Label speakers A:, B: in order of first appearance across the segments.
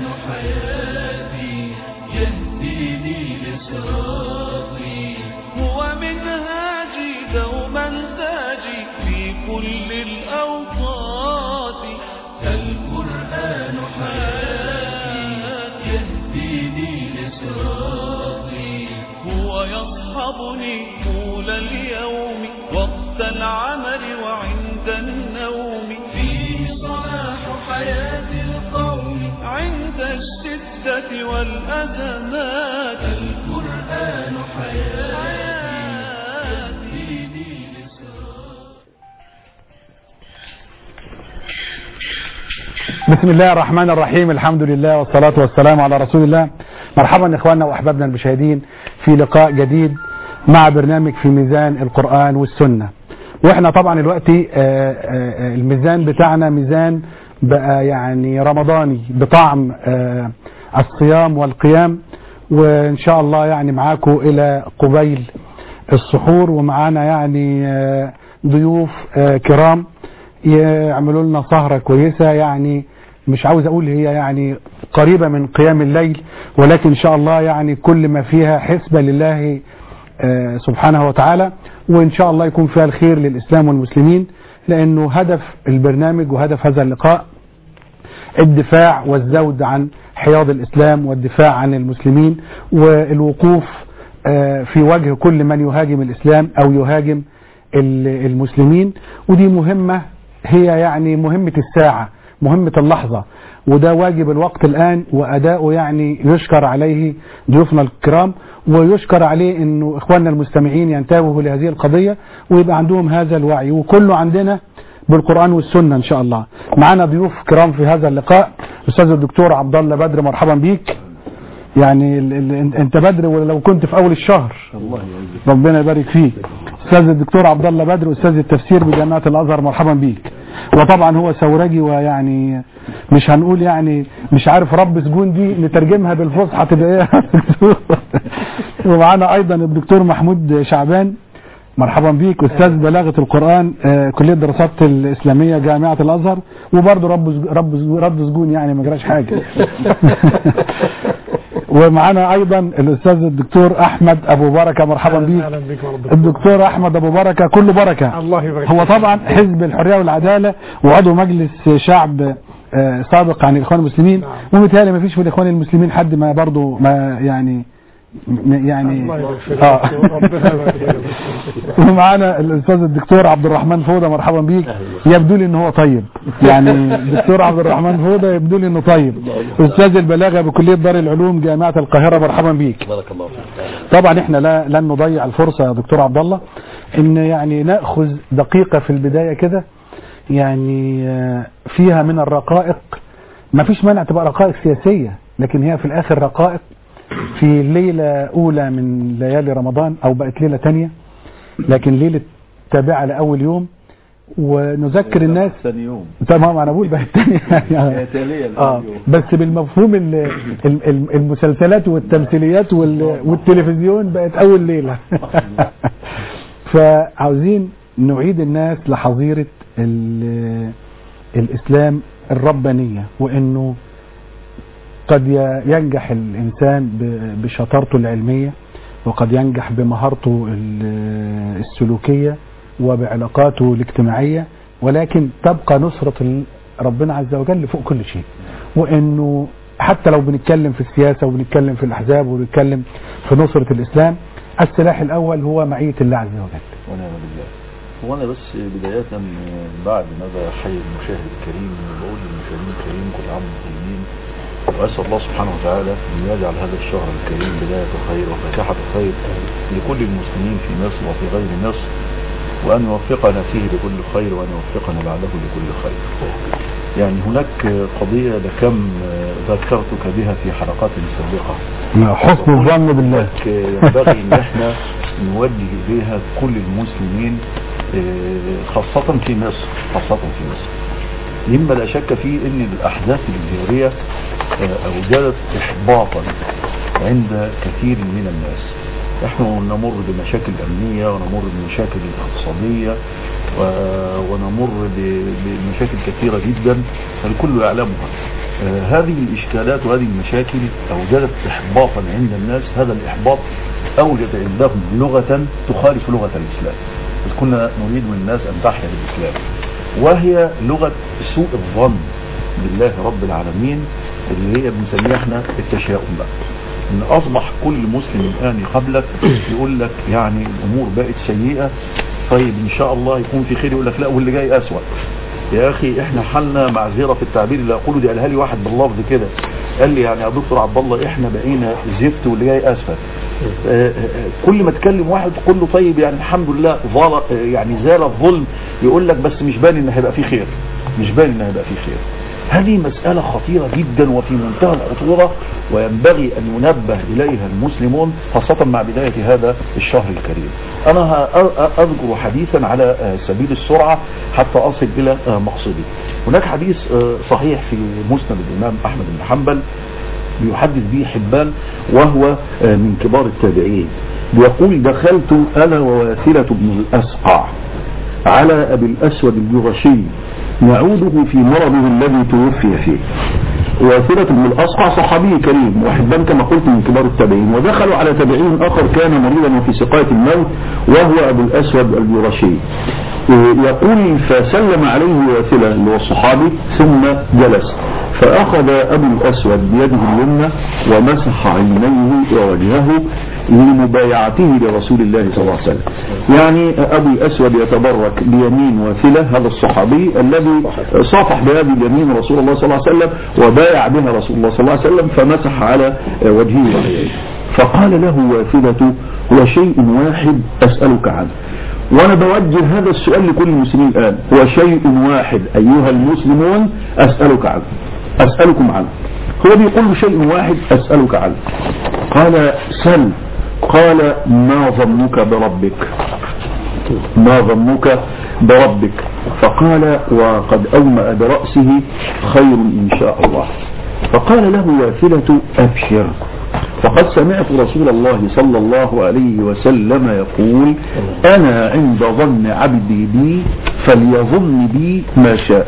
A: القرآن حياتي يهديني لصراطي هو منهاجي دوما تاجي في كل الأوقات القرآن حياتي يهديني لصراطي هو يصحبني طول اليوم وقت العمل وعند النوم فيه صلاح حياة القوم عند الشدة والأزمات القرآن حياتي يهديني لصراطي
B: بسم الله الرحمن الرحيم الحمد لله والصلاة والسلام على رسول الله مرحبا إخواننا وأحبابنا المشاهدين في لقاء جديد مع برنامج في ميزان القرآن والسنة وإحنا طبعا الوقت آه، آه، آه، الميزان بتاعنا ميزان بقى يعني رمضاني بطعم آه، الصيام والقيام وإن شاء الله يعني معاكم إلى قبيل السحور ومعانا يعني آه، ضيوف آه، كرام يعملوا لنا سهرة كويسة يعني مش عاوز اقول هي يعني قريبة من قيام الليل ولكن ان شاء الله يعني كل ما فيها حسبة لله آه، سبحانه وتعالى وان شاء الله يكون فيها الخير للاسلام والمسلمين لانه هدف البرنامج وهدف هذا اللقاء الدفاع والزود عن حياض الإسلام والدفاع عن المسلمين والوقوف آه، في وجه كل من يهاجم الإسلام أو يهاجم ال- المسلمين ودي مهمة هي يعني مهمة الساعة مهمة اللحظة وده واجب الوقت الآن وأداؤه يعني يشكر عليه ضيوفنا الكرام ويشكر عليه أنه إخواننا المستمعين ينتبهوا لهذه القضية ويبقى عندهم هذا الوعي وكله عندنا بالقرآن والسنة إن شاء الله معنا ضيوف كرام في هذا اللقاء أستاذ الدكتور عبد الله بدر مرحبا بيك يعني ال ال انت بدر ولو كنت في اول الشهر
C: الله يعزك
B: ربنا يبارك فيك استاذ الدكتور عبد الله بدر استاذ التفسير بجامعه الازهر مرحبا بيك وطبعا هو ثورجي ويعني مش هنقول يعني مش عارف رب سجون دي نترجمها بالفصحى تبقى ايه يا دكتور؟ ومعانا ايضا الدكتور محمود شعبان مرحبا بيك استاذ بلاغه القران آه، كليه الدراسات الاسلاميه جامعه الازهر وبرضه رب سج- رب سج- رد سجون يعني ما جراش حاجه ومعانا ايضا الاستاذ الدكتور احمد ابو بركه مرحبا بيك
D: اهلا بك ورب
B: الدكتور احمد ابو بركه كله بركه
D: الله يبارك
B: هو
D: فيك.
B: طبعا حزب الحريه والعداله وعضو مجلس شعب آه، سابق عن الاخوان المسلمين
D: نعم.
B: ومتهيألي ما فيش في الاخوان المسلمين حد ما برضه ما يعني م- يعني
D: الله يبارك فيك
B: آه.
D: ربنا يبارك فيك
B: ومعانا الاستاذ الدكتور عبد الرحمن فوده مرحبا بيك يبدو لي ان هو طيب يعني الدكتور عبد الرحمن فوده يبدو لي انه طيب استاذ البلاغه بكليه دار العلوم جامعه القاهره مرحبا بيك
C: بارك الله فيك
B: طبعا احنا لا لن نضيع الفرصه يا دكتور عبد الله ان يعني ناخذ دقيقه في البدايه كده يعني آه، فيها من الرقائق ما فيش مانع تبقى رقائق سياسيه لكن هي في الاخر رقائق في ليله اولى من ليالي رمضان او بقت ليله تانية لكن ليله تابعه لاول يوم ونذكر الناس
C: ثاني يوم
B: تمام انا بقول بقت تانية
C: هي تالية
B: اه
C: اليوم
B: بس بالمفهوم ال- ال- ال- المسلسلات والتمثيليات وال- والتلفزيون بقت اول ليله فعاوزين نعيد الناس لحظيره ال- الاسلام الربانيه وانه قد ي- ينجح الانسان ب- بشطارته العلميه وقد ينجح بمهارته ال- السلوكيه وبعلاقاته الاجتماعيه ولكن تبقى نصره ال- ربنا عز وجل فوق كل شيء وانه حتى لو بنتكلم في السياسه وبنتكلم في الاحزاب وبنتكلم في نصره الاسلام السلاح الاول هو معيه الله عز وجل
C: ونعم بالله هو انا بس بداية آه، بعد ماذا حي المشاهد الكريم بقول للمشاهدين الكريم كل عام وانتم طيبين واسال الله سبحانه وتعالى ان يجعل هذا الشهر الكريم بداية خير وفاتحة خير لكل المسلمين في مصر وفي غير مصر وان يوفقنا فيه لكل خير وان يوفقنا بعده لكل خير يعني هناك قضية لكم آه، ذكرتك بها في حلقات سابقة
B: حسن الظن بالله
C: لك ينبغي ان احنا نوجه اليها كل المسلمين آه، خاصة في مصر خاصة في مصر مما لا شك فيه ان الاحداث الجارية آه، اوجدت احباطا عند كثير من الناس نحن نمر بمشاكل امنية ونمر بمشاكل اقتصادية و- ونمر ب- بمشاكل كثيرة جدا الكل يعلمها آه، هذه الإشكالات وهذه المشاكل أوجدت إحباطا عند الناس هذا الإحباط أوجد عندهم لغة تخالف لغة الإسلام بس كنا نريد من الناس أن تحيا بالإسلام وهي لغة سوء الظن بالله رب العالمين اللي هي بنسميها احنا التشاؤم بقى ان اصبح كل مسلم الان قبلك يقول لك يعني الامور بقت سيئة طيب ان شاء الله يكون في خير يقول لك لا واللي جاي اسوأ يا اخي احنا حالنا معذره في التعبير اللي اقوله دي قالها لي واحد باللفظ كده قال لي يعني يا دكتور عبد الله احنا بقينا زفت واللي جاي اسفل آه، آه، كل ما تكلم واحد تقول له طيب يعني الحمد لله ظل آه، يعني زال الظلم يقول لك بس مش باين ان هيبقى فيه خير مش باين ان هيبقى فيه خير هذه مسألة خطيرة جدا وفي منتهى الخطورة وينبغي أن ينبه إليها المسلمون خاصة مع بداية هذا الشهر الكريم أنا ه- أ- أذكر حديثا على آه، سبيل السرعة حتى أصل إلى آه، مقصدي هناك حديث آه، صحيح في مسند الإمام أحمد بن حنبل بيحدث به حبان وهو آه، من كبار التابعين بيقول دخلت أنا وواثلة بن الأسقع على أبي الأسود الجغشي يعوده في مرضه الذي توفي فيه واثرة بن الأصقع صحابي كريم وحبان كما قلت من كبار التابعين ودخلوا على تابعين آخر كان مريضا وفي سقاية الموت وهو أبو الأسود الجرشي يقول فسلم عليه واثلة اللي هو الصحابي ثم جلس فأخذ أبو الأسود بيده اليمنى ومسح عينيه ووجهه لمبايعته لرسول الله صلى الله عليه وسلم يعني أبو الأسود يتبرك بيمين واثلة هذا الصحابي الذي صافح بهذه اليمين رسول الله صلى الله عليه وسلم وبايع بها رسول الله صلى الله عليه وسلم فمسح على وجهه وعينيه فقال له واثلة هو شيء واحد أسألك عنه وانا بوجه هذا السؤال لكل المسلمين الان هو شيء واحد ايها المسلمون اسألك عنه اسألكم عنه هو بيقول شيء واحد اسألك عنه قال سل قال ما ظنك بربك ما ظنك بربك فقال وقد أومأ برأسه خير إن شاء الله فقال له واثلة أبشر فقد سمعت رسول الله صلى الله عليه وسلم يقول أنا عند ظن عبدي بي فليظن بي ما شاء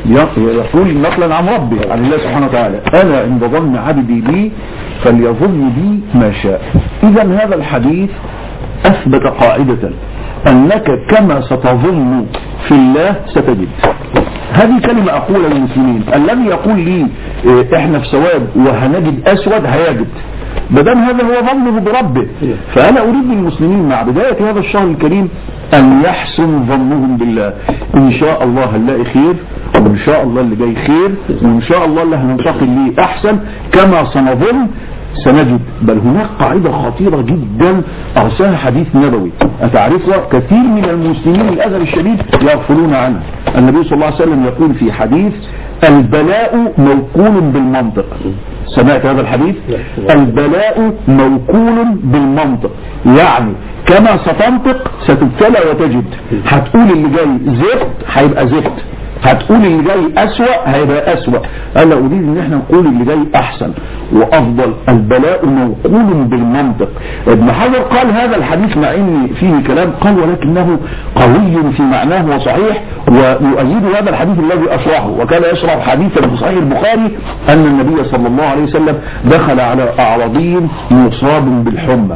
C: يقول نقلا عن ربي عن الله سبحانه وتعالى أنا عند ظن عبدي بي فليظن بي ما شاء إذا هذا الحديث أثبت قاعدة أنك كما ستظن في الله ستجد هذه كلمة أقولها للمسلمين الذي يقول لي إيه، إحنا في سواد وهنجد أسود هيجد بدل هذا هو ظنه بربه فأنا أريد للمسلمين مع بداية هذا الشهر الكريم أن يحسن ظنهم بالله إن شاء الله هنلاقي خير وإن شاء الله اللي جاي خير وإن شاء الله اللي هننتقل ليه أحسن كما سنظن سنجد بل هناك قاعدة خطيرة جدا أرساها حديث نبوي أتعرفها كثير من المسلمين للأسف الشديد يغفلون عنها النبي صلى الله عليه وسلم يقول في حديث البلاء موكول بالمنطق سمعت هذا الحديث البلاء موكول بالمنطق يعني كما ستنطق ستبتلى وتجد هتقول اللي جاي زفت هيبقى زفت هتقول اللي جاي أسوأ هيبقى أسوأ أنا أريد إن احنا نقول اللي جاي أحسن وأفضل البلاء موقول بالمنطق ابن حجر قال هذا الحديث مع إن فيه كلام قال ولكنه قوي في معناه وصحيح ويؤيد هذا الحديث الذي أشرحه وكان يشرح حديثا في صحيح البخاري أن النبي صلى الله عليه وسلم دخل على أعرابي مصاب بالحمى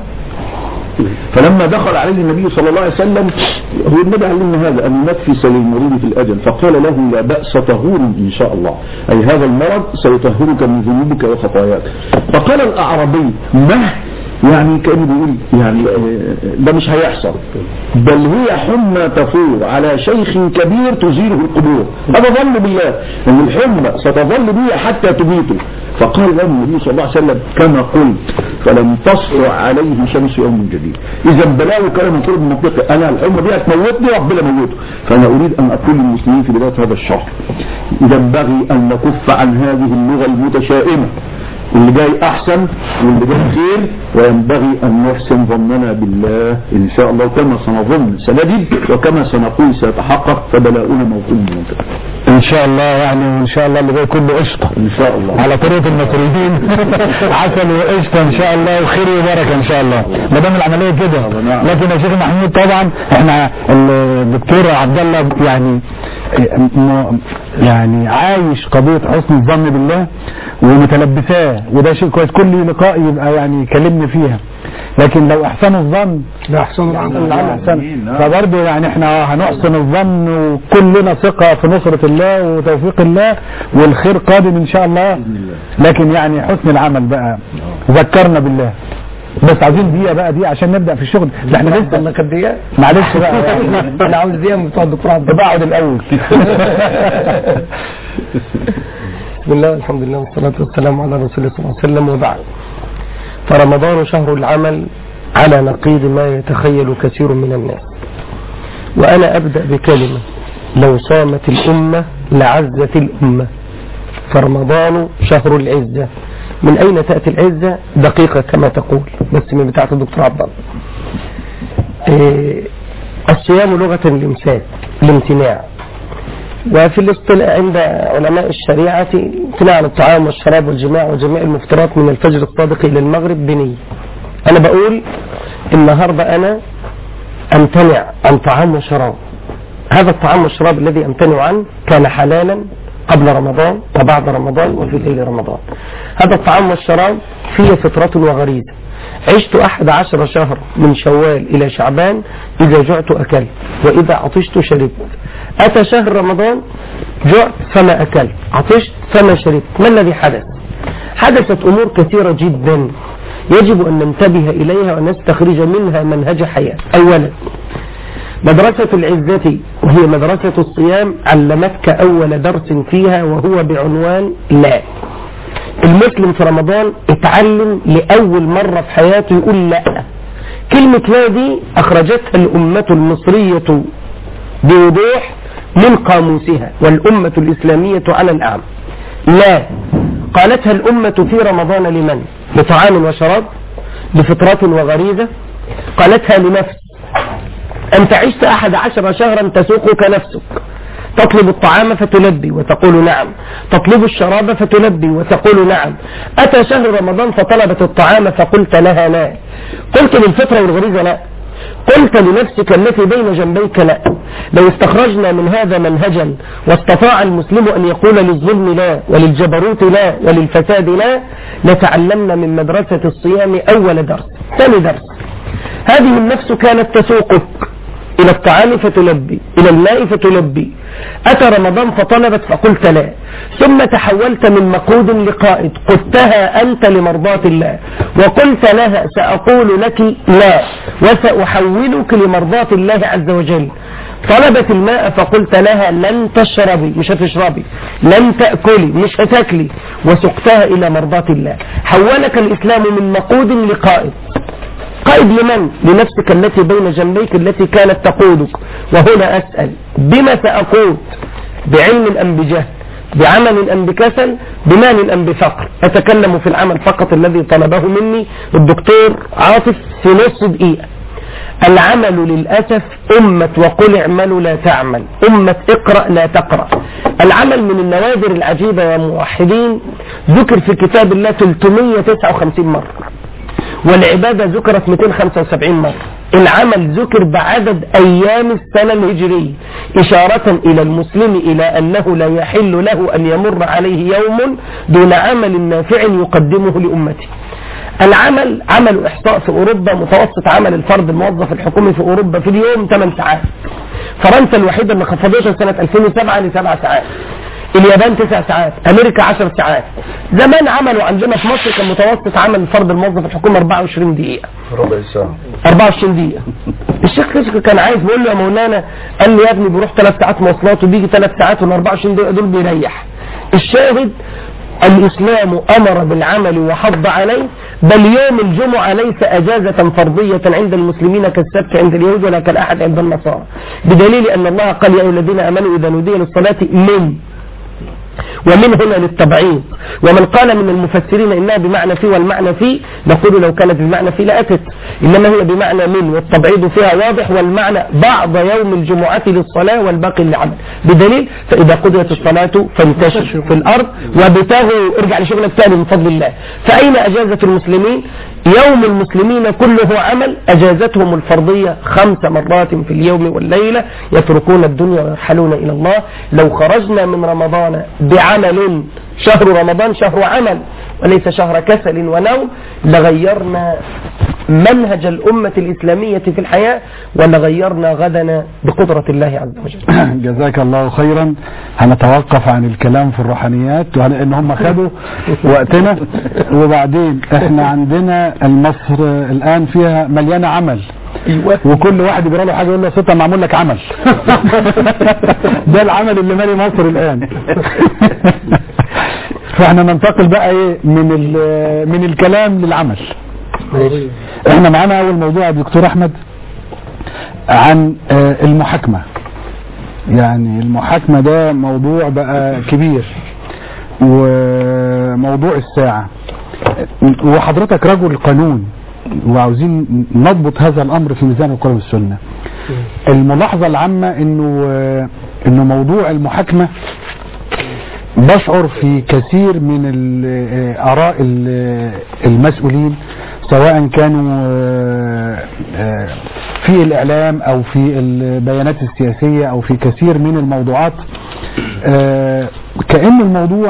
C: فلما دخل عليه النبي صلى الله عليه وسلم هو النبي علمنا هذا أن نفس للمريض في الأجل فقال له لا بأس طهور إن شاء الله أي هذا المرض سيطهرك من ذنوبك وخطاياك فقال الأعرابي ما يعني كان بيقول يعني ده مش هيحصل بل هي حمى تفور على شيخ كبير تزيله القبور هذا ظن بالله ان الحمى ستظل به حتى تميته فقال له النبي صلى الله عليه وسلم كما قلت فلم تصر عليه شمس يوم جديد اذا بلاء كلام من قرب منطقي انا الحمى دي هتموتني ربنا موته فانا اريد ان اقول للمسلمين في بدايه هذا الشهر ينبغي ان نكف عن هذه اللغه المتشائمه اللي جاي احسن واللي جاي خير وينبغي ان نحسن ظننا بالله ان شاء الله كما سنظن سنجد وكما سنقول سيتحقق فبلاؤنا موقوم من منطقه
B: ان شاء الله يعني وان شاء الله اللي جاي كله قشطه
C: ان شاء الله
B: على طريقه المصريين عسل وقشطه ان شاء الله وخير وبركه ان شاء الله ما دام العمليه كده
C: نعم.
B: لكن يا شيخ محمود طبعا احنا الدكتور عبد الله يعني م- يعني عايش قضيه حسن الظن بالله ومتلبساه وده شيء كويس كل لقاء يبقى يعني يكلمني فيها لكن لو احسنوا الظن
D: لا احسن العمل
B: العمل احسن
C: آمين، نعم.
B: فبرضه يعني احنا هنحسن الظن وكلنا ثقة في نصرة الله وتوفيق الله والخير قادم ان شاء الله
C: بإذن الله
B: لكن يعني حسن العمل بقى ذكرنا بالله بس عايزين دقيقة بقى دي عشان نبدأ في الشغل ده احنا لسه
D: الله كانت دقيقة
B: معلش بقى
D: انا عاوز دقيقة من بتوع الدكتور عبد الله
B: بقعد الاول
D: بسم الله الحمد لله والصلاة والسلام على رسول الله صلى الله عليه وسلم وبعد فرمضان شهر العمل على نقيض ما يتخيل كثير من الناس وأنا أبدأ بكلمة لو صامت الأمة لعزت الأمة فرمضان شهر العزة من أين تأتي العزة دقيقة كما تقول بس من بتاعة الدكتور عبد الله إيه، الصيام لغة الامساك الامتناع وفي الاصطلاح عند علماء الشريعة امتناع عن الطعام والشراب والجماع وجميع المفترات من الفجر الصادق إلى المغرب بنية أنا بقول النهاردة أنا أمتنع عن طعام وشراب هذا الطعام والشراب الذي أمتنع عنه كان حلالا قبل رمضان وبعد رمضان وفي ليل رمضان هذا الطعام والشراب فيه فطرة وغريزة عشت أحد عشر شهر من شوال إلى شعبان إذا جعت أكلت وإذا عطشت شربت أتى شهر رمضان جعت فما أكلت عطشت فما شربت ما الذي حدث حدثت أمور كثيرة جدا يجب أن ننتبه إليها ونستخرج منها منهج حياة أولا مدرسة العزة وهي مدرسة الصيام علمتك أول درس فيها وهو بعنوان لا المسلم في رمضان اتعلم لأول مرة في حياته يقول لا كلمة لا دي أخرجتها الأمة المصرية بوضوح من قاموسها والأمة الإسلامية على الأعم لا قالتها الأمة في رمضان لمن لطعام وشراب لفطرة وغريزة قالتها لنفس أنت عشت أحد عشر شهرا تسوقك نفسك تطلب الطعام فتلبي وتقول نعم تطلب الشراب فتلبي وتقول نعم أتى شهر رمضان فطلبت الطعام فقلت لها لا قلت للفطرة والغريزة لا قلت لنفسك التي بين جنبيك لا لو استخرجنا من هذا منهجا واستطاع المسلم أن يقول للظلم لا وللجبروت لا وللفساد لا لتعلمنا من مدرسة الصيام أول درس ثاني درس هذه النفس كانت تسوقك إلى الطعام فتلبي إلى الماء فتلبي أتى رمضان فطلبت فقلت لا ثم تحولت من مقود لقائد قدتها أنت لمرضاة الله وقلت لها سأقول لك لا وسأحولك لمرضاة الله عز وجل طلبت الماء فقلت لها لن تشربي مش هتشربي لن تأكلي مش هتاكلي وسقتها إلى مرضاة الله حولك الإسلام من مقود لقائد قائد لمن؟ لنفسك التي بين جنبيك التي كانت تقودك وهنا أسأل بما سأقود بعلم أم بجهل بعمل أم بكسل بمال أم بفقر أتكلم في العمل فقط الذي طلبه مني الدكتور عاطف في نص دقيقة العمل للأسف أمة وقل اعملوا لا تعمل أمة اقرأ لا تقرأ العمل من النوادر العجيبة يا موحدين ذكر في كتاب الله 359 مرة والعبادة ذكرت 275 مرة العمل ذكر بعدد أيام السنة الهجرية إشارة إلى المسلم إلى أنه لا يحل له أن يمر عليه يوم دون عمل نافع يقدمه لأمته العمل عمل إحصاء في أوروبا متوسط عمل الفرد الموظف الحكومي في أوروبا في اليوم 8 ساعات فرنسا الوحيدة اللي خفضتها سنة 2007 لسبع ساعات اليابان تسع ساعات امريكا 10 ساعات زمان عملوا عندنا في مصر كان متوسط عمل الفرد الموظف الحكومي 24 دقيقة
C: ربع ساعة
D: 24 دقيقة الشيخ كشك كان عايز بيقول له يا مولانا قال لي يا ابني بيروح ثلاث ساعات مواصلات وبيجي ثلاث ساعات وال 24 دقيقة دول بيريح الشاهد الإسلام أمر بالعمل وحض عليه بل يوم الجمعة ليس أجازة فرضية عند المسلمين كالسبت عند اليهود ولا كالأحد عند النصارى بدليل أن الله قال يا أيها الذين آمنوا إذا نودي للصلاة من ومن هنا للتبعيض ومن قال من المفسرين إنها بمعنى في والمعنى في نقول لو كانت بمعنى في لأتت إنما هي بمعنى من والتبعيض فيها واضح والمعنى بعض يوم الجمعة للصلاة والباقي للعمل بدليل فإذا قضيت الصلاة فانتشروا في الأرض وابتغوا ارجع لشغلك تاني من فضل الله فأين أجازة المسلمين يوم المسلمين كله عمل أجازتهم الفرضية خمس مرات في اليوم والليلة يتركون الدنيا ويرحلون إلى الله لو خرجنا من رمضان بعمل شهر رمضان شهر عمل وليس شهر كسل ونوم لغيرنا منهج الأمة الإسلامية في الحياة ولغيرنا غدنا بقدرة الله عز وجل
B: جزاك الله خيرا هنتوقف عن الكلام في الروحانيات لان هم خدوا وقتنا وبعدين احنا عندنا مصر الان فيها مليانه عمل وكل واحد يجرى له حاجه يقول له ستة معمول لك عمل ده العمل اللي مالي مصر الان فاحنا ننتقل بقى ايه من ال- من الكلام للعمل احنا معانا اول موضوع يا دكتور احمد عن آه، المحاكمة يعني المحاكمة ده موضوع بقى كبير وموضوع الساعة وحضرتك رجل قانون وعاوزين نضبط هذا الامر في ميزان القرآن والسنة الملاحظة العامة انه آه، انه موضوع المحاكمة بشعر في كثير من ال- آه، آراء ال- المسؤولين سواء كانوا آه، آه، في الإعلام أو في البيانات السياسية أو في كثير من الموضوعات آه، كأن الموضوع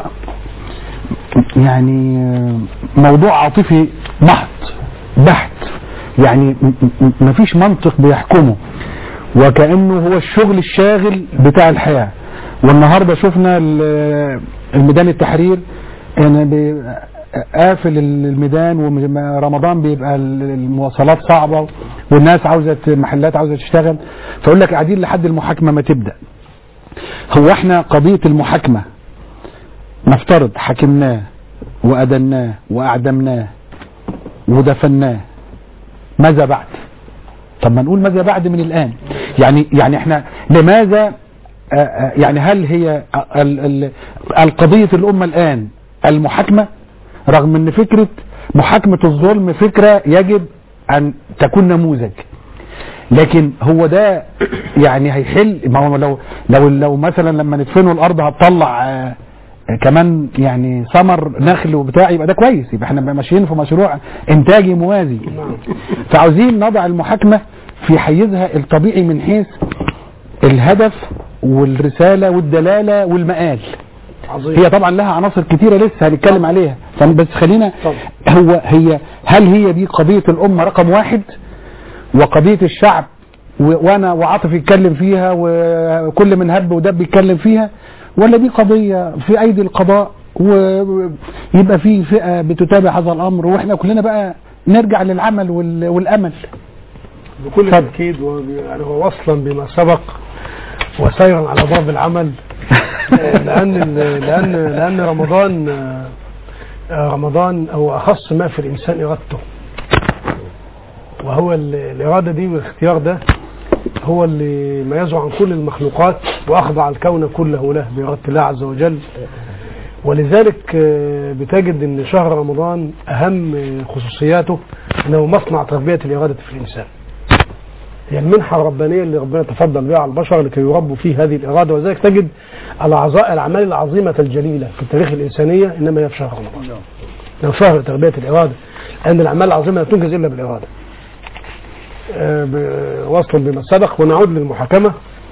B: يعني آه، موضوع عاطفي محض بحت يعني م- م- مفيش منطق بيحكمه وكأنه هو الشغل الشاغل بتاع الحياة والنهاردة شفنا ال- الميدان التحرير يعني بي- قافل الميدان ورمضان بيبقى المواصلات صعبة والناس عاوزة محلات عاوزة تشتغل فيقول لك قاعدين لحد المحاكمة ما تبدأ هو احنا قضية المحاكمة نفترض حكمناه وأدناه وأعدمناه ودفناه ماذا بعد طب ما نقول ماذا بعد من الآن يعني يعني احنا لماذا آه، آه، يعني هل هي ال- ال- القضية الأمة الآن المحاكمة رغم ان فكرة محاكمة الظلم فكرة يجب أن تكون نموذج لكن هو ده يعني هيحل ما هو لو لو لو مثلا لما ندفنه الارض هتطلع آه، كمان يعني ثمر نخل وبتاع يبقى ده كويس يبقى احنا ماشيين في مشروع انتاجي موازي فعاوزين نضع المحاكمة في حيزها الطبيعي من حيث الهدف والرسالة والدلالة والمآل
E: عظيم
B: هي طبعا لها عناصر كتيرة لسه هنتكلم عليها فن- بس خلينا
E: طبعا.
B: هو هي هل هي دي قضية الأمة رقم واحد وقضية الشعب و- وانا وعاطف يتكلم فيها وكل من هب ودب يتكلم فيها ولا دي قضية في ايدي القضاء ويبقى في فئة بتتابع هذا الامر واحنا كلنا بقى نرجع للعمل وال- والامل
E: بكل تأكيد وب- يعني هو وصلا بما سبق وسيرا على ضرب العمل آه، لأن ال- لأن لأن رمضان آه، آه، رمضان هو أخص ما في الإنسان إرادته وهو ال- الإرادة دي والاختيار ده هو اللي ميزه عن كل المخلوقات وأخضع الكون كله له بإرادة الله عز وجل ولذلك آه، بتجد ان شهر رمضان اهم آه، خصوصياته انه مصنع تربيه الاراده في الانسان. هي المنحه الربانيه اللي ربنا تفضل بها على البشر لكي يربوا فيه هذه الاراده ولذلك تجد العظاء الاعمال العظيمه الجليله في التاريخ الانسانيه انما هي في شهر رمضان. لو شهر تربيه الاراده لان الاعمال العظيمه لا تنجز الا بالاراده. آه، ب- وصلا بما سبق ونعود للمحاكمه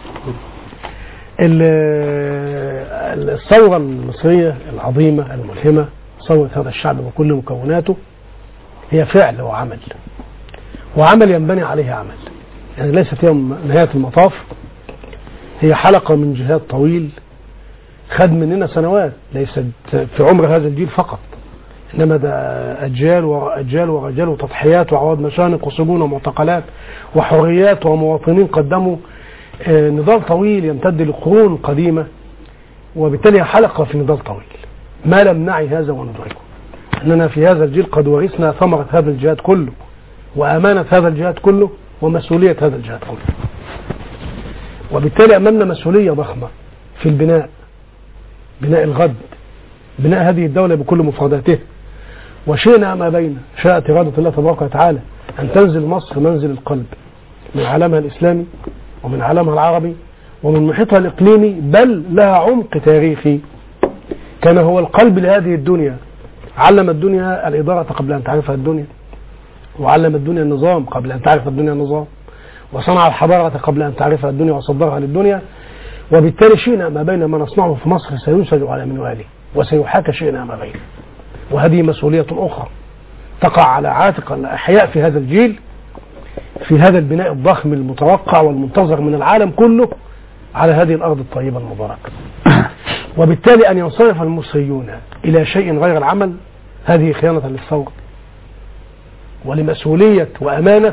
E: ال- الثورة المصرية العظيمة الملهمة ثورة هذا الشعب وكل مكوناته هي فعل وعمل وعمل ينبني عليه عمل يعني ليست هي نهاية المطاف هي حلقة من جهاد طويل خد مننا سنوات ليست في عمر هذا الجيل فقط انما ده اجيال وراء اجيال وراء اجيال وتضحيات وعواد مشانق وسجون ومعتقلات وحريات ومواطنين قدموا آه، نضال طويل يمتد لقرون قديمه وبالتالي حلقه في نضال طويل ما لم نعي هذا وندركه اننا في هذا الجيل قد ورثنا ثمره هذا الجهاد كله وامانه هذا الجهاد كله ومسؤوليه هذا الجهاد كله وبالتالي امامنا مسؤوليه ضخمه في البناء بناء الغد بناء هذه الدولة بكل مفرداتها وشئنا ما بين شاءت إرادة الله تبارك وتعالى أن تنزل مصر منزل القلب من عالمها الإسلامي ومن عالمها العربي ومن محيطها الإقليمي بل لها عمق تاريخي كان هو القلب لهذه الدنيا علم الدنيا الإدارة قبل أن تعرفها الدنيا وعلم الدنيا النظام قبل أن تعرف الدنيا النظام وصنع الحضارة قبل أن تعرفها الدنيا وصدرها للدنيا وبالتالي شئنا ما بين ما نصنعه في مصر سينسج على منواله وسيحاكى شئنا ما بين وهذه مسؤولية أخرى تقع على عاتق الأحياء في هذا الجيل في هذا البناء الضخم المتوقع والمنتظر من العالم كله على هذه الأرض الطيبة المباركة وبالتالي أن ينصرف المصريون إلى شيء غير العمل هذه خيانة للثورة ولمسؤولية وأمانة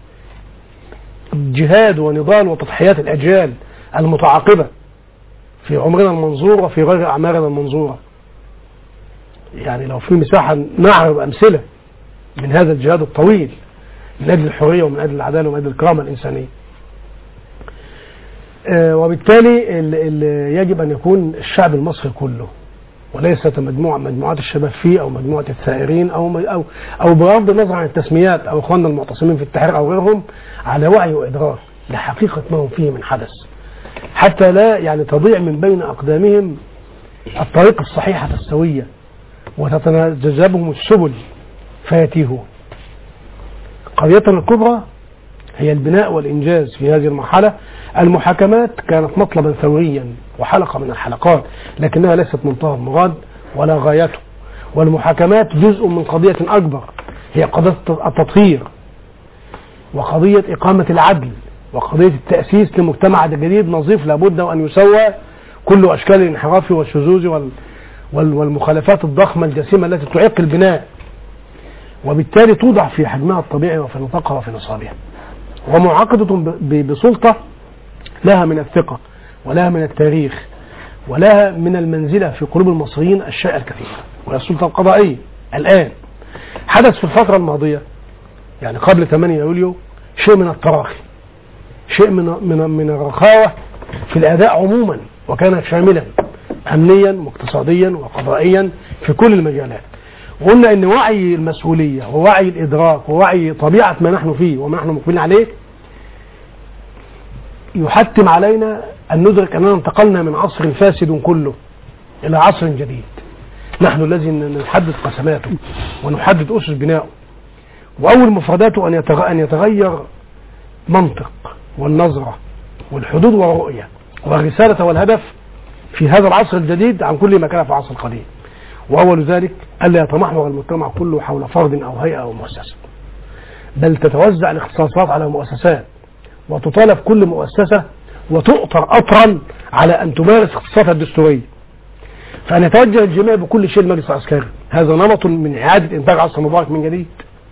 E: جهاد ونضال وتضحيات الأجيال المتعاقبة في عمرنا المنظور وفي غير أعمارنا المنظورة يعني لو في مساحة نعرض أمثلة من هذا الجهاد الطويل من أجل الحرية ومن أجل العدالة ومن أجل الكرامة الإنسانية آه، وبالتالي ال- ال- يجب أن يكون الشعب المصري كله وليست مجموعة مجموعات الشباب فيه أو مجموعة الثائرين أو م- أو أو بغض النظر عن التسميات أو إخواننا المعتصمين في التحرير أو غيرهم على وعي وإدراك لحقيقة ما هم فيه من حدث حتى لا يعني تضيع من بين أقدامهم الطريق الصحيحة السوية وتتجذبهم السبل فيتيهون قضيتنا الكبرى هي البناء والإنجاز في هذه المرحلة المحاكمات كانت مطلبا ثوريا وحلقة من الحلقات لكنها ليست منتهى المراد ولا غايته والمحاكمات جزء من قضية أكبر هي قضية التطهير وقضية إقامة العدل وقضية التأسيس لمجتمع جديد نظيف لابد وأن يسوى كل أشكال الانحراف والشذوذ وال وال- والمخالفات الضخمة الجسيمة التي تعيق البناء وبالتالي توضع في حجمها الطبيعي وفي نطاقها وفي نصابها ومعاقدة ب- ب- بسلطة لها من الثقة ولها من التاريخ ولها من المنزلة في قلوب المصريين الشيء الكثير وهي السلطة القضائية الآن حدث في الفترة الماضية يعني قبل 8 يوليو شيء من التراخي شيء من من من الرخاوة في الأداء عموما وكان شاملا أمنيا واقتصاديا وقضائيا في كل المجالات وقلنا ان وعي المسؤولية ووعي الإدراك ووعي طبيعة ما نحن فيه وما نحن مقبلين عليه يحتم علينا أن ندرك أننا انتقلنا من عصر فاسد كله إلى عصر جديد نحن الذي نحدد قسماته ونحدد أسس بنائه وأول مفرداته أن يتغ- أن يتغير منطق والنظرة والحدود والرؤية والرسالة والهدف في هذا العصر الجديد عن كل ما كان في العصر القديم وأول ذلك ألا يتمحور المجتمع كله حول فرد أو هيئة أو مؤسسة بل تتوزع الاختصاصات على مؤسسات وتطالب كل مؤسسة وتؤطر أطرا على أن تمارس اختصاصاتها الدستورية فأن يتوجه الجميع بكل شيء المجلس العسكري هذا نمط من إعادة إنتاج عصر مبارك من جديد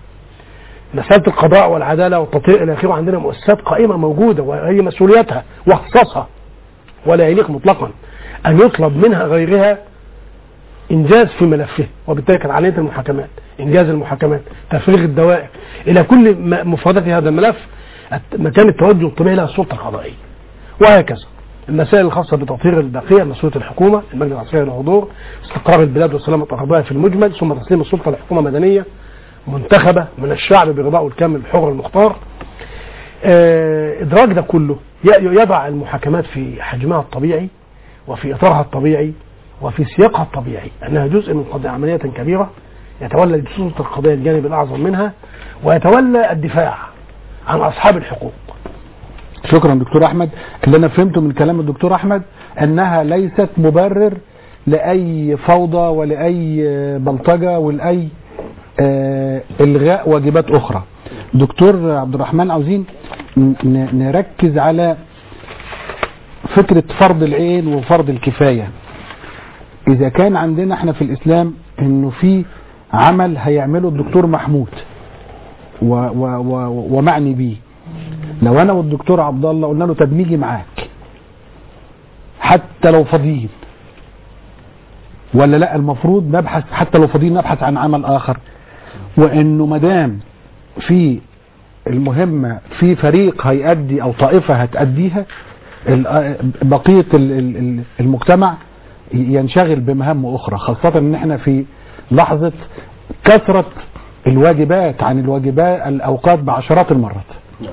E: مسألة القضاء والعدالة والتطهير إلى آخره عندنا مؤسسات قائمة موجودة وهي مسؤوليتها واختصاصها ولا يليق مطلقا أن يطلب منها غيرها إنجاز في ملفه وبالتالي كانت عملية المحاكمات إنجاز المحاكمات تفريغ الدوائر إلى كل م- مفردات هذا الملف الت- مكان التوجه الطبيعي لها السلطة القضائية وهكذا المسائل الخاصة بتطهير البقية مسؤولية الحكومة المجلس العسكري للحضور استقرار البلاد وسلامة أرضها في المجمل ثم تسليم السلطة لحكومة مدنية منتخبة من الشعب برضاه الكامل الحر المختار آه، إدراك ده كله ي- يضع المحاكمات في حجمها الطبيعي وفي إطارها الطبيعي وفي سياقها الطبيعي أنها جزء من قضية عملية كبيرة يتولى سلطة القضية الجانب الأعظم منها ويتولى الدفاع عن أصحاب الحقوق
B: شكرا دكتور احمد اللي انا فهمته من كلام الدكتور احمد انها ليست مبرر لاي فوضى ولاي بلطجه ولاي آه، الغاء واجبات اخرى دكتور عبد الرحمن عاوزين ن- نركز على فكره فرض العين وفرض الكفايه اذا كان عندنا احنا في الاسلام انه في عمل هيعمله الدكتور محمود و و و ومعني بيه لو انا والدكتور عبد الله قلنا له طب نيجي معاك حتى لو فاضيين ولا لا المفروض نبحث حتى لو فاضيين نبحث عن عمل اخر وانه مدام في المهمه في فريق هيأدي او طائفه هتأديها ال- بقيه ال- ال- ال- المجتمع ينشغل بمهام اخرى خاصة ان احنا في لحظة كثرة الواجبات عن الواجبات الاوقات بعشرات المرات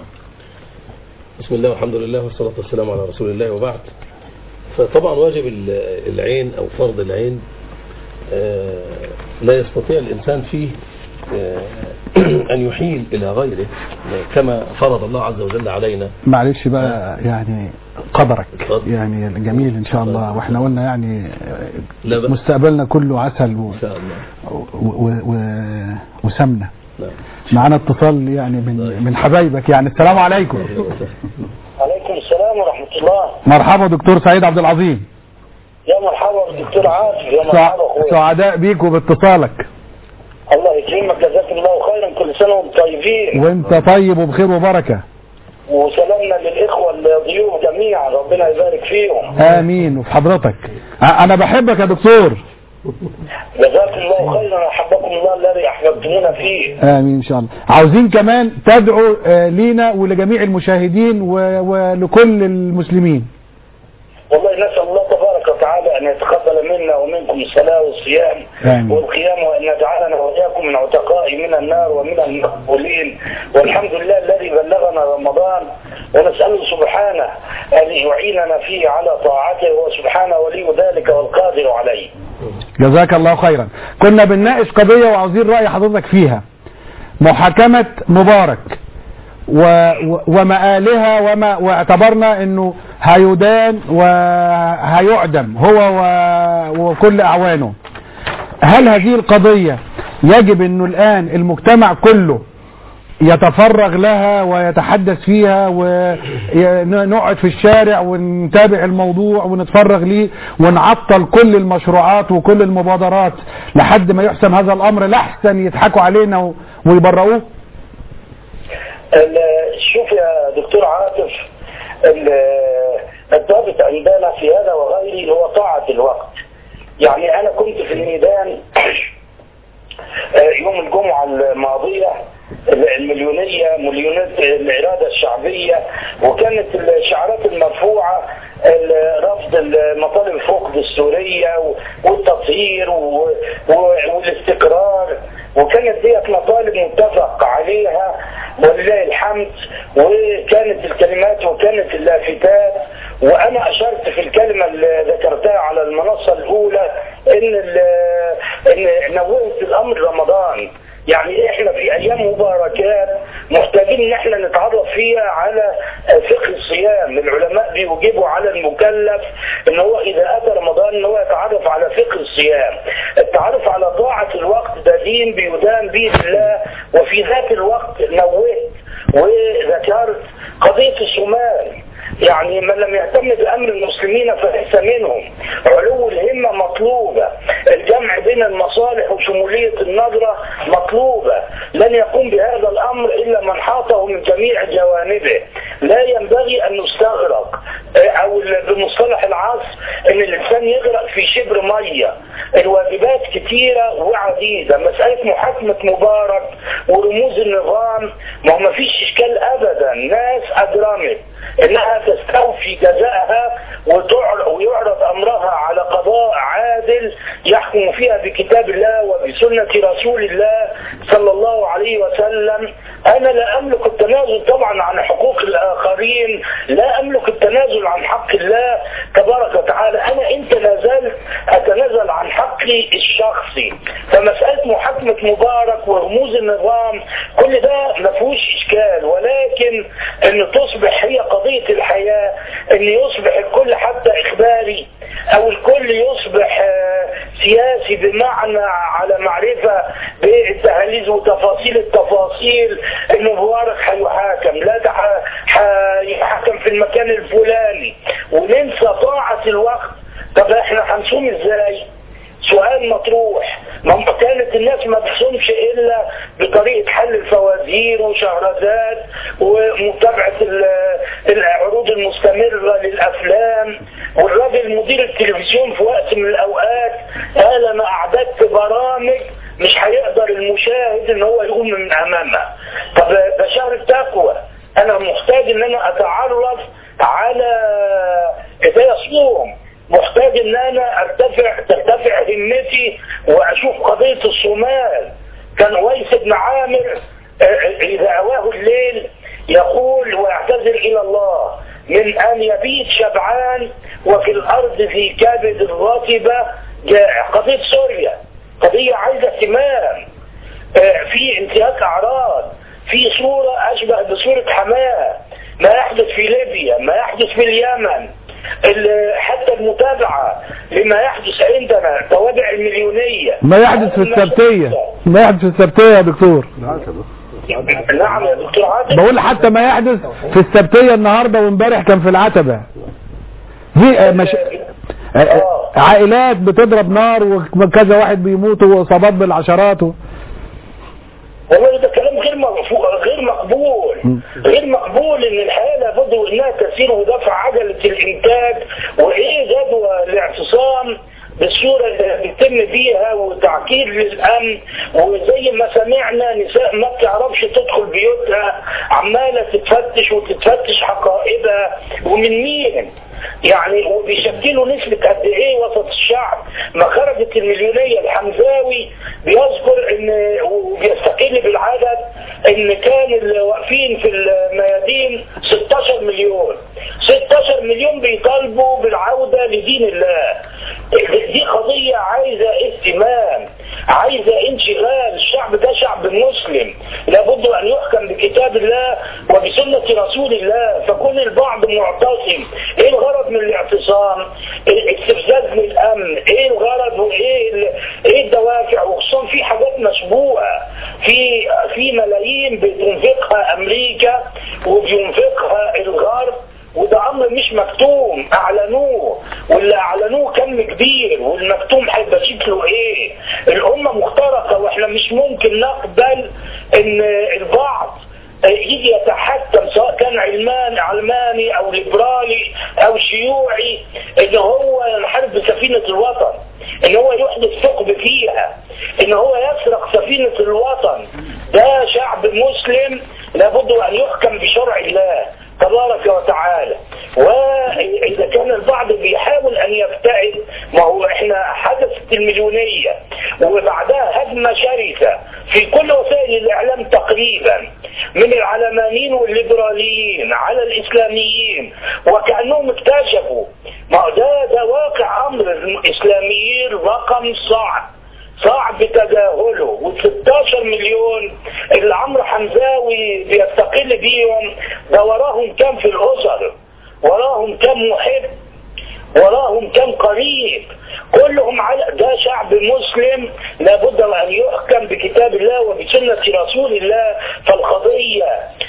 F: بسم الله والحمد لله والصلاة والسلام على رسول الله وبعد فطبعا واجب ال- العين أو فرض العين آه، لا يستطيع الإنسان فيه آه، أن يحيل إلى غيره كما فرض الله عز وجل علينا
B: معلش بقى يعني قدرك
F: اتفضل.
B: يعني جميل ان شاء الله واحنا قلنا يعني
F: لا بأس.
B: مستقبلنا كله عسل و...
F: إن شاء الله
B: و... و... و... وسمنة
F: نعم
B: معانا اتصال يعني من من حبايبك يعني السلام عليكم
G: عليكم السلام ورحمة الله
B: مرحبا دكتور سعيد عبد العظيم
G: يا مرحبا دكتور عاطف يا
B: سع...
G: مرحبا اخويا
B: سعداء بيك وباتصالك
G: الله يكرمك جزاك الله خيرا كل سنة وانتم طيبين
B: وانت طيب وبخير وبركة
G: وسلامنا للإخوة الضيوف جميعا ربنا يبارك فيهم
B: امين وفي حضرتك ا- انا بحبك يا دكتور
G: جزاك الله خيرا أحبكم الله الذي أحببتمونا فيه
B: امين ان شاء الله عاوزين كمان تدعو آه، لينا ولجميع المشاهدين و- ولكل المسلمين
G: والله نسأل الله تبارك وتعالى أن يتقبل منا ومنكم الصلاة والصيام
B: آمين.
G: والقيام وأن يجعلنا وإياكم من عتقاء من النار ومن المقبولين والحمد لله الذي بلغنا رمضان ونسأله سبحانه أن يعيننا فيه على طاعته وسبحانه ولي ذلك والقادر عليه
B: جزاك الله خيرا كنا بنناقش قضية وعاوزين رأي حضرتك فيها محاكمة مبارك و و ومآلها وما واعتبرنا انه هيدان وهيعدم هو و وكل اعوانه هل هذه القضية يجب انه الان المجتمع كله يتفرغ لها ويتحدث فيها ونقعد في الشارع ونتابع الموضوع ونتفرغ ليه ونعطل كل المشروعات وكل المبادرات لحد ما يحسم هذا الامر لحسن يضحكوا علينا و- ويبرؤوه
G: ال- شوف يا دكتور عاطف ال- الضابط عندنا في هذا وغيره هو طاعة الوقت يعني أنا كنت في الميدان يوم الجمعة الماضية المليونية مليونات الإرادة الشعبية وكانت الشعارات المرفوعة ال- رفض المطالب الفقد السورية والتطهير و- و- والاستقرار وكانت ديت مطالب متفق عليها ولله الحمد وكانت الكلمات وكانت اللافتات وانا اشرت في الكلمه اللي ذكرتها على المنصه الاولى ان ال- ان نوهت الامر رمضان يعني احنا في ايام مباركات محتاجين ان احنا نتعرف فيها على فقه الصيام العلماء بيوجبوا على المكلف ان هو اذا اتى رمضان ان هو يتعرف على فقه الصيام التعرف على طاعة الوقت ده دين بيدان به الله وفي ذات الوقت نوهت وذكرت قضية الصومال يعني من لم يهتم بأمر المسلمين فليس منهم علو الهمة مطلوبة الجمع بين المصالح وشمولية النظرة مطلوبة لن يقوم بهذا الأمر إلا من حاطه من جميع جوانبه لا ينبغي أن نستغرق أو بمصطلح العصر أن الإنسان يغرق في شبر مية الواجبات كتيرة وعديدة مسألة محاكمة مبارك ورموز النظام ما هو مفيش إشكال أبدا ناس أجرمت انها تستوفي جزاءها وتعرض ويعرض امرها على قضاء عادل يحكم فيها بكتاب الله وبسنة رسول الله صلى الله عليه وسلم انا لا املك التنازل طبعا عن حقوق الاخرين لا املك التنازل عن حق الله تبارك وتعالى انا ان تنازلت اتنازل عن حقي الشخصي فمسألة محاكمة مبارك ورموز النظام كل ده ما فيهوش اشكال ولكن ان تصبح هي قضية الحياة ان يصبح الكل حتى اخباري او الكل يصبح آه، سياسي بمعنى على معرفة بالتهاليز وتفاصيل التفاصيل ان مبارك هيحاكم لا ده ح- هيحاكم في المكان الفلاني وننسى طاعة الوقت طب احنا هنصوم ازاي سؤال مطروح ما هو كانت الناس ما بتصومش الا بطريقه حل الفوازير وشهرزاد ومتابعه ال- العروض المستمره للافلام والراجل مدير التلفزيون في وقت من الاوقات قال انا اعددت برامج مش هيقدر المشاهد ان هو يقوم من امامها طب ده شهر التقوى انا محتاج ان انا اتعرف على ازاي اصوم محتاج ان انا ارتفع ترتفع همتي واشوف قضية الصومال كان ويس بن عامر آه، اذا اواه الليل يقول ويعتذر الى الله من ان يبيت شبعان وفي الارض في كبد الرطبة جائع قضية سوريا قضية عايزة اهتمام آه، في انتهاك اعراض في صورة اشبه بصورة حماه ما يحدث في ليبيا ما يحدث في اليمن ال- حتى المتابعة لما يحدث عندنا توابع المليونية
B: ما يحدث في السبتية ما يحدث في السبتية يا دكتور
G: نعم يا دكتور عادل
B: بقول حتى ما يحدث في السبتية النهاردة وامبارح كان في العتبة دي آه، مش... آه، آه، عائلات بتضرب نار وكذا واحد بيموتوا واصابات بالعشرات و...
G: والله ده كلام غير مغفو- غير مقبول غير مقبول ان الحياه لابد انها تسير ودفع عجله الانتاج وايه جدوى الاعتصام بالصورة اللي بيتم بيها وتعكير للأمن وزي ما سمعنا نساء ما بتعرفش تدخل بيوتها عمالة تتفتش وتتفتش حقائبها ومن مين يعني وبيشكلوا نسبة قد ايه وسط الشعب ما خرجت المليونية الحمزاوي بيذكر ان وبيستقل بالعدد ان كان اللي واقفين في الميادين 16 مليون 16 مليون بيطالبوا بالعودة لدين الله دي قضية عايزة اهتمام عايزة انشغال الشعب ده شعب مسلم لابد ان يحكم بكتاب الله وبسنة رسول الله فكل البعض معتصم ايه الغرض من الاعتصام استفزاز للامن ايه الغرض وايه ال- ايه الدوافع وخصوصا في حاجات مشبوهة في في ملايين بتنفقها امريكا وبينفقها الغرب وده امر مش مكتوم اعلنوه واللي اعلنوه كم كبير والمكتوم هيبقى شكله ايه الامه مخترقه واحنا مش ممكن نقبل ان البعض يجي يتحكم سواء كان علمان علماني او ليبرالي او شيوعي ان هو ينحرف بسفينه الوطن ان هو يحدث ثقب فيها ان هو يسرق سفينه الوطن ده شعب مسلم لابد ان يحكم بشرع الله تبارك وتعالى واذا كان البعض بيحاول ان يبتعد ما هو احنا حدثت المليونية وبعدها هجمة شرسة في كل وسائل الاعلام تقريبا من العلمانيين والليبراليين على الاسلاميين وكأنهم اكتشفوا ما هو ده ده واقع امر الاسلاميين رقم صعب صعب تجاهله و16 مليون اللي عمرو حمزاوي بيستقل بيهم ده وراهم كام في الاسر وراهم كام محب وراهم كم قريب كلهم على ده شعب مسلم لابد وان يحكم بكتاب الله وبسنة رسول الله فالقضية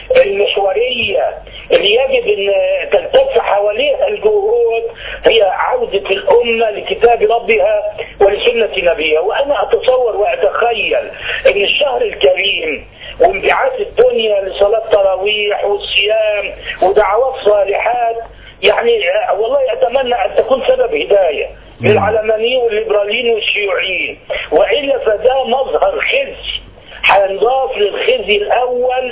G: المحورية اللي يجب ان تلتف حواليها الجهود هي عودة الامة لكتاب ربها ولسنة نبيها وانا اتصور واتخيل ان الشهر الكريم وانبعاث الدنيا لصلاة تراويح والصيام ودعوات صالحات يعني والله اتمنى ان تكون سبب هدايه للعلمانيين والليبراليين والشيوعيين والا فده مظهر خزي هينضاف للخزي الاول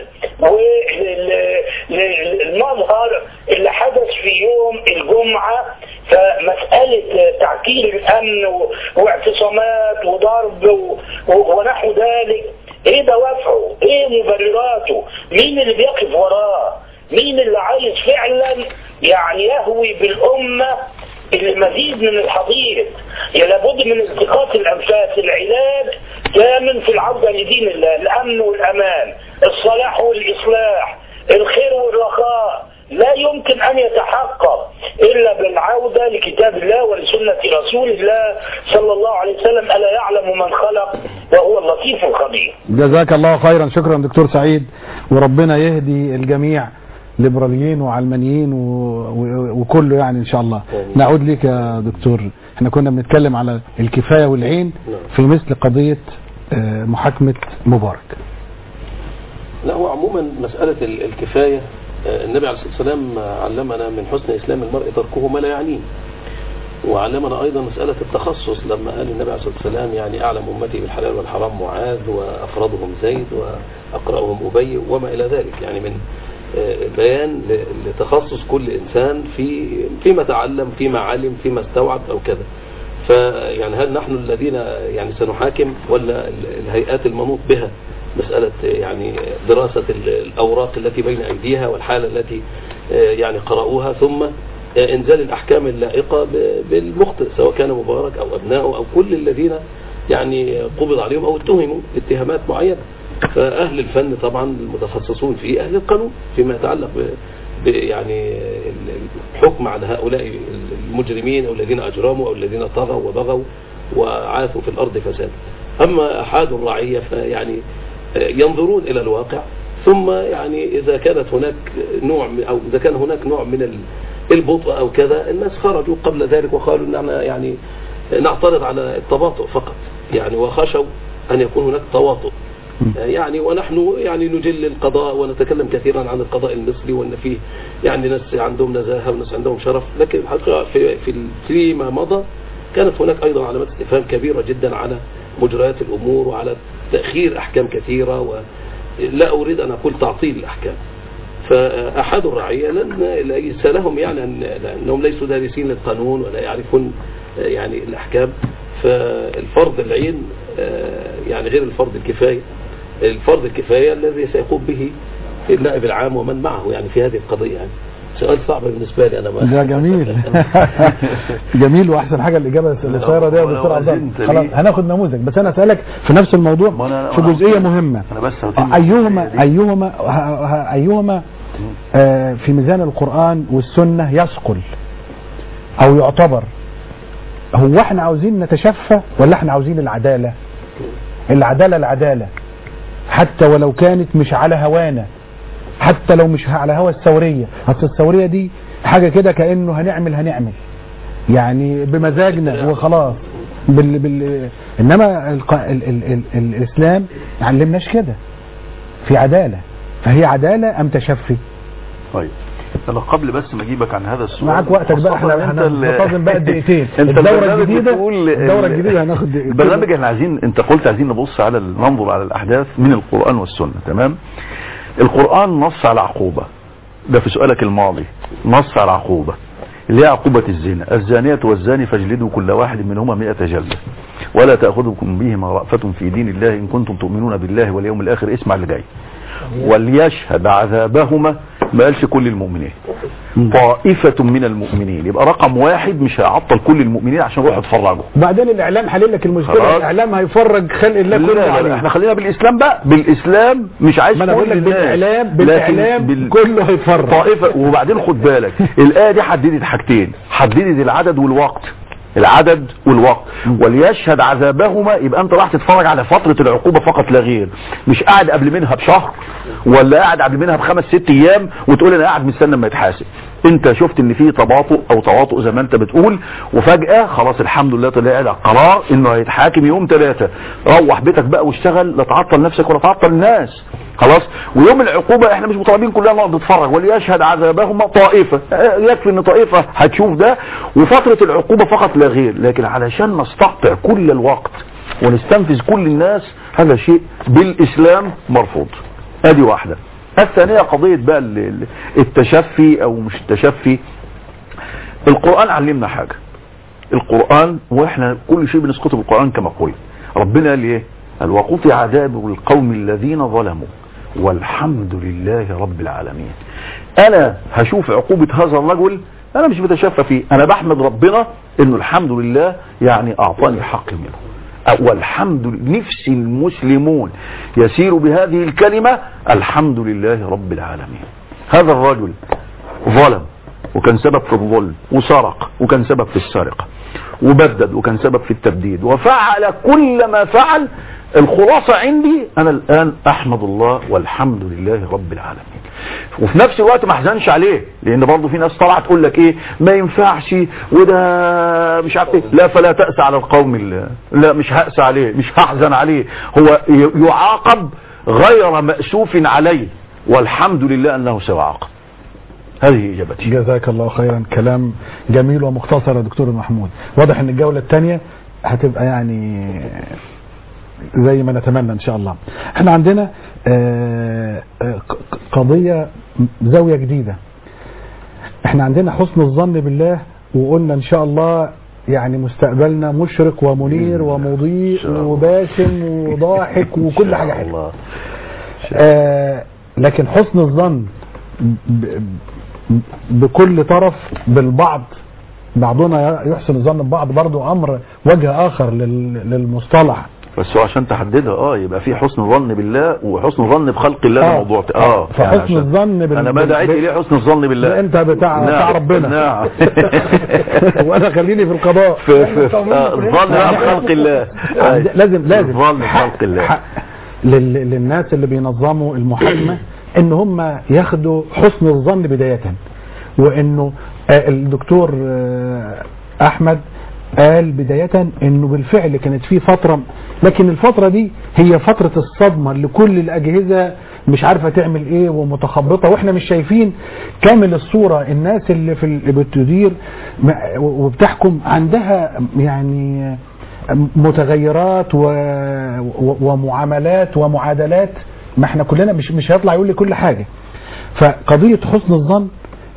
G: وللمظهر اللي حدث في يوم الجمعه فمساله تعكير الامن و- واعتصامات وضرب و- و- ونحو ذلك ايه دوافعه ايه مبرراته مين اللي بيقف وراه مين اللي عايز فعلا يعني يهوي بالأمة المزيد من الحضيض يعني لابد من التقاط الأنفاس العلاج كامن في العودة لدين الله الأمن والأمان الصلاح والإصلاح الخير والرخاء لا يمكن أن يتحقق إلا بالعودة لكتاب الله ولسنة رسول الله صلى الله عليه وسلم ألا يعلم من خلق وهو اللطيف الخبير
B: جزاك الله خيرا شكرا دكتور سعيد وربنا يهدي الجميع ليبراليين وعلمانيين و... و... وكله يعني ان شاء الله نعود لك يا دكتور احنا كنا بنتكلم على الكفاية والعين في مثل قضية آه، محاكمة مبارك
F: لا هو عموما مسألة ال- الكفاية آه، النبي عليه الصلاة والسلام آه، علمنا من حسن إسلام المرء تركه ما لا يعنيه وعلمنا أيضا مسألة التخصص لما قال النبي عليه الصلاة والسلام يعني أعلم أمتي بالحلال والحرام معاذ وأفرادهم زيد وأقرأهم أبي وما إلى ذلك يعني من آه، بيان ل- لتخصص كل إنسان في فيما تعلم فيما علم فيما استوعب أو كذا فيعني هل نحن الذين يعني سنحاكم ولا ال- الهيئات المنوط بها مسألة يعني دراسة ال- الأوراق التي بين أيديها والحالة التي آه، يعني قرأوها ثم آه، إنزال الأحكام اللائقة ب- بالمخطئ سواء كان مبارك أو أبنائه أو كل الذين يعني قبض عليهم أو اتهموا اتهامات معينة فأهل الفن طبعا المتخصصون فيه أهل القانون فيما يتعلق ب ب- يعني ال- الحكم على هؤلاء المجرمين أو الذين أجرموا أو الذين طغوا وبغوا وعاثوا في الأرض فسادا أما أحد الرعية فيعني ينظرون إلى الواقع ثم يعني إذا كانت هناك نوع من- أو إذا كان هناك نوع من ال- البطء أو كذا الناس خرجوا قبل ذلك وقالوا أن احنا يعني نعترض على التباطؤ فقط يعني وخشوا أن يكون هناك تواطؤ يعني ونحن يعني نجل القضاء ونتكلم كثيرا عن القضاء المصري وان فيه يعني ناس عندهم نزاهه وناس عندهم شرف لكن الحقيقه في في فيما مضى كانت هناك ايضا علامات استفهام كبيره جدا على مجريات الامور وعلى تاخير احكام كثيره ولا اريد ان اقول تعطيل الاحكام فأحد الرعية لن ليس لهم يعني أن أنهم ليسوا دارسين للقانون ولا يعرفون آه، يعني الأحكام فالفرض العين آه، يعني غير الفرض الكفاية الفرض الكفاية الذي سيقوم به النائب العام ومن معه يعني في هذه القضية يعني سؤال صعب بالنسبة لي أنا ما
B: ده جميل جميل واحسن حاجه الاجابه اللي صايره دي يا
C: ولو
B: دكتور عبد الله
C: أذنت لي-
B: خلاص هناخد نموذج بس انا اسالك في نفس الموضوع
C: ما أنا-
B: في
C: أنا-
B: جزئيه مهمه
C: أنا بس هتم
B: ايهما
C: الجزئية دي.
B: ايهما ه- ه- ايهما آه، في ميزان القران والسنه يثقل او يعتبر هو احنا عاوزين نتشفى ولا احنا عاوزين العداله العداله العداله حتى ولو كانت مش على هوانا حتى لو مش على هوا الثوريه اصل الثوريه دي حاجه كده كانه هنعمل هنعمل يعني بمزاجنا وخلاص بال بال انما الق... ال... ال... ال... ال... الاسلام ما علمناش كده في عداله فهي عداله ام تشفي
C: طيب انا قبل بس ما اجيبك عن هذا السؤال
B: معاك وقتك بقى احنا
C: خاصة أنت ال-
B: هننتظم بقى الدقيقتين
C: انت
B: الدوره
C: البرنامج
B: الجديده
C: بتقول
B: الدوره
C: ال-
B: الجديده هناخد دقيقتين.
C: البرنامج احنا عايزين انت قلت عايزين نبص على ال- ننظر على الاحداث من القران والسنه تمام القران نص على عقوبه ده في سؤالك الماضي نص على عقوبه اللي هي عقوبة الزنا الزانية والزاني فاجلدوا كل واحد منهما مئة جلدة ولا تأخذكم بهما رأفة في دين الله إن كنتم تؤمنون بالله واليوم الآخر اسمع اللي جاي وليشهد عذابهما ما قالش كل المؤمنين طائفة من المؤمنين يبقى رقم واحد مش هيعطل كل المؤمنين عشان يروحوا يتفرجوا
B: بعدين الاعلام حلل لك المشكله
C: خلاص.
B: الاعلام هيفرج خلق الله
C: لا
B: كله
C: لا لا
B: عليه
C: احنا خلينا بالاسلام بقى بالاسلام مش عايز
B: ما انا
C: كل
B: بقول لك
C: الناس.
B: بالاعلام
C: لكن
B: بالاعلام
C: بال-
B: كله هيفرج
C: طائفة وبعدين خد بالك الآية دي حددت حاجتين حددت العدد والوقت العدد والوقت وليشهد عذابهما يبقى انت راح تتفرج على فترة العقوبة فقط لا غير مش قاعد قبل منها بشهر ولا قاعد قبل منها بخمس ست ايام وتقول انا قاعد مستني لما يتحاسب انت شفت ان في تباطؤ او تواطؤ زي ما انت بتقول وفجأة خلاص الحمد لله طلع لك قرار انه هيتحاكم يوم ثلاثة روح بيتك بقى واشتغل لا تعطل نفسك ولا تعطل الناس خلاص ويوم العقوبة احنا مش مطالبين كلنا نقعد نتفرج وليشهد عذابهما طائفة اه، يكفي ان طائفة هتشوف ده وفترة العقوبة فقط لا غير لكن علشان نستقطع كل الوقت ونستنفذ كل الناس هذا شيء بالاسلام مرفوض ادي واحدة الثانية قضية بقى ال- ال- التشفي او مش التشفي القرآن علمنا حاجة القرآن واحنا كل شيء بنسقطه بالقرآن كما قلت ربنا قال ايه قال وقطع دابر القوم الذين ظلموا والحمد لله رب العالمين انا هشوف عقوبة هذا الرجل انا مش بتشفى فيه انا بحمد ربنا انه الحمد لله يعني اعطاني حق منه والحمد لله نفس المسلمون يسير بهذه الكلمة الحمد لله رب العالمين هذا الرجل ظلم وكان سبب في الظلم وسرق وكان سبب في السرقة وبدد وكان سبب في التبديد وفعل كل ما فعل الخلاصة عندي أنا الآن أحمد الله والحمد لله رب العالمين وفي نفس الوقت ما احزنش عليه لان برضه في ناس طلعت تقول لك ايه ما ينفعش وده مش عارف ايه لا فلا تأسى على القوم ال- لا مش هأسى عليه مش هحزن عليه هو ي- يعاقب غير مأسوف عليه والحمد لله انه سيعاقب هذه اجابتي
B: جزاك الله خيرا كلام جميل ومختصر يا دكتور محمود واضح ان الجولة الثانية هتبقى يعني زي ما نتمنى ان شاء الله احنا عندنا آه، آه، ق- قضية زاوية جديدة احنا عندنا حسن الظن بالله وقلنا ان شاء الله يعني مستقبلنا مشرق ومنير ومضيء
C: شاء الله.
B: وباسم وضاحك وكل حاجة حلوة
C: الله
B: آه لكن حسن الظن ب- ب- بكل طرف بالبعض بعضنا يحسن الظن ببعض برضو امر وجه اخر لل- للمصطلح
C: بس هو عشان تحددها اه يبقى في حسن ظن بالله وحسن ظن بخلق الله ده
B: آه.
C: موضوع ت- اه
B: فحسن
C: يعني عشان-
B: الظن بال-
C: انا ما
B: بال-
C: دعيت
B: بال-
C: اليه حسن الظن بالله
B: انت بتاع بتاع ربنا
C: نعم
B: وانا خليني في القضاء
C: في في في- آه، الظن بقى بخلق الله
B: عند- لازم لازم
C: الظن بخلق الله
B: حق لل- للناس اللي بينظموا المحاكمه ان هم ياخدوا حسن الظن بدايه وانه آه، الدكتور آه، احمد قال بداية انه بالفعل كانت في فترة لكن الفترة دي هي فترة الصدمة لكل الاجهزة مش عارفة تعمل ايه ومتخبطة واحنا مش شايفين كامل الصورة الناس اللي في اللي بتدير م- وبتحكم عندها يعني متغيرات و... و... ومعاملات ومعادلات ما احنا كلنا مش مش هيطلع يقول لي كل حاجة فقضية حسن الظن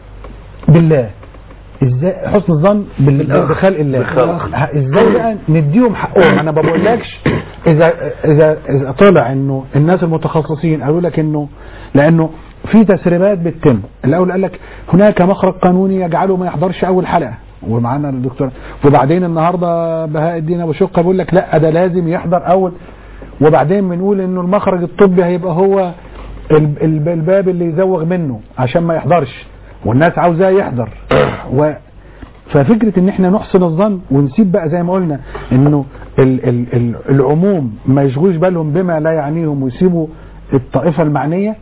B: بالله ازاي حسن الظن بال- بخلق الله
C: بخلق.
B: ه- ازاي بقى نديهم حقهم انا ما بقولكش اذا اذا اذا طلع انه الناس المتخصصين قالوا لك انه لانه في تسريبات بتتم الاول قال لك هناك مخرج قانوني يجعله ما يحضرش اول حلقه ومعانا الدكتور وبعدين النهارده بهاء الدين ابو شقه بيقول لك لا ده لازم يحضر اول وبعدين بنقول انه المخرج الطبي هيبقى هو ال- ال- الباب اللي يزوغ منه عشان ما يحضرش والناس عاوزاه يحضر و ففكرة ان احنا نحسن الظن ونسيب بقى زي ما قلنا انه ال ال ال العموم ما يشغلوش بالهم بما لا يعنيهم ويسيبوا الطائفة المعنية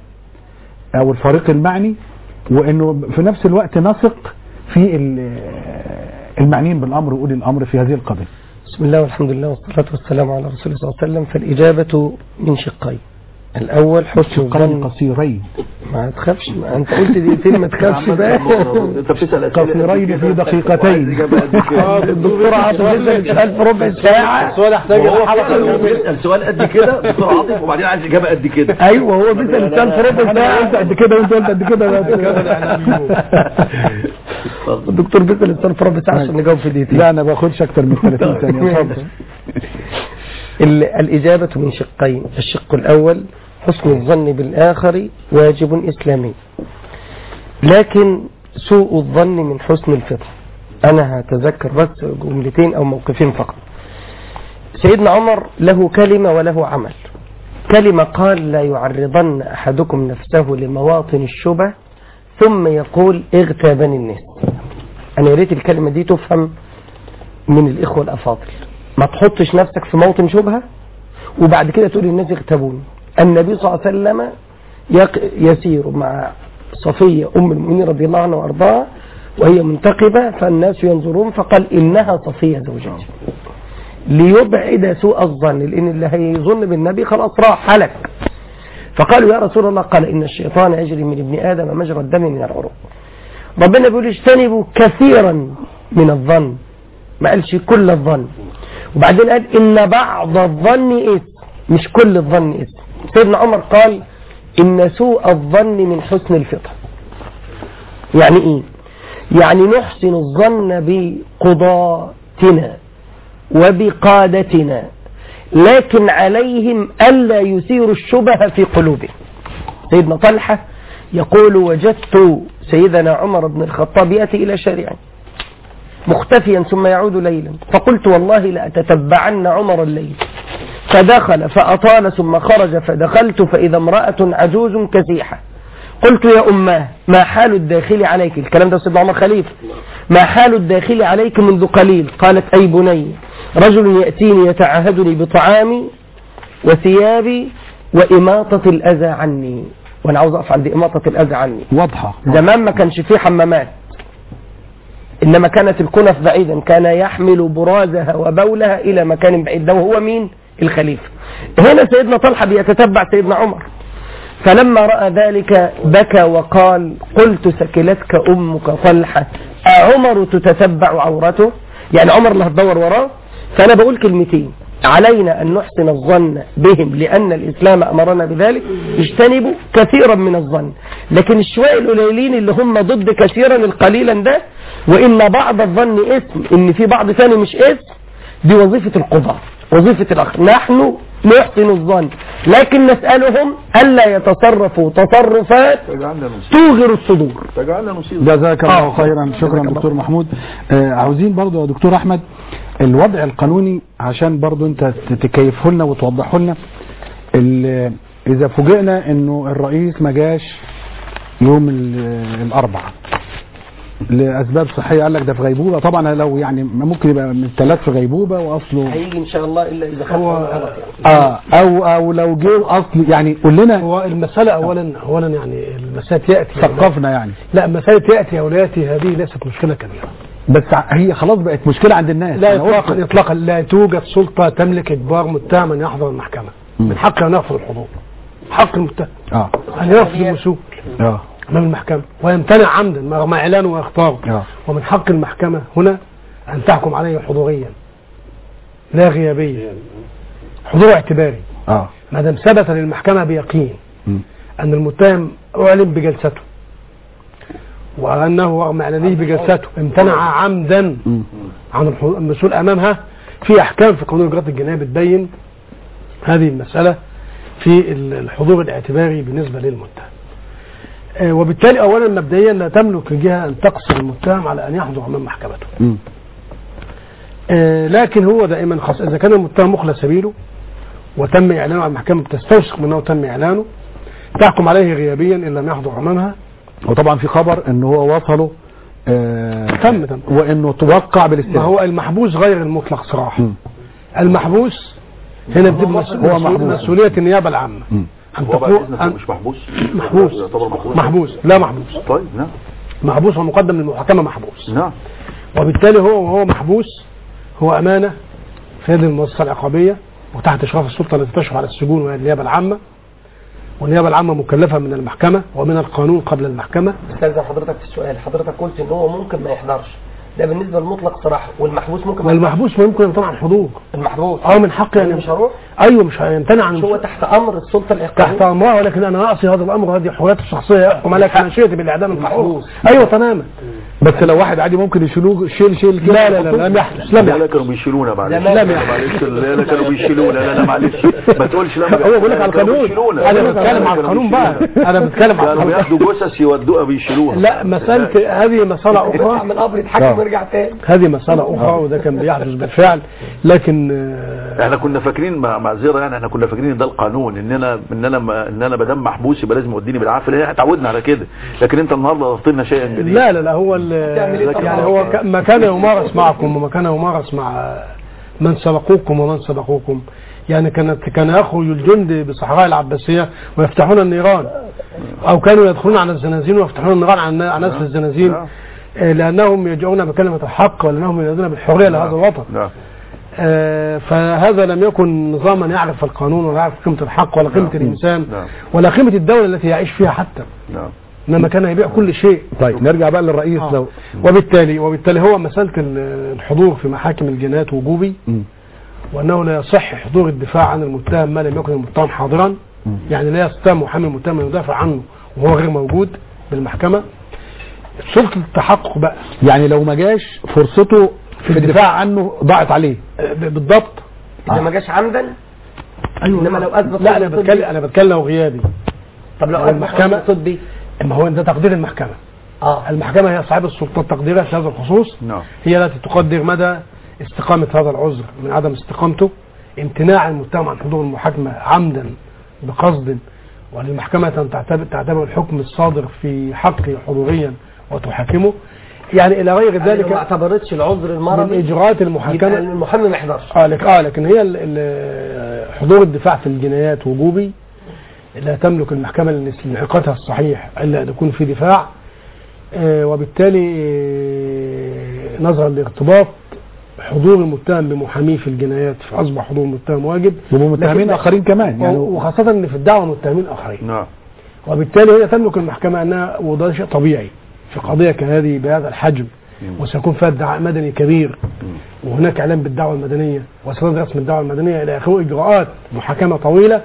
B: او الفريق المعني وانه في نفس الوقت نثق في ال- المعنيين بالامر واولي الامر في هذه القضية
D: بسم الله والحمد لله والصلاة والسلام على رسول الله صلى الله عليه وسلم فالإجابة من شقين الأول حسن
B: شقين
D: الظن
B: قصيرين
D: ما تخافش ما أنت قلت دقيقتين ما تخافش بقى
C: انت بتسال أسئلة
B: قصيرين في دقيقتين
D: آه، الدكتور عاطف يسأل سؤال في ربع ساعة
E: السؤال يحتاج
C: هو
E: الى حلقه
C: فعلا هو
E: يومية.
C: بيسال سؤال قد كده دكتور عاطف وبعدين عايز اجابه قد كده
D: أيوه هو بيسأل السؤال في ربع
B: انا قلت
D: ساعة
B: قد كده وانت قلت قد كده
D: الدكتور بيسأل السؤال في ربع ساعة عشان نجاوب في دقيقتين
B: لا انا باخدش اكتر من 30 ثانية اتفضل
D: ال- الإجابة من شقين الشق الأول حسن الظن بالآخر واجب إسلامي لكن سوء الظن من حسن الفطر أنا هتذكر بس جملتين أو موقفين فقط سيدنا عمر له كلمة وله عمل كلمة قال لا يعرضن أحدكم نفسه لمواطن الشبه ثم يقول اغتابني الناس أنا يا ريت الكلمة دي تفهم من الإخوة الأفاضل ما تحطش نفسك في موطن شبهة وبعد كده تقول الناس اغتابوني النبي صلى الله عليه وسلم يق- يسير مع صفية أم المؤمنين رضي الله عنها وأرضاها وهي منتقبة فالناس ينظرون فقال إنها صفية زوجتي ليبعد سوء الظن لأن اللي هيظن بالنبي خلاص راح هلك فقالوا يا رسول الله قال إن الشيطان يجري من ابن آدم مجرى الدم من العروق ربنا بيقول اجتنبوا كثيرا من الظن ما قالش كل الظن وبعدين قال إن بعض الظن إثم مش كل الظن إثم سيدنا عمر قال إن سوء الظن من حسن الفطر يعني إيه يعني نحسن الظن بقضاتنا وبقادتنا لكن عليهم ألا يثيروا الشبه في قلوبهم سيدنا طلحة يقول وجدت سيدنا عمر بن الخطاب يأتي إلى شارع مختفيا ثم يعود ليلا فقلت والله لأتتبعن عمر الليل فدخل فأطال ثم خرج فدخلت فإذا امرأة عجوز كسيحة قلت يا أماه ما حال الداخل عليك الكلام ده سيدنا عمر خليفة ما حال الداخل عليك منذ قليل قالت أي بني رجل يأتيني يتعهدني بطعامي وثيابي وإماطة الأذى عني وأنا عاوز أقف عند إماطة الأذى عني
B: واضحة
D: زمان ما كانش فيه حمامات إنما كانت الكنف بعيدا كان يحمل برازها وبولها إلى مكان بعيد ده وهو مين الخليفة هنا سيدنا طلحة بيتتبع سيدنا عمر فلما رأى ذلك بكى وقال قلت سكلتك أمك طلحة أعمر تتتبع عورته يعني عمر اللي هتدور وراه فأنا بقول كلمتين علينا أن نحسن الظن بهم لأن الإسلام أمرنا بذلك اجتنبوا كثيرا من الظن لكن الشوية القليلين اللي هم ضد كثيرا القليلا ده وإن بعض الظن اسم إن في بعض ثاني مش اسم دي وظيفة القضاء وظيفة الأخ نحن نحسن الظن لكن نسألهم ألا يتصرفوا تصرفات
C: تجعلنا نصيب
D: توغر الصدور
C: تجعلنا نصيب
B: جزاك الله
D: آه.
B: خيرا شكرا دكتور محمود آه عاوزين برضو يا دكتور احمد الوضع القانوني عشان برضو انت تكيفه لنا وتوضحه لنا ال- اذا فوجئنا انه الرئيس ما جاش يوم ال- الاربعاء لاسباب صحيه قال لك ده في غيبوبه طبعا لو يعني ممكن يبقى من الثلاث في غيبوبه واصله
D: هيجي إن شاء الله إلا إذا خدت
E: هو-
D: غلط يعني.
B: اه او او لو جه اصل يعني قول لنا
E: هو المسألة أولا أولا يعني المسألة يأتي
B: ثقفنا يعني
E: لا مسألة يأتي أو لا يأتي هذه ليست مشكلة كبيرة
B: بس هي خلاص بقت مشكله عند الناس
E: لا
B: أنا قلت-
E: إطلاقا إطلاقا لا توجد سلطة تملك إجبار متهم أن يحضر المحكمة من حقه أن يرفض الحضور حق المتهم
B: اه
E: أن يرفض الوصول
B: اه
E: أمام المحكمة ويمتنع عمدا رغم إعلانه وإخطاره
B: اه
E: ومن حق المحكمة هنا أن تحكم عليه حضوريا لا غيابيا حضور اعتباري
B: اه
E: ما دام ثبت للمحكمة بيقين
B: مم.
E: أن المتهم أعلن بجلسته وأنه رغم إعلانه بجلسته امتنع عمدا
B: مم.
E: عن الحضور- المسؤول أمامها في أحكام في قانون الإجراءات الجنائية بتبين هذه المسألة في ال- الحضور الاعتباري بالنسبة للمتهم آه، وبالتالي أولا مبدئيا لا تملك الجهة أن تقصر المتهم على أن يحضر أمام محكمته
B: مم.
E: آه، لكن هو دائما خاص إذا كان المتهم مخلص سبيله وتم إعلانه على المحكمة بتستوثق منه تم إعلانه تحكم عليه غيابيا إن لم يحضر أمامها
B: وطبعا في خبر ان هو وصله آه
E: تم تم
B: وانه توقع
E: ما
B: بالاستئذان
E: هو المحبوس غير المطلق صراحة
B: مم.
E: المحبوس هنا بتبقى مسؤول-
B: هو محبوس.
E: مسؤولية النيابة العامة
B: مم.
E: أن
C: هو بعد
E: تكون
C: اذنك
E: أن
C: مش محبوس
E: محبوس
C: يعتبر محبوس
E: محبوس لا محبوس
C: طيب نعم
E: محبوس ومقدم للمحاكمة محبوس
C: نعم
E: وبالتالي هو وهو محبوس هو أمانة في يد المؤسسة العقابية وتحت إشراف السلطة التي تشرف على السجون وهي النيابة العامة والنيابة العامة مكلفة من المحكمة ومن القانون قبل المحكمة
D: استاذن حضرتك في السؤال حضرتك قلت ان هو ممكن ما يحضرش ده بالنسبه للمطلق صراحه والمحبوس ممكن ما يحضرش.
E: والمحبوس ممكن يمتنع عن الحضور
D: المحبوس
E: اه من حقه يعني
D: مش هروح
E: ايوه مش هيمتنع عن
D: مش هو تحت امر السلطه
E: تحت
D: العقابيه
E: امرها ولكن انا اعصي هذا الامر وهذه حريته الشخصيه يحكم عليها كمشيئتي بالاعدام المحبوس
D: المحبوس.
E: ايوه تماما
B: بس لو واحد عادي ممكن يشيلوه شيل شيل كده
E: لا لا لا لم يحدث لم
C: لا لا
E: يحدث
C: كانوا بيشيلونا معلش
D: زمان.
C: لا معلش لا لا كانوا بيشيلونا لا لا معلش ما تقولش لا ما
E: هو بيقول لك على
C: كانوا
E: القانون
C: بيشيلونا.
E: انا
C: لا،
E: بتكلم
C: لا،
E: على
C: كانوا
E: القانون بقى
C: بيشيلونا.
E: انا بتكلم على
C: كانوا
E: القانون
C: بياخدوا جثث يودوها بيشيلوها
E: لا مسألة هذه مسألة
D: يطلع
E: أخرى
D: من القبر يتحكم
B: آه.
D: ويرجع تاني
E: هذه مسألة أخرى وده كان بيحدث بالفعل لكن آه،
C: احنا كنا فاكرين مع معذره يعني احنا كنا فاكرين ان ده القانون ان انا ان انا ما ان انا ما دام محبوس يبقى لازم يوديني بالعافيه لان احنا اتعودنا على كده لكن انت النهارده ضفت لنا شيئا جديدا
E: لا لا لا هو ال-
D: تعمل إيه
E: يعني
D: طبعا؟
E: هو ك- ما كان يمارس معكم وما كان يمارس مع من سبقوكم ومن سبقوكم يعني كانت كان يخرج الجند بصحراء العباسية ويفتحون النيران أو كانوا يدخلون على الزنازين ويفتحون النيران على النا- على ناس في الزنازين
C: نعم.
E: آه، لأنهم يدعون بكلمة الحق ولأنهم ينادون بالحرية لهذا الوطن
C: نعم
E: آه، فهذا لم يكن نظاما يعرف القانون ولا يعرف قيمة الحق ولا قيمة
C: نعم.
E: الإنسان
C: نعم.
E: ولا قيمة الدولة التي يعيش فيها حتى
C: نعم
E: إنما كان يبيع كل شيء
B: طيب نرجع بقى للرئيس
E: آه.
B: لو
E: وبالتالي وبالتالي هو مسألة ال- الحضور في محاكم الجنايات وجوبي
B: مم.
E: وأنه لا يصح حضور الدفاع عن المتهم ما لم يكن المتهم حاضرا يعني لا يستطيع محامي المتهم أن يدافع عنه وهو غير موجود بالمحكمة سلطة التحقق بقى
B: يعني لو ما جاش فرصته في الدفاع عنه ضاعت عليه
E: آه، ب- بالضبط
D: اذا ما جاش عمدا
E: ايوه
D: إنما لو أثبت
E: لا انا
D: طبي-
E: بتكلم انا بتكلم لو غيابي
D: طب لو
E: هو
D: اثبت
E: المحكمة-
D: عمد طبي
E: ما هو ده تقدير المحكمة
D: اه
E: المحكمة هي صاحبة السلطة التقديرية في هذا الخصوص
C: نعم
E: هي التي تقدر مدى استقامة هذا العذر من عدم استقامته امتناع المتهم عن حضور المحاكمة عمدا بقصد وللمحكمة أن تعتبر, تعتبر الحكم الصادر في حقه حضوريا وتحاكمه يعني إلى غير
D: يعني لو ما
E: ذلك
D: اعتبرتش العذر
E: من
D: المرضي
E: إجراءات
D: يبقى
E: المحاكمة
D: المحامي ما يحضرش
E: آه لك آه لكن هي ال- ال- حضور الدفاع في الجنايات وجوبي لا تملك المحكمة لانعقادها الصحيح إلا أن يكون في دفاع آه، وبالتالي آه، نظرا لارتباط حضور المتهم بمحاميه في الجنايات فأصبح حضور المتهم واجب
B: يبقوا متهمين
E: لكن-
B: اخرين كمان يعني
E: وخاصة أن في الدعوة متهمين آخرين
C: نعم
E: وبالتالي هي تملك المحكمة أنها وده شيء طبيعي في قضية كهذه بهذا الحجم وسيكون فيها ادعاء مدني كبير وهناك اعلان بالدعوه المدنيه واسناد رسم الدعوه المدنيه الى اخره اجراءات محاكمه طويله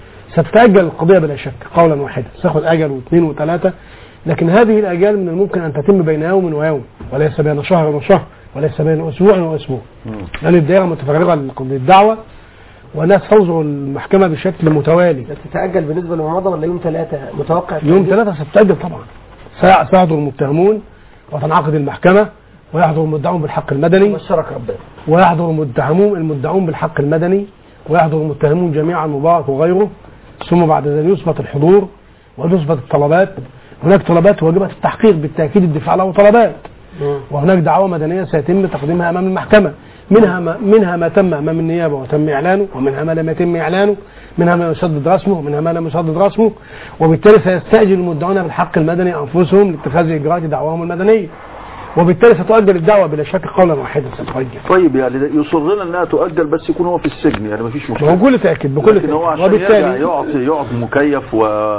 E: ستتاجل القضيه بلا شك قولا واحدا ستاخذ اجل واثنين وثلاثه لكن هذه الاجال من الممكن ان تتم بين يوم ويوم وليس بين شهر وشهر وليس بين اسبوع واسبوع لان الدائره متفرغه للدعوه والناس تنظر المحكمه بشكل متوالي
D: بس تتأجل بالنسبة لرمضان ولا يوم ثلاثة متوقع
E: يوم ثلاثة ستتأجل طبعا سيع- سيحضر المتهمون وتنعقد المحكمة ويحضر المدعون بالحق المدني
D: بشرك ربنا
E: ويحضر المدعمون المدعون بالحق المدني ويحضر المتهمون جميعا مبارك وغيره ثم بعد ذلك يثبت الحضور وتثبت الطلبات هناك طلبات واجبة التحقيق بالتأكيد الدفاع له طلبات وهناك دعوة مدنية سيتم تقديمها أمام المحكمة منها ما منها ما تم أمام النيابة وتم إعلانه ومنها ما لم يتم إعلانه منها ما يسدد رسمه ومنها ما لم يسدد رسمه وبالتالي سيستأجل المدعون بالحق المدني أنفسهم لاتخاذ إجراءات دعواهم المدنية وبالتالي ستؤجل الدعوة بلا شك قولا واحدا ستؤجل
C: طيب يعني ده يصر لنا انها تؤجل بس يكون هو في السجن يعني مفيش مشكله
E: بكل تأكيد بكل
C: لكن هو
E: تأكيد
C: عشان يرجع
E: وبالتالي
C: يقعد يقعد مكيف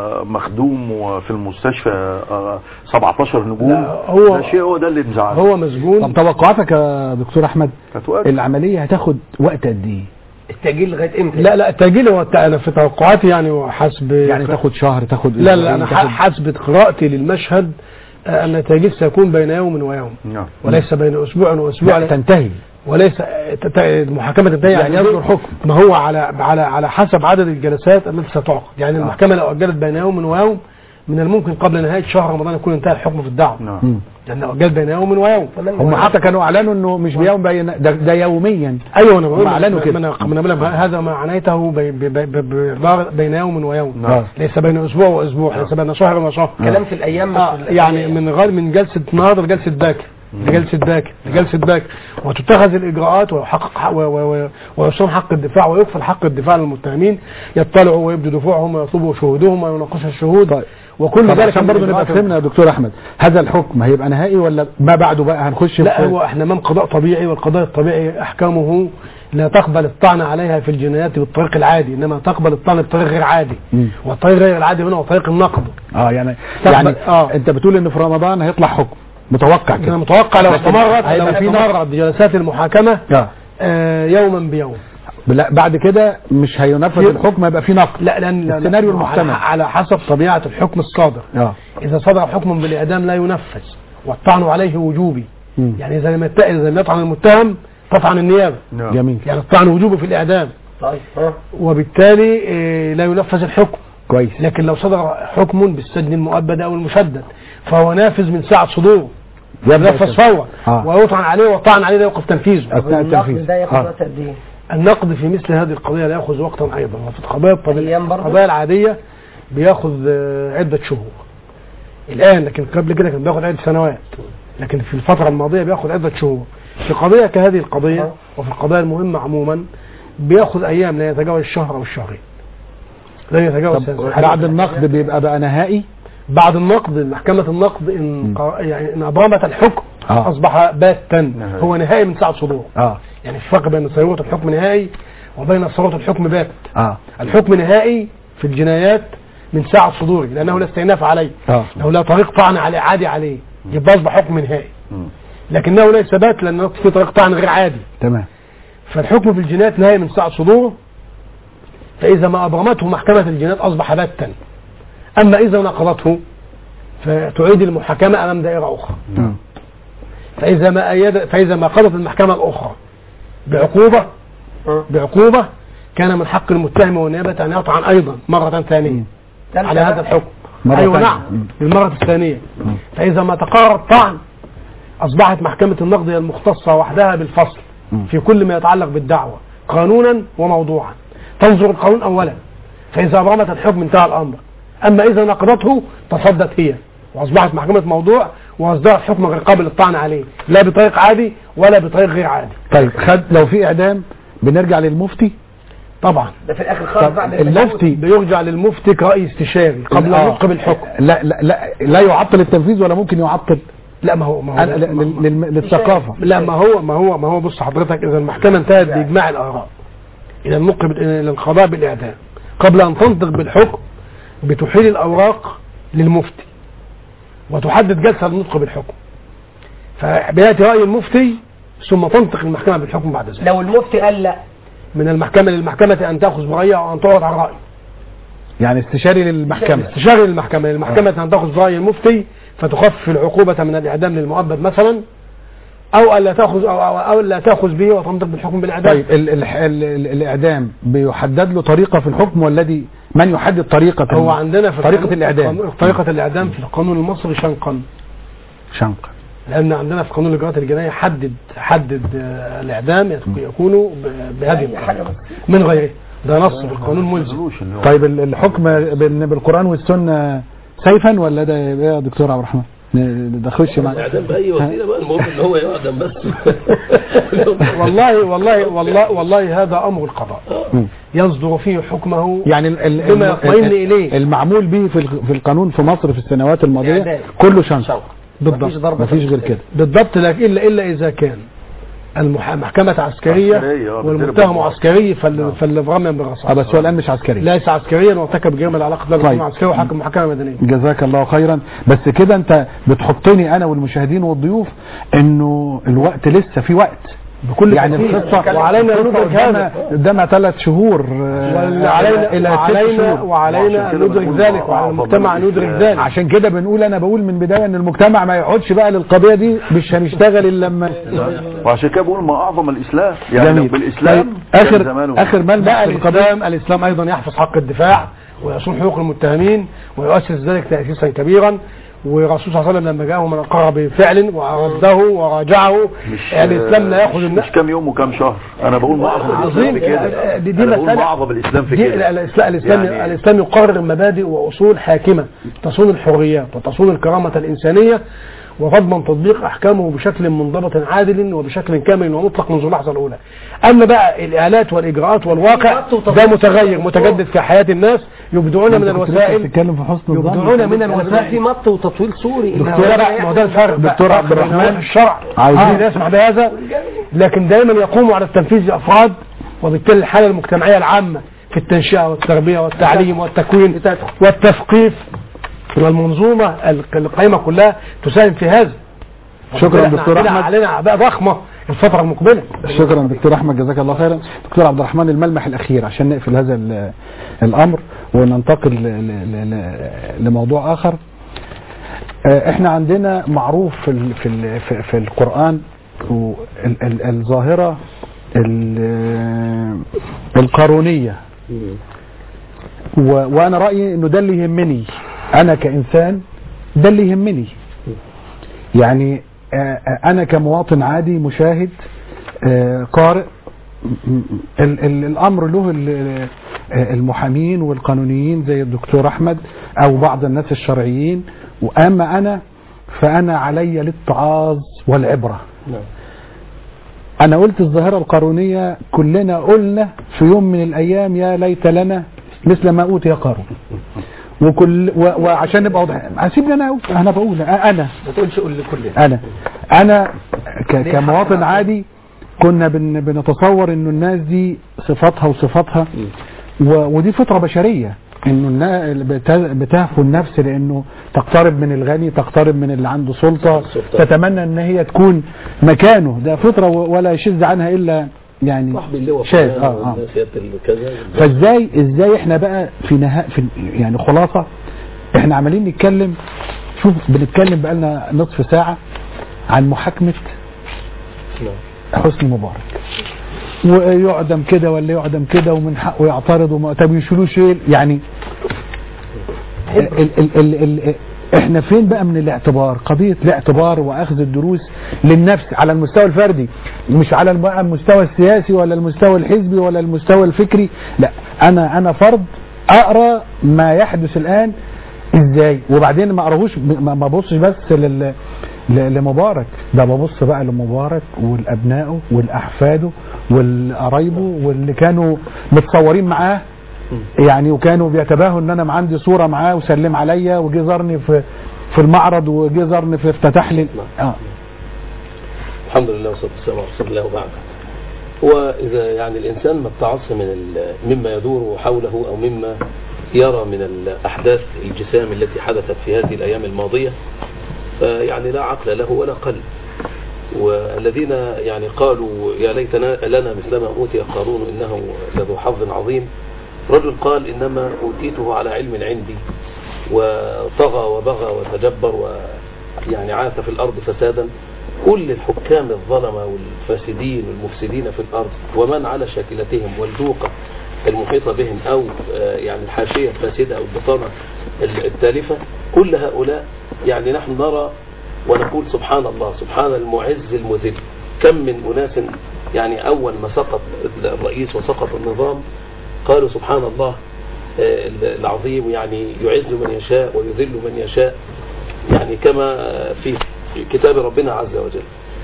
C: ومخدوم وفي المستشفى آه، 17 نجوم
E: لا، هو-
C: ده شيء هو ده اللي مزعله
E: هو مسجون
B: طب توقعاتك يا دكتور احمد
C: هتؤجل
B: العمليه هتاخد وقت قد ايه
D: التأجيل لغاية امتى؟
E: لا لا التأجيل هو الت- أنا في توقعاتي يعني وحسب
B: يعني تاخد شهر تاخد
E: لا لا
B: أسبوعين،
E: أنا
B: تاخد-
E: ح- حسب قراءتي للمشهد آه، أن التأجيل سيكون بين يوم ويوم
C: نعم
E: وليس بين أسبوع وأسبوع
B: لا تنتهي
E: وليس ت- ت- المحاكمة تنتهي
B: يعني
E: يعني
B: يصدر حكم.
E: ما هو على على على حسب عدد الجلسات التي ستعقد يعني المحكمة لو أجلت بين يوم ويوم من الممكن قبل نهاية شهر رمضان يكون انتهى الحكم في الدعوة
C: نعم
B: مم.
E: لأن لو أجلت بين يوم ويوم
B: هم حتى كانوا اعلنوا انه مش بيوم بين ده, ده يوميا
E: ايوه انا بقول
B: هم أعلنوا كده.
E: من من من هذا ما عنيته بي- بي- بي- بي- بي- بين يوم ويوم
B: نعم.
E: ليس بين اسبوع واسبوع ليس بين شهر وشهر
D: كلام في الأيام مش
E: آه
D: في
E: يعني من غير من جلسه النهارده لجلسه باكر لجلسه باكر لجلسه باكر وتتخذ الاجراءات ويحقق حق- و- و- و- ويصون حق الدفاع ويكفل حق الدفاع للمتهمين يطلعوا ويبدوا دفوعهم ويطلبوا شهودهم ويناقشوا الشهود
B: طيب.
E: وكل
B: طب
E: ذلك
B: عشان
E: من
B: برضه نبقى
E: إجراءات-
B: فهمنا يا دكتور احمد هذا الحكم هيبقى نهائي ولا ما بعده بقى هنخش
E: لا
B: في
E: هو احنا امام قضاء طبيعي والقضاء الطبيعي احكامه لا تقبل الطعن عليها في الجنايات بالطريق العادي انما تقبل الطعن بطريق غير عادي
B: مم.
E: والطريق غير العادي هنا هو طريق النقد
B: اه يعني
E: تقبل-
B: يعني
E: آه.
B: انت بتقول ان في رمضان هيطلع حكم متوقع
E: انا
B: كده
E: متوقع لو
B: لكن
E: استمرت
B: هيبقى
E: لو
B: في
E: استمرت جلسات المحاكمه
B: اه
E: آه يوما بيوم
B: لا بعد كده مش هينفذ
E: في-
B: الحكم هيبقى في نقد
E: لا لان لا-
B: السيناريو
E: لا-
B: المحتمل.
E: على, على حسب طبيعه الحكم الصادر
B: اه
E: اذا صدر حكم بالاعدام لا ينفذ والطعن عليه وجوبي
B: مم.
E: يعني اذا لم يت- اذا لم يطعن المتهم تطعن النيابه
C: نعم
B: جميل
E: يعني الطعن وجوبي في الاعدام
D: طيب ها
E: وبالتالي آه، لا ينفذ الحكم
B: كويس
E: لكن لو صدر حكم بالسجن المؤبد او المشدد فهو نافذ من ساعه صدوره ينفذ فورا
B: آه.
E: ويطعن عليه والطعن عليه لا يوقف تنفيذه
B: اثناء التنفيذ
D: النقد ده ياخد
B: آه.
D: وقت قد ايه؟
E: النقد في مثل هذه القضيه لا ياخذ وقتا ايضا وفي القضايا الطبيعيه
D: أيام برضه؟
E: القضايا العاديه بياخذ آه، عده شهور الان لكن قبل كده كان بياخذ عده سنوات لكن في الفتره الماضيه بياخذ عده شهور في قضيه كهذه القضيه
D: آه.
E: وفي القضايا المهمه عموما بياخذ ايام لا يتجاوز الشهر او الشهرين لا يتجاوز
B: طب
E: ثلاثة.
B: بعد النقد بيبقى بقى نهائي
E: بعد النقد محكمة النقد إن, قا- يعني إن أبرمت الحكم
B: آه.
E: أصبح باتا
C: نهائي.
E: هو نهائي من ساعة صدوره
B: اه
E: يعني في فرق بين صيغة الحكم نهائي وبين صيغة الحكم بات
B: اه
E: الحكم نهائي في الجنايات من ساعة صدوره لأنه لا استئناف عليه
B: اه
E: لو لا طريق طعن عليه عادي عليه يبقى أصبح حكم نهائي
C: مم.
E: لكنه ليس بات لأنه في طريق طعن غير عادي
B: تمام
E: فالحكم في الجنايات نهائي من ساعة صدوره فإذا ما أبرمته محكمة الجنايات أصبح باتا أما إذا نقضته فتعيد المحاكمة أمام دائرة أخرى
B: مم.
E: فإذا ما أيد فإذا ما قضت المحكمة الأخرى بعقوبة بعقوبة كان من حق المتهم والنيابة أن يطعن أيضا مرة ثانية على هذا الحكم
B: مرة
E: أيوة
B: ثانية.
E: نعم
B: مم.
E: للمرة الثانية فإذا ما تقرر الطعن أصبحت محكمة النقد هي المختصة وحدها بالفصل
B: مم.
E: في كل ما يتعلق بالدعوة قانونا وموضوعا تنظر القانون أولا فإذا أبرمت الحكم انتهى الأمر أما إذا نقضته تصدت هي وأصبحت محكمة موضوع وأصدرت حكم غير قابل للطعن عليه لا بطريق عادي ولا بطريق غير عادي
B: طيب خد لو في اعدام بنرجع للمفتي
E: طبعا
D: ده في الآخر خالص
B: طب
D: بعد
B: المفتي
E: بيرجع للمفتي كرأي استشاري قبل
B: آه.
E: النطق بالحكم
B: لا لا لا لا يعطل التنفيذ ولا ممكن يعطل
E: لا ما هو ما هو
B: أنا- لل- لل- للثقافه
E: لا ما هو ما هو ما هو بص حضرتك اذا المحكمه انتهت باجماع الاراء الى النطق بال- الى القضاء بالاعدام قبل ان تنطق بالحكم بتحيل الاوراق للمفتي وتحدد جلسه للنطق بالحكم فبياتي راي المفتي ثم تنطق المحكمة بالحكم بعد ذلك
D: لو المفتي قال لا
E: من المحكمة للمحكمة أن تأخذ برأيها وأن تعرض على الرأي
B: يعني استشاري للمحكمة
E: استشاري للمحكمة للمحكمة أن تأخذ برأي المفتي فتخفف العقوبة من الإعدام للمؤبد مثلا أو ألا تأخذ أو, أو, أو لا تأخذ به وتنطق بالحكم بالإعدام
B: طيب ال ال ال ال الإعدام بيحدد له طريقة في الحكم والذي من يحدد طريقة
E: هو عندنا في
B: طريقة
E: القانون-
B: الإعدام
E: طريقة الإعدام في القانون المصري شنقا
B: شنق
E: لأن عندنا في قانون الإجراءات الجنائية حدد حدد آه، الإعدام يكون ب- بهذه الطريقة من غيره ده نص في القانون ملزم
B: طيب ال- الحكم بال- بالقرآن والسنة سيفا ولا ده إيه يا دكتور عبد الرحمن ن- ده خش معاك
F: الاعدام باي وسيله بقى المهم ان هو يعدم بس
E: والله والله والله والله هذا أمر القضاء
B: مم.
E: يصدر فيه حكمه
B: يعني ال- ال-
E: بما
B: ال-
E: يطمئن
B: ال-
E: إليه.
B: المعمول به في ال- في القانون في مصر في السنوات الماضية
D: إعدام.
B: كله شنق
E: بالضبط
D: مفيش ضرب
B: مفيش غير كده
E: بالضبط لكن إلا إلا إذا كان المح- محكمة عسكرية
C: عسكرية، آه،
E: والمتهم
C: بتضرب
E: عسكري فال- فالرمي
B: اه
E: بالرصاص
B: بس هو الآن مش عسكري
E: ليس عسكريا وارتكب جريمة العلاقة لا
B: طيب.
E: بالقانون العسكري وحكم محكمة مدنية
B: جزاك الله خيرا بس كده انت بتحطني انا والمشاهدين والضيوف انه الوقت لسه في وقت
E: بكل
B: يعني
E: تأكيد.
B: القصه
E: وعلينا أن
B: القصة
E: ندرك
B: قدامها-
E: هذا
B: قدامها ثلاث شهور آه،
E: وعلينا
B: الى ست
E: وعلينا
B: شهور
E: وعلينا
C: وعشان
E: ان
C: كده
E: ندرك
C: بنقول
E: ذلك وعلى
C: أعظم
E: المجتمع ان يدرك
C: الإسلام.
E: ذلك
B: عشان كده بنقول انا بقول من بدايه ان المجتمع ما يقعدش بقى للقضيه دي مش هنشتغل الا لما
C: وعشان كده بقول ما اعظم الاسلام يعني لو
B: جميل
C: بالاسلام
B: طيب،
C: كان
B: اخر
C: زمانه
B: اخر ملمح
E: لا
B: في القضيه
E: الاسلام الاسلام ايضا يحفظ حق الدفاع ويصون حقوق المتهمين ويؤسس ذلك تاسيسا كبيرا والرسول صلى الله عليه وسلم لما جاءه من اقر بفعل ورده وراجعه
C: مش
E: يعني الاسلام لا ياخذ
C: مش,
E: الناس
C: مش كام يوم وكام شهر انا بقول ما اعظم الاسلام
E: عظيم
C: في كده
E: دي, دي
C: انا بقول ما
E: مسألة
C: اعظم الاسلام في
E: دي
C: كده
E: الاسلام الاسلام,
C: يعني-
E: الإسلام يقرر مبادئ واصول حاكمه تصون الحريات وتصون الكرامه الانسانيه وتضمن تطبيق احكامه بشكل منضبط عادل وبشكل كامل ومطلق منذ اللحظه الاولى. اما بقى الالات والاجراءات والواقع ده متغير متجدد في حياه الناس يبدعون من
B: أنت كنت لسه
E: الوسائل
B: بتتكلم في حسن الظن
E: يبدعون من
D: في
E: الوسائل
D: مط وتطويل سوري
E: دكتور لا ما هو ده الفرق بقى.
B: دكتور عبد
E: فرق بين
B: الرحمن.
E: روح الشرع
B: عاوزين-
E: عاوزين يسمح بهذا لكن دائما يقوم على التنفيذ افراد وبالتالي الحاله المجتمعيه العامه في التنشئه والتربيه والتعليم والتكوين والتثقيف والمنظومه الق- القائمه كلها تساهم في هذا
B: شكرا
E: إحنا
B: دكتور
E: عندنا-
B: احمد
E: علينا اعباء ضخمه الفتره المقبله
B: شكرا دكتور احمد جزاك الله خيرا دكتور عبد الرحمن الملمح الاخير عشان نقفل هذا ال- الامر وننتقل ل- ل- ل- لموضوع اخر آه، احنا عندنا معروف في ال- في ال- في- في القران و- ال- ال- الظاهره ال- القارونيه و- وانا رايي انه ده اللي يهمني انا كانسان ده اللي يهمني يعني آه، آه، انا كمواطن عادي مشاهد آه، قارئ م- م- ال- ال- الامر له ال- آه، المحامين والقانونيين زي الدكتور احمد او بعض الناس الشرعيين واما انا فانا علي الاتعاظ والعبره
F: نعم.
B: انا قلت الظاهره القانونيه كلنا قلنا في يوم من الايام يا ليت لنا مثل ما اوتي قارون وكل و- وعشان نبقى واضحين هسيبني انا أقول. انا بقول انا
D: ما تقولش قول لكلنا
B: انا انا ك- كمواطن عادي كنا بن بنتصور انه الناس دي صفاتها وصفاتها و- ودي فطره بشريه انه النا- بت- بتهفو النفس لانه تقترب من الغني تقترب من اللي عنده سلطه
F: السلطة.
B: تتمنى ان هي تكون مكانه ده فطره و- ولا يشذ عنها الا يعني
F: صاحب اللواء
B: شاذ
F: فلان
B: اه اه
F: ولا سياده الكذا
B: فازاي ازاي احنا بقى في نهاية في يعني خلاصة احنا عمالين نتكلم شوف بنتكلم بقى لنا نصف ساعة عن محاكمة
F: نعم.
B: حسني مبارك ويعدم كده ولا يعدم كده ومن حقه يعترض وما طب يشيلوه شيل يعني ال ال ال ال احنا فين بقى من الاعتبار قضية الاعتبار واخذ الدروس للنفس على المستوى الفردي مش على الم- المستوى السياسي ولا المستوى الحزبي ولا المستوى الفكري لا انا انا فرد اقرا ما يحدث الان ازاي وبعدين ما اقراهوش ما ما ابصش بس لل ل- لمبارك ده ببص بقى لمبارك والابنائه والاحفاده والقرايبه واللي كانوا متصورين معاه يعني وكانوا بيتباهوا ان انا عندي صوره معاه وسلم عليا وجه زارني في في المعرض وجه زارني في افتتح لي اه
F: الحمد لله والصلاه والسلام على رسول الله وبعد هو اذا يعني الانسان ما ابتعص من ال- مما يدور حوله او مما يرى من الاحداث الجسام التي حدثت في هذه الايام الماضيه فيعني لا عقل له ولا قلب والذين يعني قالوا يا ليتنا لنا مثل ما أوتي قارون إنه لذو حظ عظيم رجل قال إنما أوتيته على علم عندي وطغى وبغى وتجبر ويعني عاث في الأرض فسادا كل الحكام الظلمة والفاسدين والمفسدين في الأرض ومن على شاكلتهم والجوقة المحيطة بهم أو آه، يعني الحاشية الفاسدة أو البطانة التالفة كل هؤلاء يعني نحن نرى ونقول سبحان الله سبحان المعز المذل كم من أناس يعني أول ما سقط الرئيس وسقط النظام قالوا سبحان الله آه، العظيم يعني يعز من يشاء ويذل من يشاء يعني كما في كتاب ربنا عز وجل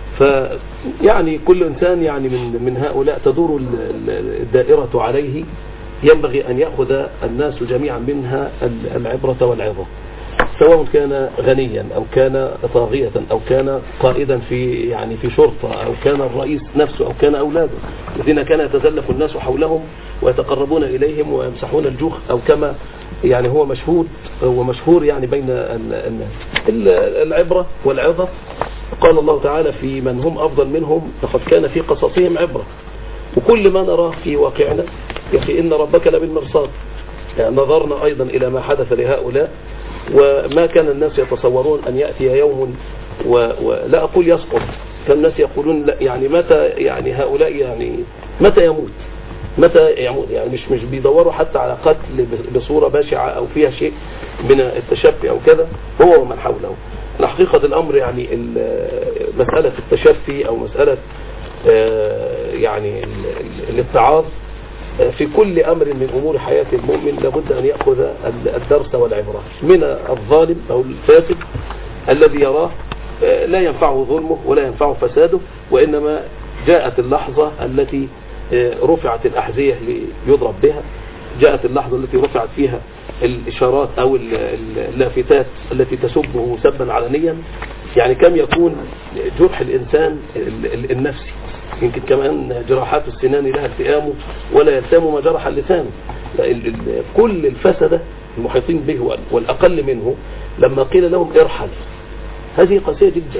F: فيعني كل إنسان يعني من من هؤلاء تدور ال- ال- الدائرة عليه ينبغي أن يأخذ الناس جميعا منها ال- العبرة والعظة سواء كان غنيا أو كان طاغية أو كان قائدا في يعني في شرطة أو كان الرئيس نفسه أو كان أولاده الذين كان يتزلف الناس حولهم ويتقربون إليهم ويمسحون الجوخ أو كما يعني هو مشهود هو مشهور يعني بين ال- الناس ال- العبرة والعظة قال الله تعالى في من هم أفضل منهم لقد كان في قصصهم عبرة وكل ما نراه في واقعنا يخي إن ربك لبالمرصاد يعني نظرنا أيضا إلى ما حدث لهؤلاء وما كان الناس يتصورون أن يأتي يوم و... ولا أقول يسقط كان الناس يقولون لا يعني متى يعني هؤلاء يعني متى يموت متى يموت يعني مش مش بيدوروا حتى على قتل ب- بصورة بشعة أو فيها شيء من التشفي أو كذا هو ومن حوله حقيقة الأمر يعني ال- مسألة التشفي أو مسألة آه، يعني ال- ال- الاتعاظ آه، في كل أمر من أمور حياة المؤمن لابد أن يأخذ ال- الدرس والعبرة من الظالم أو الفاسد الذي يراه آه، لا ينفعه ظلمه ولا ينفعه فساده وإنما جاءت اللحظة التي آه، رفعت الأحذية ليضرب بها جاءت اللحظة التي رفعت فيها الإشارات أو ال- ال- اللافتات التي تسبه سبا علنيا يعني كم يكون جرح الإنسان ال- ال- النفسي يمكن كمان جراحات السنان لها التئام ولا يلتام ما جرح اللسان لا، ال- ال- كل الفسدة المحيطين به وال- والأقل منه لما قيل لهم ارحل هذه قاسية جدا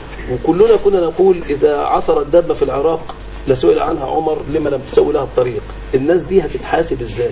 F: وكلنا كنا نقول إذا عثر الدابة في العراق لسئل عنها عمر لما لم تسوي لها الطريق الناس دي هتتحاسب ازاي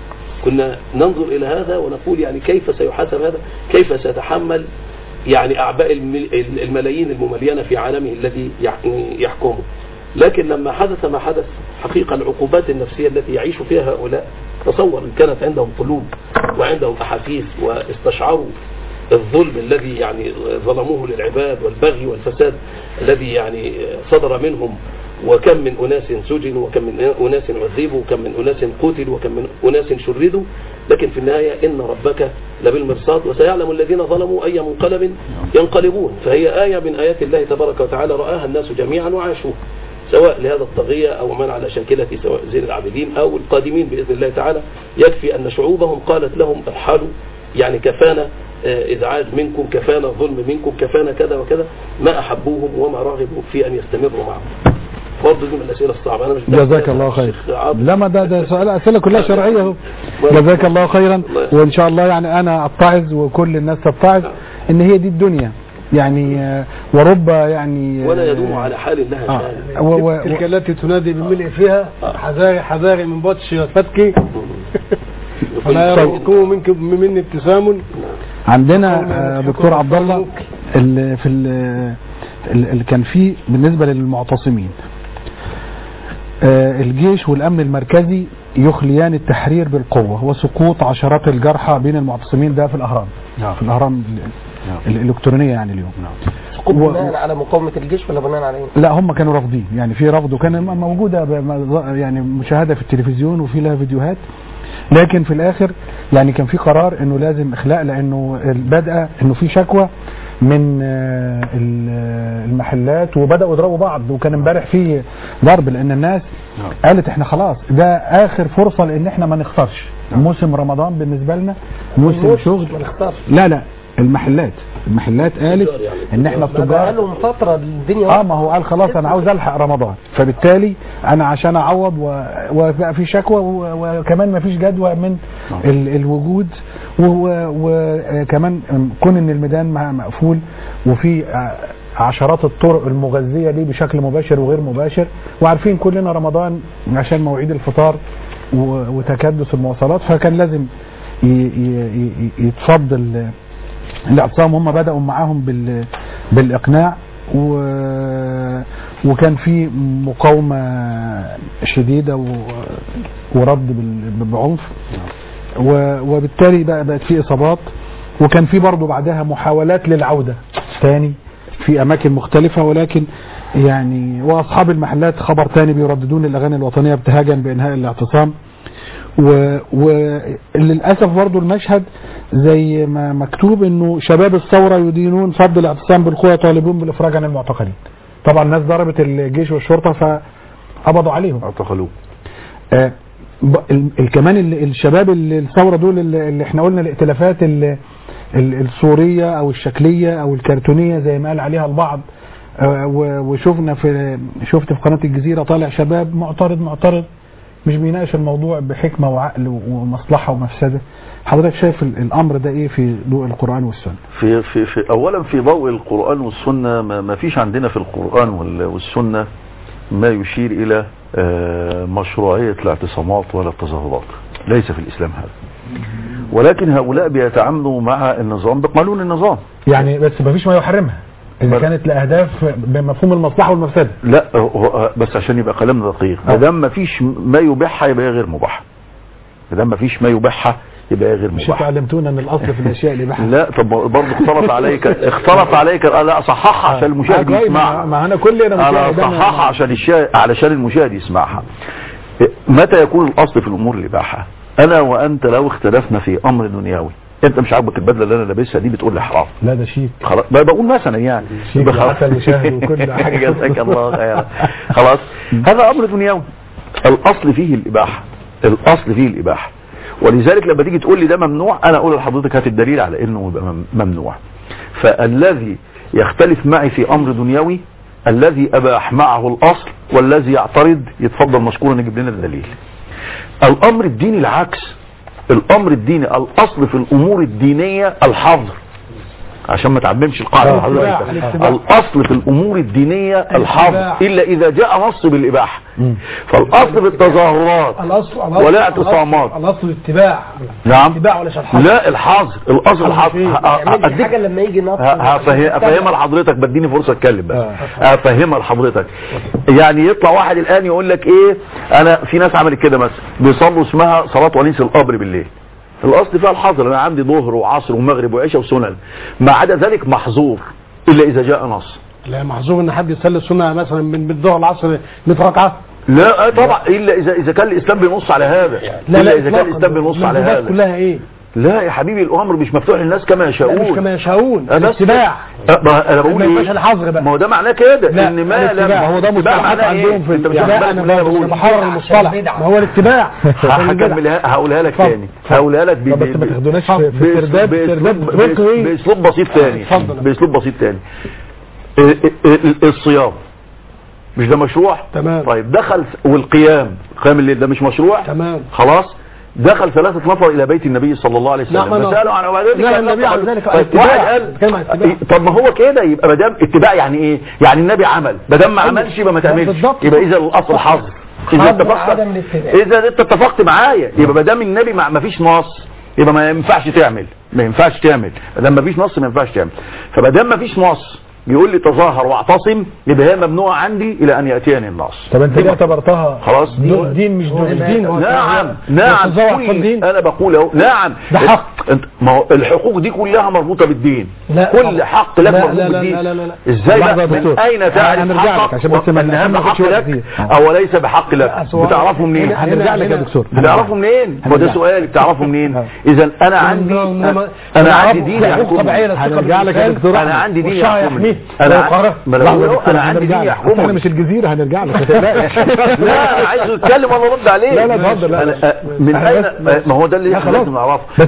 F: كنا ننظر إلى هذا ونقول يعني كيف سيحاسب هذا كيف سيتحمل يعني أعباء الم- الملايين المملينة في عالمه الذي يح- يحكمه لكن لما حدث ما حدث حقيقة العقوبات النفسية التي يعيش فيها هؤلاء تصور إن كانت عندهم قلوب وعندهم أحاسيس واستشعروا الظلم الذي يعني ظلموه للعباد والبغي والفساد الذي يعني صدر منهم وكم من أناس سجنوا وكم من أناس عذبوا وكم من أناس قتلوا وكم من أناس شردوا لكن في النهاية إن ربك لبالمرصاد وسيعلم الذين ظلموا أي منقلب ينقلبون فهي آية من آيات الله تبارك وتعالى رآها الناس جميعا وعاشوها سواء لهذا الطاغية أو من على شاكلة سواء زين العابدين أو القادمين بإذن الله تعالى يكفي أن شعوبهم قالت لهم ارحلوا يعني كفانا آه، إزعاج منكم كفانا ظلم منكم كفانا كذا وكذا ما أحبوهم وما رغبوا في أن يستمروا معهم برضه دي من الأسئلة الصعبة أنا مش
B: جزاك الله خير
F: الشيخ عاطف.
B: لا ما ده ده سؤال اسئله كلها شرعيه اهو جزاك الله خيرا وان شاء الله يعني انا اتعظ وكل الناس تتعظ ان هي دي الدنيا يعني آه، ورب يعني آه،
F: ولا يدوم على حال لها
B: آه،
F: شان
B: و- و-
E: تلك التي تنادي بالملء فيها حذاري حذاري من بطش وفتك ولا
B: طيب.
E: يرزقكم منك مني ابتسام
B: عندنا
E: قوم
B: آه،
E: يضحكون
B: دكتور عبد الله
E: ويفرموك.
B: ال- في ال- ال- اللي كان فيه بالنسبه للمعتصمين آه، الجيش والامن المركزي يخليان التحرير بالقوه وسقوط عشرات الجرحى بين المعتصمين ده في الاهرام في الاهرام ال- الالكترونيه يعني اليوم
D: سقوط
B: و-
D: بناء على مقاومة الجيش ولا بناء على ايه؟
B: لا هم كانوا رافضين يعني في رفض وكان م- موجوده ب- م- يعني مشاهده في التلفزيون وفي لها فيديوهات لكن في الاخر يعني كان في قرار انه لازم اخلاء لانه بدأ انه في شكوى من آه، ال- آه، المحلات وبداوا يضربوا بعض وكان امبارح في ضرب لان الناس قالت احنا خلاص ده اخر فرصه لان احنا ما نخسرش موسم رمضان بالنسبه لنا موسم شغل
D: ما نختارش
B: لا لا المحلات المحلات قالت
F: التجار يعني.
B: ان احنا
D: ما بقى
B: التجار
D: لهم فترة الدنيا
B: اه ما هو قال خلاص انا عاوز الحق رمضان فبالتالي انا عشان اعوض و- وبقى في شكوى و- وكمان ما فيش جدوى من ال- الوجود و- و- وكمان كون ان الميدان مع- مقفول وفي ع- عشرات الطرق المغذية ليه بشكل مباشر وغير مباشر وعارفين كلنا رمضان عشان مواعيد الفطار و- وتكدس المواصلات فكان لازم ي- ي- ي- يتصد ال- الاعتصام هم بدأوا معاهم بال بالإقناع و... وكان في مقاومة شديدة و... ورد بال... بعنف و... وبالتالي بقى بقت في إصابات وكان في برضه بعدها محاولات للعودة تاني في أماكن مختلفة ولكن يعني وأصحاب المحلات خبر تاني بيرددون الأغاني الوطنية ابتهاجا بإنهاء الاعتصام و- وللاسف برضو المشهد زي ما مكتوب انه شباب الثوره يدينون فض الاعتصام بالقوه يطالبون بالافراج عن المعتقلين طبعا الناس ضربت الجيش والشرطه فقبضوا عليهم
C: اعتقلوه
B: آه، ب- ال- ال- كمان ال- الشباب ال- الثوره دول اللي اللي احنا قلنا الائتلافات ال- ال- الصوريه او الشكليه او الكرتونيه زي ما قال عليها البعض آه، و- وشفنا في شفت في قناه الجزيره طالع شباب معترض معترض مش بيناقش الموضوع بحكمه وعقل و- ومصلحه ومفسده حضرتك شايف ال- الامر ده ايه في ضوء القران والسنه
C: في في في اولا في ضوء القران والسنه ما, ما فيش عندنا في القران وال- والسنه ما يشير الى آه، مشروعيه الاعتصامات ولا التظاهرات ليس في الاسلام هذا ولكن هؤلاء بيتعاملوا مع النظام بقانون النظام
B: يعني بس مفيش ما يحرمها اذا
C: بل-
B: كانت لاهداف بمفهوم المصلحه والمفسده
C: لا هو- بس عشان يبقى كلامنا دقيق ما دام ما فيش ما يبيحها يبقى هي غير مباحه ما دام ما فيش ما يبيحها يبقى هي غير
B: مش انتوا
C: مباحه
B: علمتونا ان الاصل في الاشياء الاباحه
C: لا طب برضه اختلط عليك اختلط عليك آه، لا صححها عشان المشاهد
B: آه،
C: يسمعها
B: ما انا كل انا
C: انا
B: مشاهد،
C: صححها عشان الشا... علشان المشاهد يسمعها متى يكون الاصل في الامور الاباحه انا وانت لو اختلفنا في امر دنيوي انت مش عاجبك البدله اللي انا لابسها دي بتقول لي حرام
B: لا ده شيك
C: خلاص ب- بقول مثلا يعني
B: شيك
C: بخ-
B: وحتى المشاهد وكل حاجة.
C: جزاك الله خيرا خلاص هذا امر دنيوي الاصل فيه الاباحه الاصل فيه الاباحه ولذلك لما تيجي تقول لي ده ممنوع انا اقول لحضرتك هات الدليل على انه يبقى مم- ممنوع فالذي يختلف معي في امر دنيوي الذي اباح معه الاصل والذي يعترض يتفضل مشكورا يجيب لنا الدليل الامر الديني العكس الامر الديني الاصل في الامور الدينيه الحظر عشان ما تعممش القاعده اللي حضرتك
E: الاتباع،
C: قلتها.
E: الاتباع.
C: الاصل في الامور الدينيه الحظر
E: الاتباع.
C: الا اذا جاء نص بالاباحه فالاصل في التظاهرات
E: الاصل الاصل
C: ولا اعتصامات.
E: الأصل- الاصل الاتباع
C: نعم
E: الاتباع وليس الحظر
C: لا الحظر الاصل الحظر
E: فيه.
C: ه- ه-
D: يعمل
C: هديك-
D: حاجه لما يجي نص
C: ه- هفهم- افهمها لحضرتك بديني فرصه اتكلم بس افهمها لحضرتك يعني يطلع واحد الان يقول لك ايه انا في ناس عملت كده مثلا بيصلوا اسمها صلاه ونيس القبر بالليل الاصل فيها الحظر انا عندي ظهر وعصر ومغرب وعشاء وسنن ما عدا ذلك محظور الا اذا جاء نص
E: لا محظوظ ان حد يصلي السنه مثلا من من الظهر العصر 100 ركعه
C: لا آه طبعا الا اذا اذا كان الاسلام بينص على هذا
E: لا
C: الا
E: لا
C: اذا كان
E: إطلاقاً.
C: الاسلام بينص على
E: المندوبات
C: هذا
E: كلها ايه
C: لا يا حبيبي الامر مش مفتوح للناس كما
E: لا
C: يشاءون
E: مش كما يشاءون
C: أه بس-
E: الاتباع
C: أه ما انا بقول
E: ما يبقاش
C: ايه
E: الحظر بقى.
C: ما هو ده معناه كده
E: لا،
C: ان ما
E: الاتباع.
C: لم
E: هو ده
C: الاتباع
E: مصطلحات
C: معناه إيه؟
E: عندهم في
C: انت مش
E: الاتباع.
C: واخد بالك من اللي انا
E: انا
C: بقوله
E: بحرر المصطلح ما هو الاتباع
C: هكملها هقولها لك
E: اتفضل.
C: تاني هقولها لك ب-
B: طب بس
C: ب-
B: ما
C: ب-
B: تاخدوناش في في
C: بأس-
B: ترداد ترداد
C: بأسلوب
B: فقهي
C: باسلوب بسيط تاني
E: اتفضل.
C: باسلوب بسيط تاني ال- ال- الصيام مش ده مشروع
E: تمام.
C: طيب دخل والقيام قيام الليل ده مش مشروع
E: تمام.
C: خلاص دخل ثلاثة نفر إلى بيت النبي صلى الله عليه وسلم
E: نعم، أنا-
C: فسألوا عن وبعدين
E: نهى النبي عن ذلك
C: طيب
E: اتباع.
C: واحد قال
E: بتكلم عن اتباع.
C: طب ما هو كده يبقى ما دام اتباع يعني ايه؟ يعني النبي عمل ما دام ما
E: أيوة.
C: عملش يبقى ما تعملش
E: بالضبط.
C: يبقى إذا الأصل حظر إذا
D: حظر
C: اتفقت
D: عدم الاتباع.
C: إذا أنت اتفقت معايا يبقى ما دام النبي ما ما فيش نص يبقى ما ينفعش تعمل ما ينفعش تعمل ما دام ما فيش نص ما ينفعش تعمل فما دام ما فيش نص بيقول لي تظاهر واعتصم يبقى هي ممنوعة عندي إلى أن يأتيني النص
B: طب انت ليه اعتبرتها
C: خلاص
B: دو- دين مش دين
E: دين هو
C: نعم
E: هو
C: نعم
E: تتزوج
C: كل-
E: في الدين
C: انا بقول اهو نعم
E: ده حق.
C: انت ما هو الحقوق دي كلها مربوطه بالدين
E: لا
C: كل
E: طبعا.
C: حق لك
E: لا،
C: مربوط
E: لا، لا،
C: بالدين
E: لا، لا، لا، لا.
C: ازاي
B: لحظة
C: بقى
B: يا
C: من
B: دكتور.
C: اين تعرف
B: هنرجع لك
C: حقك
B: عشان بس ما-
C: ان
B: عشان
C: هذا
B: ما
C: حق
B: ناخدش وقت
C: لك
B: كتير.
C: او ليس بحق لك
E: أصل هو-
C: بتعرفه منين
E: هنا-
B: هنرجع لك يا
E: هنا-
B: دكتور
C: بتعرفه منين هو ده
E: هنرجع.
C: سؤالي بتعرفه منين اذا انا عندي
E: إنما-
C: انا
E: إنما
C: عندي
E: يعرفوا
C: دين
E: حقوق
C: يحكمني
E: طبيعية للثقة
B: هنرجع لك يا
E: بالإنسان.
B: دكتور
C: انا عندي دين
E: والشرع
C: يحكمني
E: يحميه.
C: انا
E: لا يقهره.
C: ما أنا
B: لحظة
C: بقول
B: يا
C: أهو،
B: دكتور،
C: انا عندي دين
B: هنرجع لك. أصل احنا
C: يحكمني
B: مش الجزيرة هنرجع لك ما تقلقش.
C: لا انا عايز اتكلم وانا ارد عليه
B: لا، لا، اتفضل، لا،
C: أنا-
B: لا.
C: من
B: احنا
C: اين
B: بس-
C: ما هو ده اللي
B: لا،
C: احنا
B: خلاص.
C: لازم نعرفه
B: بس
C: من
B: كمل
C: اين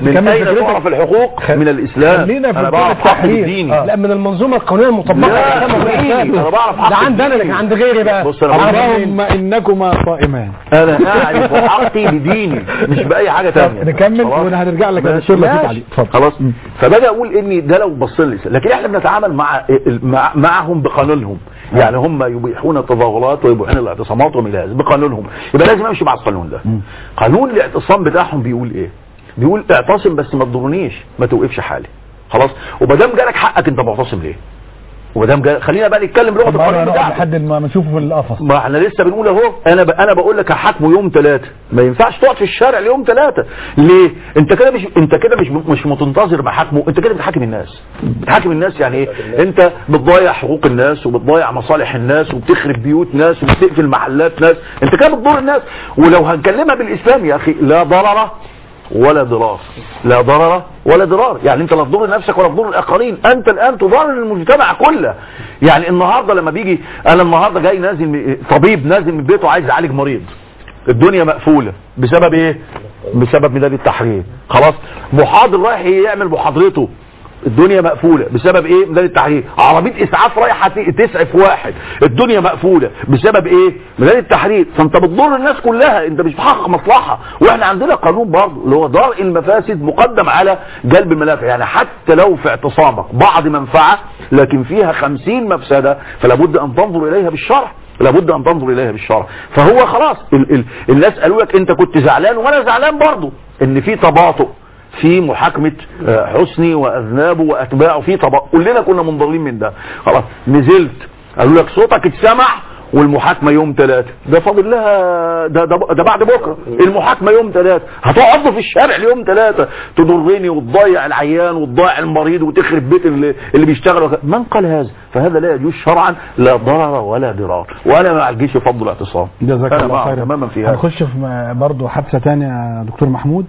E: حضرتك-
C: تعرف الحقوق من الاسلام
E: خلينا في
C: انا
E: الدور
C: بعرف حقي
E: التحرير
C: الديني
E: لا من المنظومه القانونيه المطبقه
C: لا،
E: على الإسلام
C: خليني.
E: والإسلام.
C: أنا بعرف حق
E: ده عندنا
C: الدين.
E: لكن عند غيري بقى
C: بص أنا بقول
E: عرفهم
B: اللهم انكما صائمان
C: انا اعرف حقي بديني مش باي حاجه تانية
B: نكمل
C: خلاص؟
B: وهنرجع لك يا
C: ماشي.
B: دكتور لطيف
C: ماشي.
B: علي اتفضل
C: خلاص فبدا اقول اني ده لو بص لي لكن احنا بنتعامل مع مع- معهم بقانونهم يعني هم يبيحون التظاهرات ويبيحون الاعتصامات ومن هذا بقانونهم يبقى لازم امشي مع القانون ده قانون الاعتصام بتاعهم بيقول ايه بيقول اعتصم بس ما تضرنيش ما توقفش حالي خلاص وما دام جالك حقك انت معتصم ليه وما دام جالك خلينا بقى نتكلم لغه
B: طب أنا
C: القانون
B: نقعد
C: بتاعتك
B: لحد ما نشوفه في القفص
C: ما احنا لسه بنقول اهو انا ب... انا بقول لك هحاكمه يوم ثلاثة ما ينفعش تقعد في الشارع ليوم ثلاثة ليه انت كده مش انت كده مش مش متنتظر محاكمه انت كده بتحاكم الناس بتحاكم الناس يعني ايه انت بتضيع حقوق الناس وبتضيع مصالح الناس وبتخرب بيوت ناس وبتقفل محلات ناس انت كده بتضر الناس ولو هنكلمها بالاسلام يا اخي لا ضرر ولا ضرار لا ضرر ولا ضرار يعني انت لا تضر نفسك ولا تضر الاخرين انت الان تضر المجتمع كله يعني النهارده لما بيجي انا النهارده جاي نازل من- طبيب نازل من بيته عايز يعالج مريض الدنيا مقفوله بسبب ايه بسبب ميدان التحرير خلاص محاضر رايح يعمل محاضرته الدنيا مقفولة بسبب ايه ميدان التحرير عربية اسعاف رايحة ت- تسعف واحد الدنيا مقفولة بسبب ايه ميدان التحرير فانت بتضر الناس كلها انت مش بتحقق مصلحة واحنا عندنا قانون برضه اللي هو درء المفاسد مقدم على جلب المنافع يعني حتى لو في اعتصامك بعض منفعة لكن فيها خمسين مفسدة فلا بد ان تنظر اليها بالشرع لابد ان تنظر اليها بالشرع فهو خلاص ال ال الناس قالوا لك انت كنت زعلان وانا زعلان برضه ان في تباطؤ في محاكمة آه، حسني وأذنابه وأتباعه في طبق كلنا كنا منضرين من ده خلاص نزلت قالوا لك صوتك اتسمع والمحاكمة يوم ثلاثة ده فاضل لها ده, ده, ده بعد بكرة المحاكمة يوم ثلاثة هتقعد في الشارع ليوم ثلاثة تضرني وتضيع العيان وتضيع المريض وتخرب بيت اللي, اللي بيشتغل وك... من قال هذا فهذا لا يجوز شرعا لا ضرر ولا ضرار وانا مع الجيش يفضل الاعتصام
B: جزاك
C: أنا
B: الله
C: معه
B: خيرا
C: تماما في هذا
B: هنخش في م- برضه حادثه ثانيه يا دكتور محمود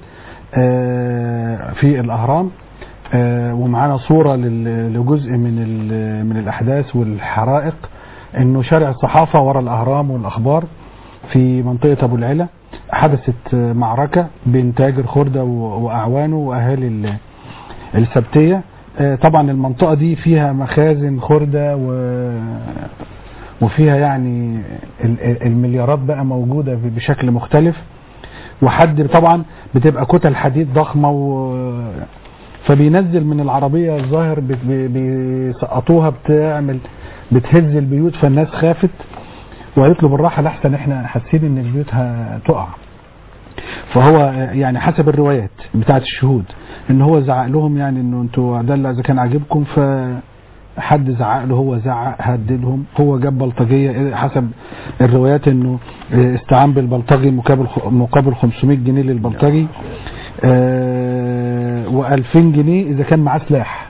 B: آه، في الاهرام آه، ومعانا صوره لل- لجزء من ال- من الاحداث والحرائق انه شارع الصحافه ورا الاهرام والاخبار في منطقه ابو العلا حدثت آه، معركه بين تاجر خرده و- واعوانه واهالي ال- السبتيه آه، طبعا المنطقه دي فيها مخازن خرده و وفيها يعني ال- ال- المليارات بقى موجودة ب- بشكل مختلف وحد طبعا بتبقى كتل حديد ضخمة و فبينزل من العربية الظاهر بت- بي- بيسقطوها بتعمل بتهز البيوت فالناس خافت وقالت له بالراحة لحسن احنا حاسين ان البيوت هتقع فهو يعني حسب الروايات بتاعت الشهود ان هو زعق لهم يعني انه انتوا ده اللي اذا كان عاجبكم ف حد زعق له هو زعق هددهم هو جاب بلطجيه حسب الروايات انه استعان بالبلطجي مقابل مقابل 500 جنيه للبلطجي و2000 جنيه اذا كان معاه سلاح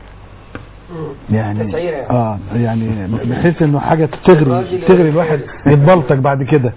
B: يعني
D: تسعيرة يعني.
B: اه يعني بحيث انه حاجه تغري تغري الواحد يتبلطج بعد كده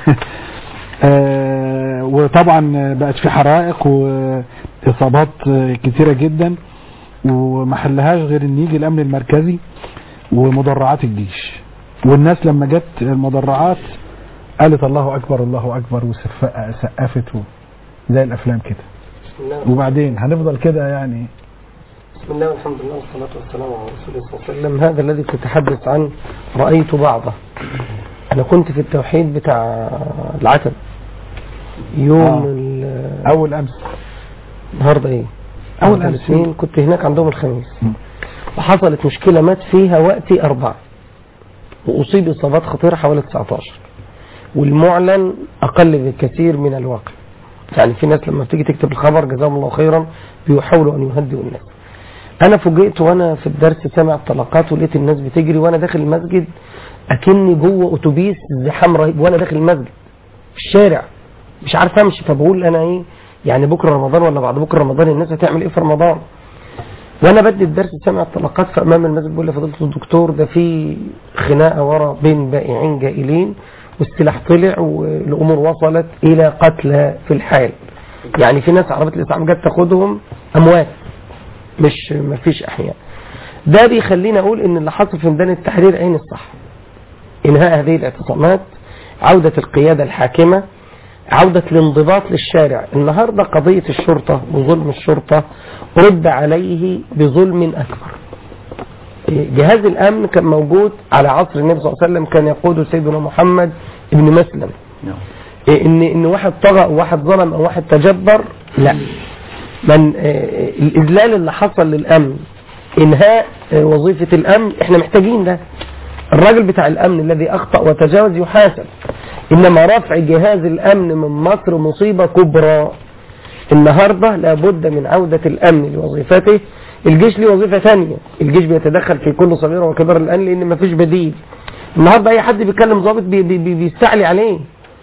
B: آه وطبعا بقت في حرائق واصابات كتيره جدا وما حلهاش غير ان يجي الامن المركزي ومدرعات الجيش والناس لما جت المدرعات قالت الله اكبر الله اكبر وسقفت و- زي الافلام كده
D: بسم الله
B: وبعدين هنفضل كده يعني
D: بسم الله والحمد لله والصلاة والسلام على رسول الله صلى الله عليه وسلم هذا الذي تتحدث عنه رأيت بعضه أنا كنت في التوحيد بتاع العتب يوم
B: آه.
D: ال-
B: اول امس
D: النهارده ايه؟
B: أول
D: النهاردة
B: أمس.
D: الاثنين كنت هناك عندهم الخميس وحصلت مشكلة مات فيها وقتي أربعة وأصيب إصابات خطيرة حوالي 19 والمعلن أقل بكثير من الواقع يعني في ناس لما بتيجي تكتب الخبر جزاهم الله خيرا بيحاولوا أن يهدئوا الناس أنا فوجئت وأنا في الدرس سامع الطلقات ولقيت الناس بتجري وأنا داخل المسجد أكني جوه أتوبيس زحام رهيب وأنا داخل المسجد في الشارع مش عارف امشي فبقول انا ايه يعني بكره رمضان ولا بعد بكره رمضان الناس هتعمل ايه في رمضان وانا بدي الدرس سامع الطلقات في امام المسجد بقول لفضيله الدكتور ده في خناقه ورا بين بائعين جائلين والسلاح طلع والامور وصلت الى قتلى في الحال يعني في ناس عربيه الاسعاف جت تاخدهم اموات مش ما فيش احياء ده بيخليني اقول ان اللي حصل في ميدان التحرير عين الصح انهاء هذه الاعتصامات عوده القياده الحاكمه عودة الانضباط للشارع النهاردة قضية الشرطة وظلم الشرطة رد عليه بظلم أكبر جهاز الأمن كان موجود على عصر النبي صلى الله عليه وسلم كان يقوده سيدنا محمد بن مسلم إيه ان ان واحد طغى او واحد ظلم او واحد تجبر لا من آه، الاذلال اللي حصل للامن انهاء آه، وظيفه الامن احنا محتاجين ده الراجل بتاع الامن الذي اخطا وتجاوز يحاسب انما رفع جهاز الامن من مصر مصيبه كبرى النهارده لابد من عوده الامن لوظيفته الجيش له وظيفه ثانيه الجيش بيتدخل في كل صغيره وكبيره الان لان مفيش بديل النهارده اي حد بيكلم ضابط بي بي بي بيستعلي عليه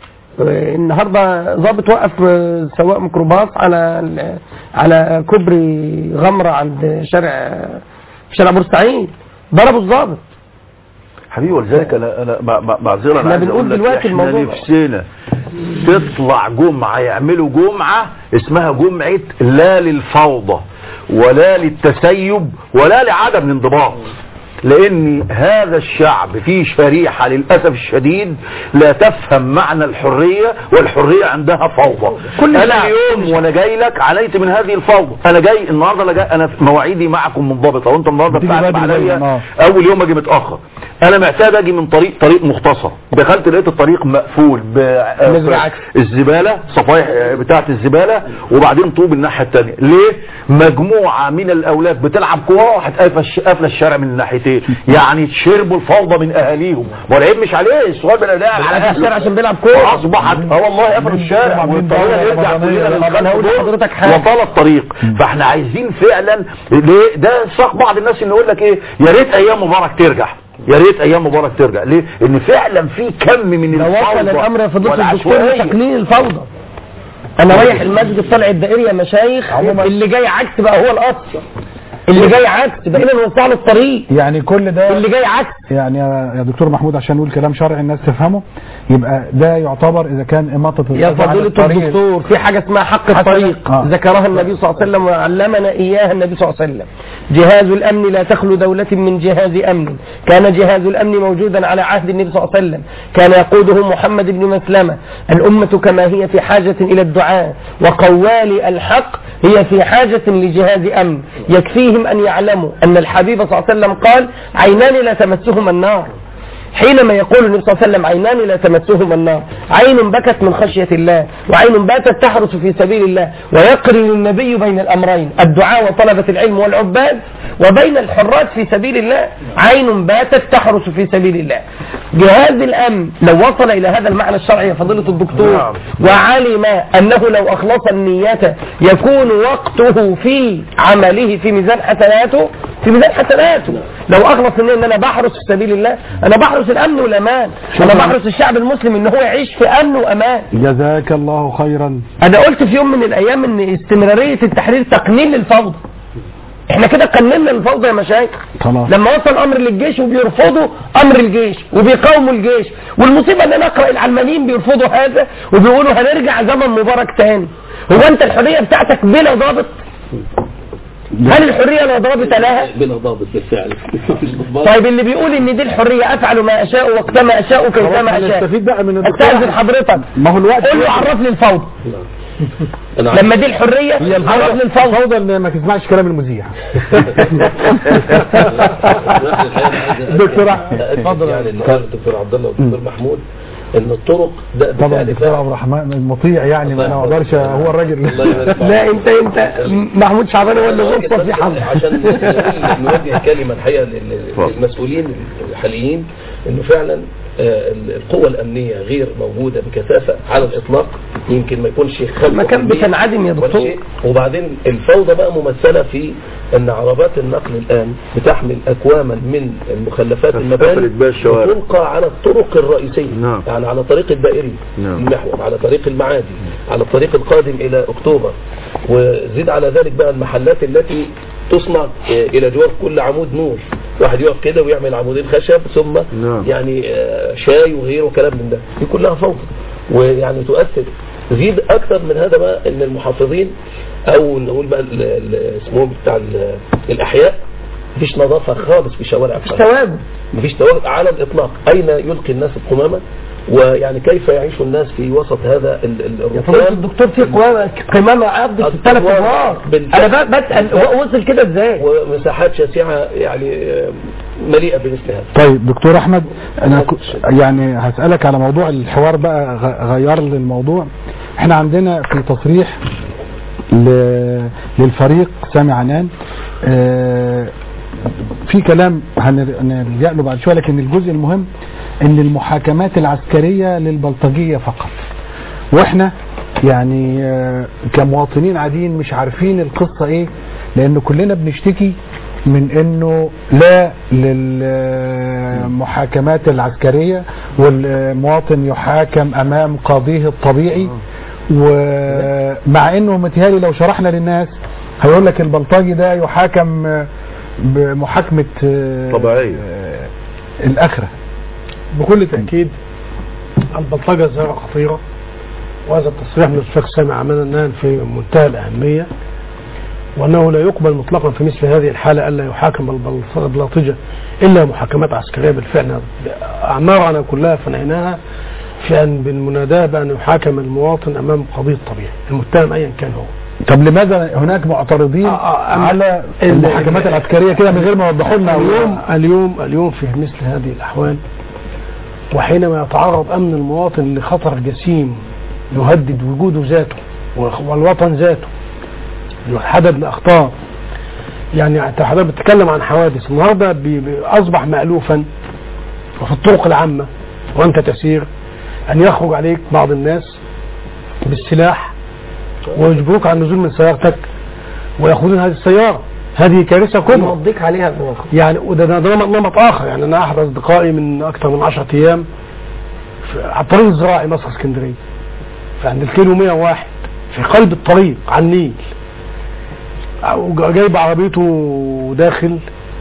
D: النهارده ضابط وقف سواق ميكروباص على على كوبري غمره عند شارع شارع بورسعيد ضربوا الضابط
C: حبيبي ولذلك انا انا مع- مع- معذره
D: احنا
C: عايز
D: بنقول
C: أقول لك
D: دلوقتي
C: احنا
D: الموضوع-
C: نفسنا تطلع جمعه يعملوا جمعه اسمها جمعه لا للفوضى ولا للتسيب ولا لعدم الانضباط لان هذا الشعب فيه شريحة للأسف الشديد لا تفهم معنى الحرية والحرية عندها فوضى
D: كل
C: انا
D: شعب.
C: اليوم وانا جاي لك عليت من هذه الفوضى انا جاي النهارده انا جاي انا في مواعيدي معكم منضبطه وانت النهارده
B: بتيجي
C: بتاعتك
B: بدري
C: عليا
B: دايماً،
C: اول يوم اجي متاخر انا معتاد اجي من طريق طريق مختصر دخلت لقيت الطريق مقفول
D: نزل عكس.
C: الزباله صفايح بتاعه الزباله وبعدين طوب الناحيه الثانيه ليه مجموعه من الاولاد بتلعب كوره راحت قافله الش- قافله الشارع من الناحيتين يعني شربوا الفوضى من اهاليهم والعيب مش عليه السؤال بلا لا على
D: قافل
C: أهله.
D: الشارع عشان بيلعب كورة.
C: اصبحت اه والله قفلوا الشارع
B: عاملين
C: والطريق
B: دورة
C: يرجع
B: رمضانية.
C: كلنا
D: طب أنا هقول
C: للخلف
D: لحضرتك
C: دول
D: حاجة.
C: وطال الطريق فاحنا عايزين فعلا ليه ده ساق بعض الناس اللي يقول لك ايه يا ريت ايام مبارك ترجع يا ريت ايام مبارك ترجع ليه ان فعلا في كم من
D: لو وصل
C: الفوضى
D: الامر يا فضيله الدكتور
C: والعشوائية.
D: لتقليل الفوضى انا رايح المسجد طالع الدائري يا مشايخ
B: عموما-
D: اللي جاي عكس بقى هو الاصل اللي جاي عكس بقينا نوسع له الطريق
B: يعني كل ده
D: اللي جاي عكس
B: يعني يا يا دكتور محمود عشان نقول كلام شرعي الناس تفهمه يبقى ده يعتبر اذا كان اماطه
D: يا
B: الأذى عن
D: فضيلة
B: الطريق.
D: الدكتور في حاجة اسمها حق الطريق
B: آه.
D: ذكرها النبي صلى الله عليه وسلم وعلمنا إياها النبي صلى الله عليه وسلم جهاز الأمن لا تخلو دولة من جهاز أمن كان جهاز الأمن موجودا على عهد النبي صلى الله عليه وسلم كان يقوده محمد بن مسلمة الأمة كما هي في حاجة إلى الدعاء وقوال الحق هي في حاجة لجهاز أمن يكفيهم أن يعلموا أن الحبيب صلى الله عليه وسلم قال عينان لا تمسهما النار حينما يقول النبي صلى الله عليه وسلم عينان لا تمسهما النار عين بكت من خشية الله وعين باتت تحرس في سبيل الله ويقرن النبي بين الأمرين الدعاء وطلبة العلم والعباد وبين الحرات في سبيل الله عين باتت تحرس في سبيل الله جهاز الأمن لو وصل إلى هذا المعنى الشرعي يا فضيلة الدكتور
C: نعم.
D: وعلم أنه لو أخلص النية يكون وقته في عمله في ميزان حسناته في ميزان حسناته لو أخلص النية أن أنا بحرس في سبيل الله أنا بحرس الأمن والأمان أنا بحرس الشعب المسلم أن هو يعيش في أمن وأمان
B: جزاك الله خيرا
D: أنا قلت في يوم من الأيام أن استمرارية التحرير تقنين للفوضى احنا كده قننا الفوضى يا مشايخ
B: خلاص.
D: لما وصل امر للجيش وبيرفضوا امر الجيش وبيقاوموا الجيش والمصيبه ان انا اقرا العلمانيين بيرفضوا هذا وبيقولوا هنرجع زمن مبارك تاني هو انت الحريه بتاعتك بلا ضابط هل الحريه لا ضابط لها
F: بلا ضابط بالفعل
D: طيب اللي بيقول ان دي الحريه افعل ما اشاء وقتما اشاء كيفما اشاء
B: نستفيد بقى من الدكتور
D: استاذن
B: أحمد.
D: حضرتك
B: ما هو الوقت
D: قول له عرف لي الفوضى
F: أنا
D: لما دي الحريه
B: هي
D: عرف لي الفوضى
B: الفوضى ان ما تسمعش كلام المذيع دكتور أحمد، اتفضل.
F: يعني اللي قال الدكتور عبد الله والدكتور محمود ان الطرق ده
B: طبعا
F: بالفعل
B: الدكتور عبد الرحمن المطيع يعني ما انا ما اقدرش هو الراجل
F: الله يبارك فيك.
D: لا انت انت محمود شعبان هو اللي غلطه في حظ
F: عشان نوجه كلمة الحقيقة لل- للمسؤولين الحاليين انه فعلا آه، القوة الأمنية غير موجودة بكثافة على الإطلاق يمكن ما يكونش خمسة
D: ما كان
F: في المية
D: بتنعدم يا
F: ولا
D: دكتور.
F: شيء. وبعدين الفوضى بقى ممثلة في أن عربات النقل الآن بتحمل أكواما من المخلفات المباني
C: قفلت بها الشوارع.
F: وتلقى على الطرق الرئيسية
C: نعم.
F: يعني على طريق الدائري
C: نعم.
F: المحور على طريق المعادي على الطريق القادم إلى أكتوبر وزيد على ذلك بقى المحلات التي تصنع آه، إلى جوار كل عمود نور واحد يقف كده ويعمل عمودين خشب ثم
C: نعم.
F: يعني آه، شاي وغيره وكلام من ده دي كلها فوضى ويعني تؤثر زيد أكثر من هذا بقى إن المحافظين أو نقول بقى ال- ال- اسمهم بتاع ال- الأحياء مفيش نظافة خالص في شوارع القاهرة
D: تواجد
F: مفيش تواجد على الإطلاق أين يلقي الناس القمامة ويعني كيف يعيش الناس في وسط هذا ال- ال-
D: يا فضيلة
F: الركام
D: الدكتور في قوام قمامة عبد في الثلاث
F: أدوار
D: ادوار
F: بالفعل.
D: انا ب- بسال هو وصل كده ازاي؟
F: ومساحات شاسعة يعني آه، مليئة بمثل هذا
B: طيب دكتور احمد انا ك- يعني هسألك على موضوع الحوار بقى غ- غير لي الموضوع احنا عندنا في تصريح ل- للفريق سامي عنان آه، في كلام هنر- هنلجأ له بعد شويه لكن الجزء المهم ان المحاكمات العسكريه للبلطجيه فقط واحنا يعني آه، كمواطنين عاديين مش عارفين القصه ايه لان كلنا بنشتكي من انه لا للمحاكمات العسكريه والمواطن يحاكم امام قاضيه الطبيعي ومع انه متهيألي لو شرحنا للناس هيقول لك البلطجي ده يحاكم آه، بمحاكمه آه،
C: طبيعية.
B: آه، الاخره
E: بكل تأكيد البلطجة ظاهرة خطيرة وهذا التصريح من الشيخ سامي عمان النان في منتهى الأهمية وأنه لا يقبل مطلقا في مثل هذه الحالة ألا يحاكم البلط- البلاطجة إلا محاكمات عسكرية بالفعل أعمارنا كلها فنيناها في أن بالمناداة بأن يحاكم المواطن أمام قضية طبيعي المتهم أيا كان هو
B: طب لماذا هناك معترضين
E: آه، آه،
B: على
E: ال-
B: المحاكمات
E: ال-
B: العسكريه كده من غير ما يوضحوا لنا
E: اليوم اليوم اليوم في مثل هذه الاحوال وحينما يتعرض امن المواطن لخطر جسيم يهدد وجوده ذاته والوطن ذاته يحدد لاخطار يعني انت حضرتك بتتكلم عن حوادث النهارده بي- بي- اصبح مالوفا وفي الطرق العامه وانت تسير ان يخرج عليك بعض الناس بالسلاح ويجبروك على النزول من سيارتك وياخذون هذه السياره هذه كارثه كبرى
D: نوضيك عليها المواقف
E: يعني وده ده ده نمط اخر يعني انا احد اصدقائي من اكثر من 10 ايام في- على الطريق الزراعي مصر اسكندريه في عند الكيلو 101 في قلب الطريق على النيل جايب عربيته داخل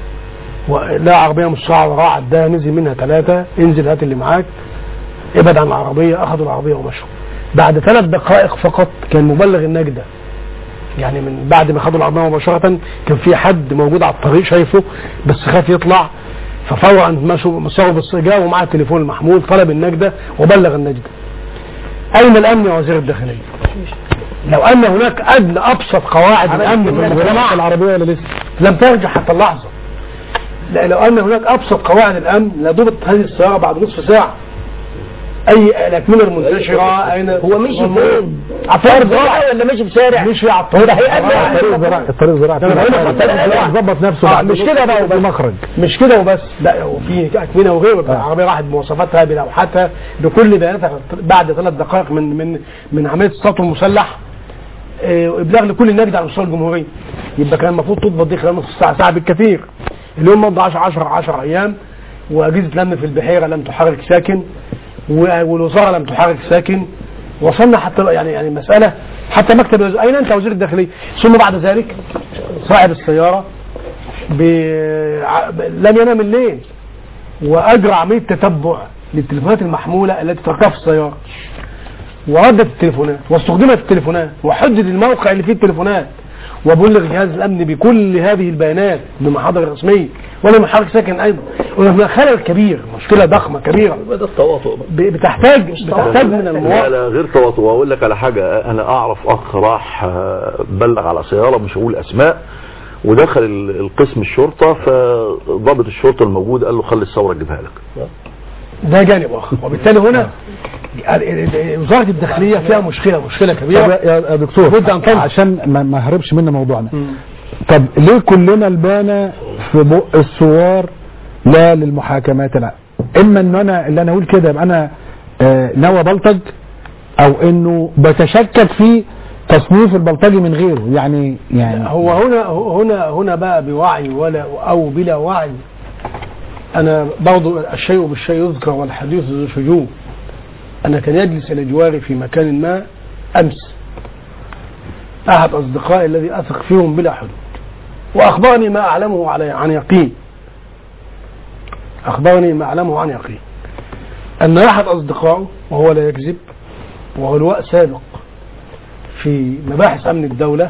E: لا عربيه مشرعه وراه عداها نزل منها ثلاثه انزل هات اللي معاك ابعد عن العربيه اخذوا العربيه ومشوا بعد ثلاث دقائق فقط كان مبلغ النجده يعني من بعد ما خدوا العربيه مباشره كان في حد موجود على الطريق شايفه بس خاف يطلع ففورا مشوا مساروا بالسجاء ومعاه التليفون المحمول طلب النجده وبلغ النجده. اين الامن يا وزير الداخليه؟ لو ان هناك ادنى ابسط قواعد الامن في المجتمع
B: العربيه ولا لسه
E: لم ترجع حتى اللحظه. لا لو ان هناك ابسط قواعد الامن لضبط هذه السياره بعد نصف ساعه. اي الاكمنه المنتشره اين
D: هو مشي فين؟
E: على الطريق
D: زراعي
E: الزراعي
D: ولا ماشي في شارع؟
E: مش على الطريق
D: ده هيقابل
B: الطريق الزراعي الطريق الزراعي
E: ده أنا بقول لك الطريق الزراعي.
B: ظبط نفسه
E: آه،
B: بعد
E: مش كده بقى وبس.
B: مخرج
E: مش كده وبس لا وفي اكمنه وغيره العربيه راحت بمواصفاتها بلوحاتها بكل بياناتها بعد ثلاث دقائق من من من عمليه السطو المسلح آه، ابلاغ لكل النجد على مستوى الجمهوريه يبقى كان المفروض تضبط دي خلال نص ساعه ساعه بالكثير اليوم مضى 10 10 10 ايام واجهزه الامن في البحيره لم تحرك ساكن و- والوزاره لم تحرك ساكن وصلنا حتى يعني يعني مساله حتى مكتب الوز- اين انت وزير الداخليه ثم بعد ذلك صاحب السياره ب... ع- ب- لم ينام الليل واجرى عمليه تتبع للتليفونات المحموله التي تركها في السياره وردت التليفونات واستخدمت التليفونات وحدد الموقع اللي فيه التليفونات وبلغ جهاز الامن بكل هذه البيانات بمحاضر رسميه ولم يحرك ساكن ايضا وهنا خلل كبير مشكله ضخمه كبيره
F: يبقى ده التواطؤ بقى.
E: ب- بتحتاج بتحتاج من
C: لا
E: المواطن
C: لا غير تواطؤ واقول لك على حاجه انا اعرف اخ راح آه، بلغ على سياره مش هقول اسماء ودخل ال- القسم الشرطه فضابط الشرطه الموجود قال له خلي الثوره تجيبها لك
E: ده جانب اخر وبالتالي هنا ال- ال- ال- وزاره الداخليه فيها مشكله مشكله
B: طب
E: كبيره
B: يا يا دكتور
E: لابد أن تنظر.
B: عشان ما ما هربش منا موضوعنا طب ليه كلنا البانا في بق الثوار لا للمحاكمات لا اما ان انا اللي انا اقول كده يبقى انا آه، ناوي بلطج او انه بتشكك في تصنيف البلطجي من غيره يعني يعني
E: هو هنا هنا هنا بقى بوعي ولا او بلا وعي انا برضو الشيء بالشيء يذكر والحديث ذو شجون انا كان يجلس الى جواري في مكان ما امس احد اصدقائي الذي اثق فيهم بلا حدود واخبرني ما اعلمه على عن يقين اخبرني ما اعلمه عن يقين ان احد اصدقائه وهو لا يكذب وهو لواء سابق في مباحث امن الدوله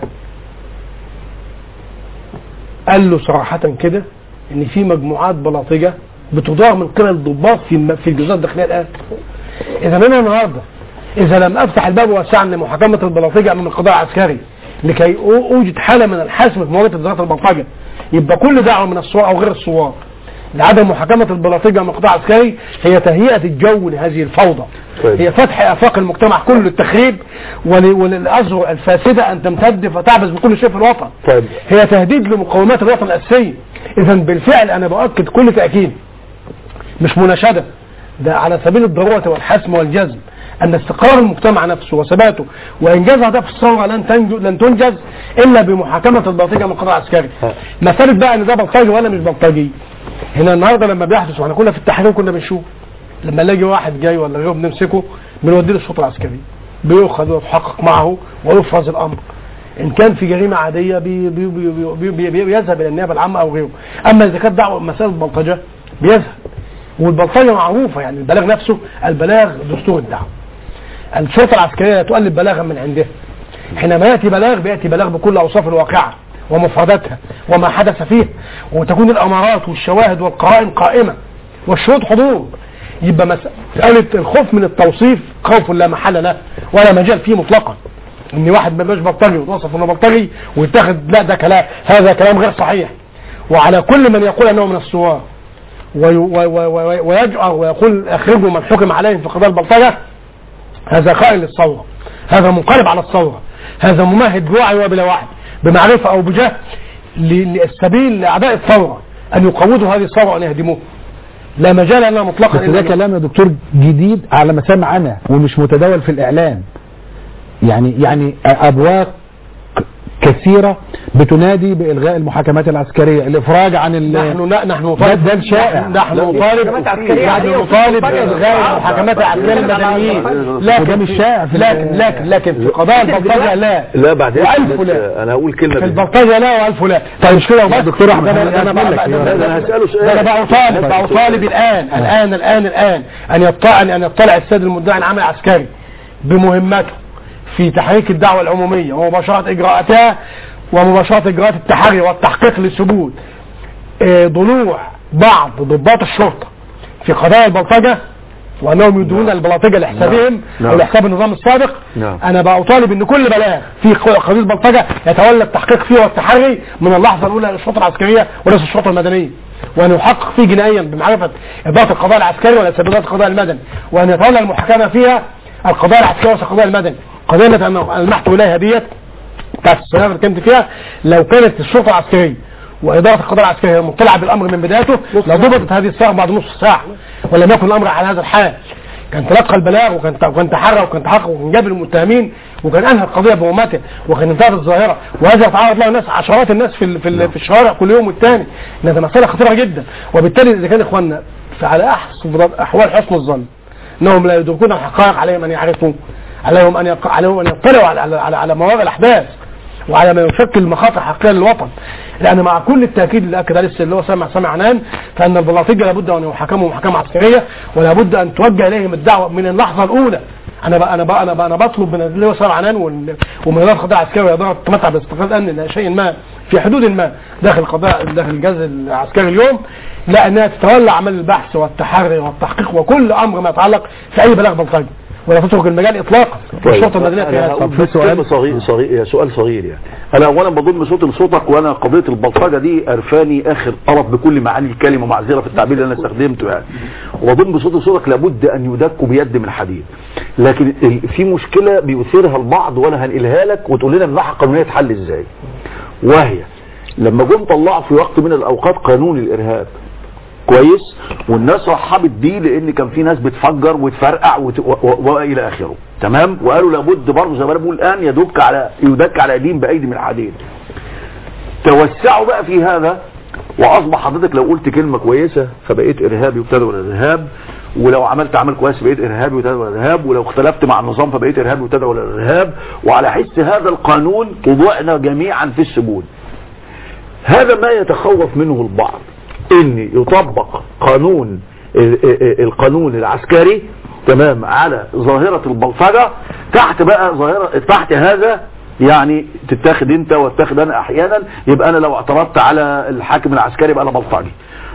E: قال له صراحة كده ان في مجموعات بلاطجة بتدار من قبل الضباط في الم- في الجزيرة الداخلية الان اذا انا النهارده اذا لم افتح الباب واسعا لمحاكمه البلاطجه امام القضاء العسكري لكي أو- اوجد حاله من الحسم في مواجهه ظاهره البلطجه يبقى كل دعوه من الثوار او غير الثوار لعدم محاكمه البلاطجه امام القضاء العسكري هي تهيئه الجو لهذه الفوضى
F: طيب.
E: هي فتح افاق المجتمع كله للتخريب ول- وللازرع الفاسده ان تمتد فتعبث بكل شيء في الوطن
F: طيب
E: هي تهديد لمقومات الوطن الأساسية إذا بالفعل أنا بأكد كل تأكيد مش مناشدة ده على سبيل الضرورة والحسم والجزم أن استقرار المجتمع نفسه وثباته وإنجاز أهداف الثورة لن تنجو لن تنجز إلا بمحاكمة البلطجة من القضاء العسكري. مسألة بقى إن ده بلطجي ولا مش بلطجي. هنا النهارده لما بيحدث واحنا كنا في التحرير كنا بنشوف لما نلاقي واحد جاي ولا غيره بنمسكه بنوديه للشرطة العسكرية. بيؤخذ ويتحقق معه ويفرز الأمر. ان كان في جريمه عاديه بي بي بي بي بي بي بيذهب الى النيابه العامه او غيره اما اذا كانت دعوه مساله بلطجه بيذهب والبلطجه معروفه يعني البلاغ نفسه البلاغ دستور الدعوه الشرطه العسكريه لا تؤلف بلاغا من عندها حينما ياتي بلاغ بياتي بلاغ بكل اوصاف الواقعه ومفرداتها وما حدث فيه وتكون الامارات والشواهد والقرائن قائمه والشهود حضور يبقى مساله الخوف من التوصيف خوف لا محل له ولا مجال فيه مطلقا ان واحد ما يبقاش بلطجي وتوصف انه بلطجي ويتاخد لا ده كلام هذا كلام غير صحيح وعلى كل من يقول انه من الثوار وي- وي- وي- وي- ويجأر ويقول اخرجوا من حكم عليهم في قضاء البلطجه هذا قائل للثوره هذا منقلب على الثوره هذا ممهد بوعي وبلا وعي بمعرفه او بجهل ل- للسبيل لاعداء الثوره ان يقودوا هذه الثوره وان يهدموها لا مجال لنا مطلقا
B: بس ده
E: إلا-
B: كلام يا دكتور جديد على مسامع انا ومش متداول في الاعلام يعني يعني ابواق كثيرة بتنادي بإلغاء المحاكمات العسكرية الإفراج عن ال
E: نحن ن- نحن
B: ده,
E: نطالب
B: ده الشائع
E: نحن نطالب نحن نطالب بإلغاء المحاكمات العسكرية المدنيين
B: وده مش شائع في
E: لكن لكن لكن في قضايا البلطجة لا
F: لا بعدين
E: وألف لا
F: انا هقول كلمه
E: في
F: بس.
E: البلطجة لا وألف لا طيب مش كده وبس
B: دكتور أحمد،
E: ده
B: أنا
E: انا
B: هسأل لك
E: بقى-
B: يا
E: ده-
F: لا، ده أنا هسأله سؤال.
E: ده انا بقى اطالب بقى اطالب الان الان الان الان ان يطلع ان يطلع السيد المدعي العام العسكري بمهمته في تحريك الدعوة العمومية ومباشرة إجراءاتها ومباشرة إجراءات التحري والتحقيق لثبوت آه، ضلوع بعض ضباط الشرطة في قضايا البلطجة وانهم يدون البلاطجه لحسابهم
F: نعم.
E: او لحساب النظام السابق
F: نعم.
E: انا بقى اطالب ان كل بلاغ في قضيه بلطجه يتولى التحقيق فيه والتحري من اللحظه الاولى للشرطه العسكريه ورئيس الشرطه المدنيه وان يحقق فيه جنائيا بمعرفه اداره القضاء العسكري وليس اداره القضاء المدني وان يتولى المحاكمه فيها القضاء العسكري وليس القضاء المدني قضيه التي انا المحت اليها ديت بتاعت السنه اللي كنت فيها لو كانت الشرطه العسكريه واداره القضاء العسكري مطلعه بالامر من بدايته لضبطت هذه الساعه بعد نصف ساعه ولم يكن الامر على هذا الحال كان تلقى البلاغ وكان وكان تحرى وكان تحقق وكان جاب المتهمين وكان انهى القضيه بمهمته وكان انتهت الظاهره وهذا يتعرض له الناس عشرات الناس في ال- في, ال- في الشوارع كل يوم والتاني إن ده مساله خطيره جدا وبالتالي اذا كان اخواننا فعلى احسن احوال حسن الظن انهم لا يدركون الحقائق عليهم ان يعرفوا عليهم ان يق... عليهم ان يطلعوا على على, على, على مواقع الاحداث وعلى ما يشكل مخاطر حقيقيه للوطن لان مع كل التاكيد اللي اكد عليه السيد اللي هو سامع سامع عنان فان البلاطجه لابد ان يحاكموا محاكمه عسكريه ولا بد ان توجه اليهم الدعوه من اللحظه الاولى انا بقى انا بقى انا بقى انا بطلب من اللي هو سامع عنان وال- ومن اداره القضاء العسكري واداره تتمتع باستقلال امن الى شيء ما في حدود ما داخل القضاء داخل الجهاز العسكري اليوم لا انها تتولى عمل البحث والتحري والتحقيق وكل امر ما يتعلق في اي بلاغ بلطجي ولا تترك المجال اطلاقا والشرطه المدنيه في
F: أنا
E: هذا
F: هقول بس كلمة صغير صغير سؤال صغير يعني انا اولا بضم صوتي لصوتك وانا قضيه البلطجه دي قرفاني اخر قرف بكل معاني الكلمه معذره في التعبير اللي انا استخدمته يعني وبضم صوتي لصوتك لابد ان يدك بيد من حديد لكن ال- في مشكله بيثيرها البعض وانا هنقلها لك وتقول لنا الناحيه القانونيه تحل ازاي وهي لما جم طلعوا في وقت من الاوقات قانون الارهاب كويس والناس رحبت بيه لان كان في ناس بتفجر وتفرقع وت... و... و... والى اخره تمام وقالوا لابد برضه زي ما انا بقول الان يدك على يدك على ايدين بايدي من حديد توسعوا بقى في هذا واصبح حضرتك لو قلت كلمه كويسه فبقيت ارهابي وابتدوا الارهاب ولو عملت عمل كويس بقيت ارهابي وابتدوا الارهاب ولو اختلفت مع النظام فبقيت ارهابي وابتدوا الارهاب وعلى حس هذا القانون وضعنا جميعا في السجون هذا ما يتخوف منه البعض ان يطبق قانون ال- ال- القانون العسكري تمام على ظاهرة البلطجة تحت بقى ظاهرة تحت هذا يعني تتاخد انت واتاخد انا احيانا يبقى انا لو اعترضت على الحاكم العسكري يبقى انا بلطجي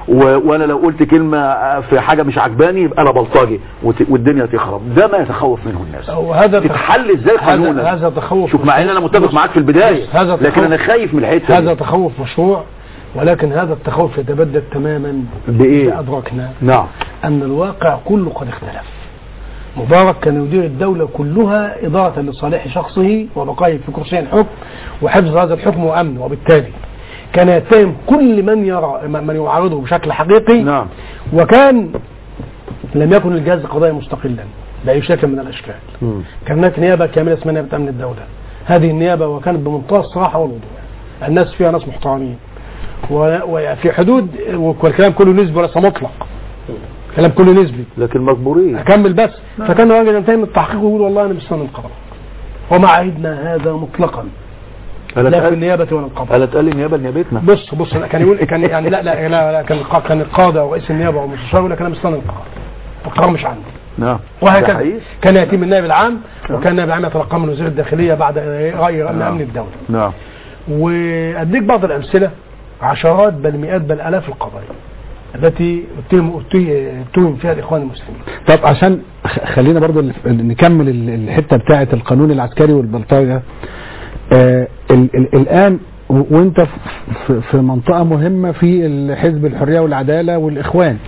C: و... وانا لو قلت كلمه في حاجه مش عجباني يبقى انا بلطجي وت... والدنيا تخرب ده ما يتخوف منه الناس
E: وهذا
C: تتحل ازاي قانونا
E: هذا, هذا تخوف
C: شوف مع ان انا متفق معاك في البدايه
E: بص، هذا
C: لكن
E: تخوف-
C: انا خايف من الحته
E: هذا
C: دي.
E: تخوف مشروع ولكن هذا التخوف يتبدد تماما
C: بايه
E: إذا أدركنا
C: نعم
E: أن الواقع كله قد اختلف مبارك كان يدير الدولة كلها إدارة لصالح شخصه وبقائه في كرسي الحكم وحفظ هذا الحكم وأمنه وبالتالي كان يتهم كل من يرى من يعارضه بشكل حقيقي
C: نعم
E: وكان لم يكن الجهاز القضائي مستقلا بأي شكل من الأشكال
C: مم.
E: كان هناك نيابة كاملة اسمها نيابة أمن الدولة هذه النيابة وكانت بمنتهى الصراحة والوضوح الناس فيها ناس محترمين و- وفي حدود والكلام كله نسبي وليس مطلق كلام كله نسبي
C: لكن مجبورين
E: اكمل بس فكان الراجل ينتهي من التحقيق ويقول والله انا مستني القضاء وما عهدنا هذا مطلقا
C: انا
E: لا في
C: اتقال
E: النيابه ولا القضاء
C: انا اتقال لي نيابه نيابتنا
E: بص بص لا كان يقول كان يعني لا لا لا, لا كان القا- كان القاضي او رئيس النيابه او المستشار يقول لك انا مستني القرار القرار مش عندي
C: نعم ده
E: وهكذا
C: حقيقي؟
E: كان يتم النائب العام وكان النائب العام يتلقى من وزير الداخليه بعد راي امن امن الدوله
C: نعم
E: واديك بعض الامثله عشرات بل مئات بل الاف القضايا التي اتهم اتهم فيها الاخوان المسلمين
B: طب عشان خ- خلينا برضو ال- نكمل ال- الحته بتاعه القانون العسكري والبلطجه آه ال ال الان و- وانت ف- ف- في منطقه مهمه في حزب الحريه والعداله والاخوان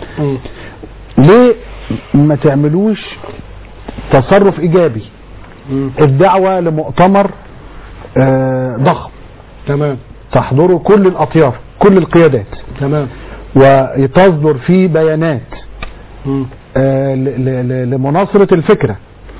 B: ليه ما تعملوش تصرف ايجابي الدعوه لمؤتمر آه ضخم
E: تمام
B: تحضره كل الاطياف كل القيادات
E: تمام
B: وتصدر فيه بيانات
E: مم.
B: آه، ل- ل- ل- لمناصرة الفكرة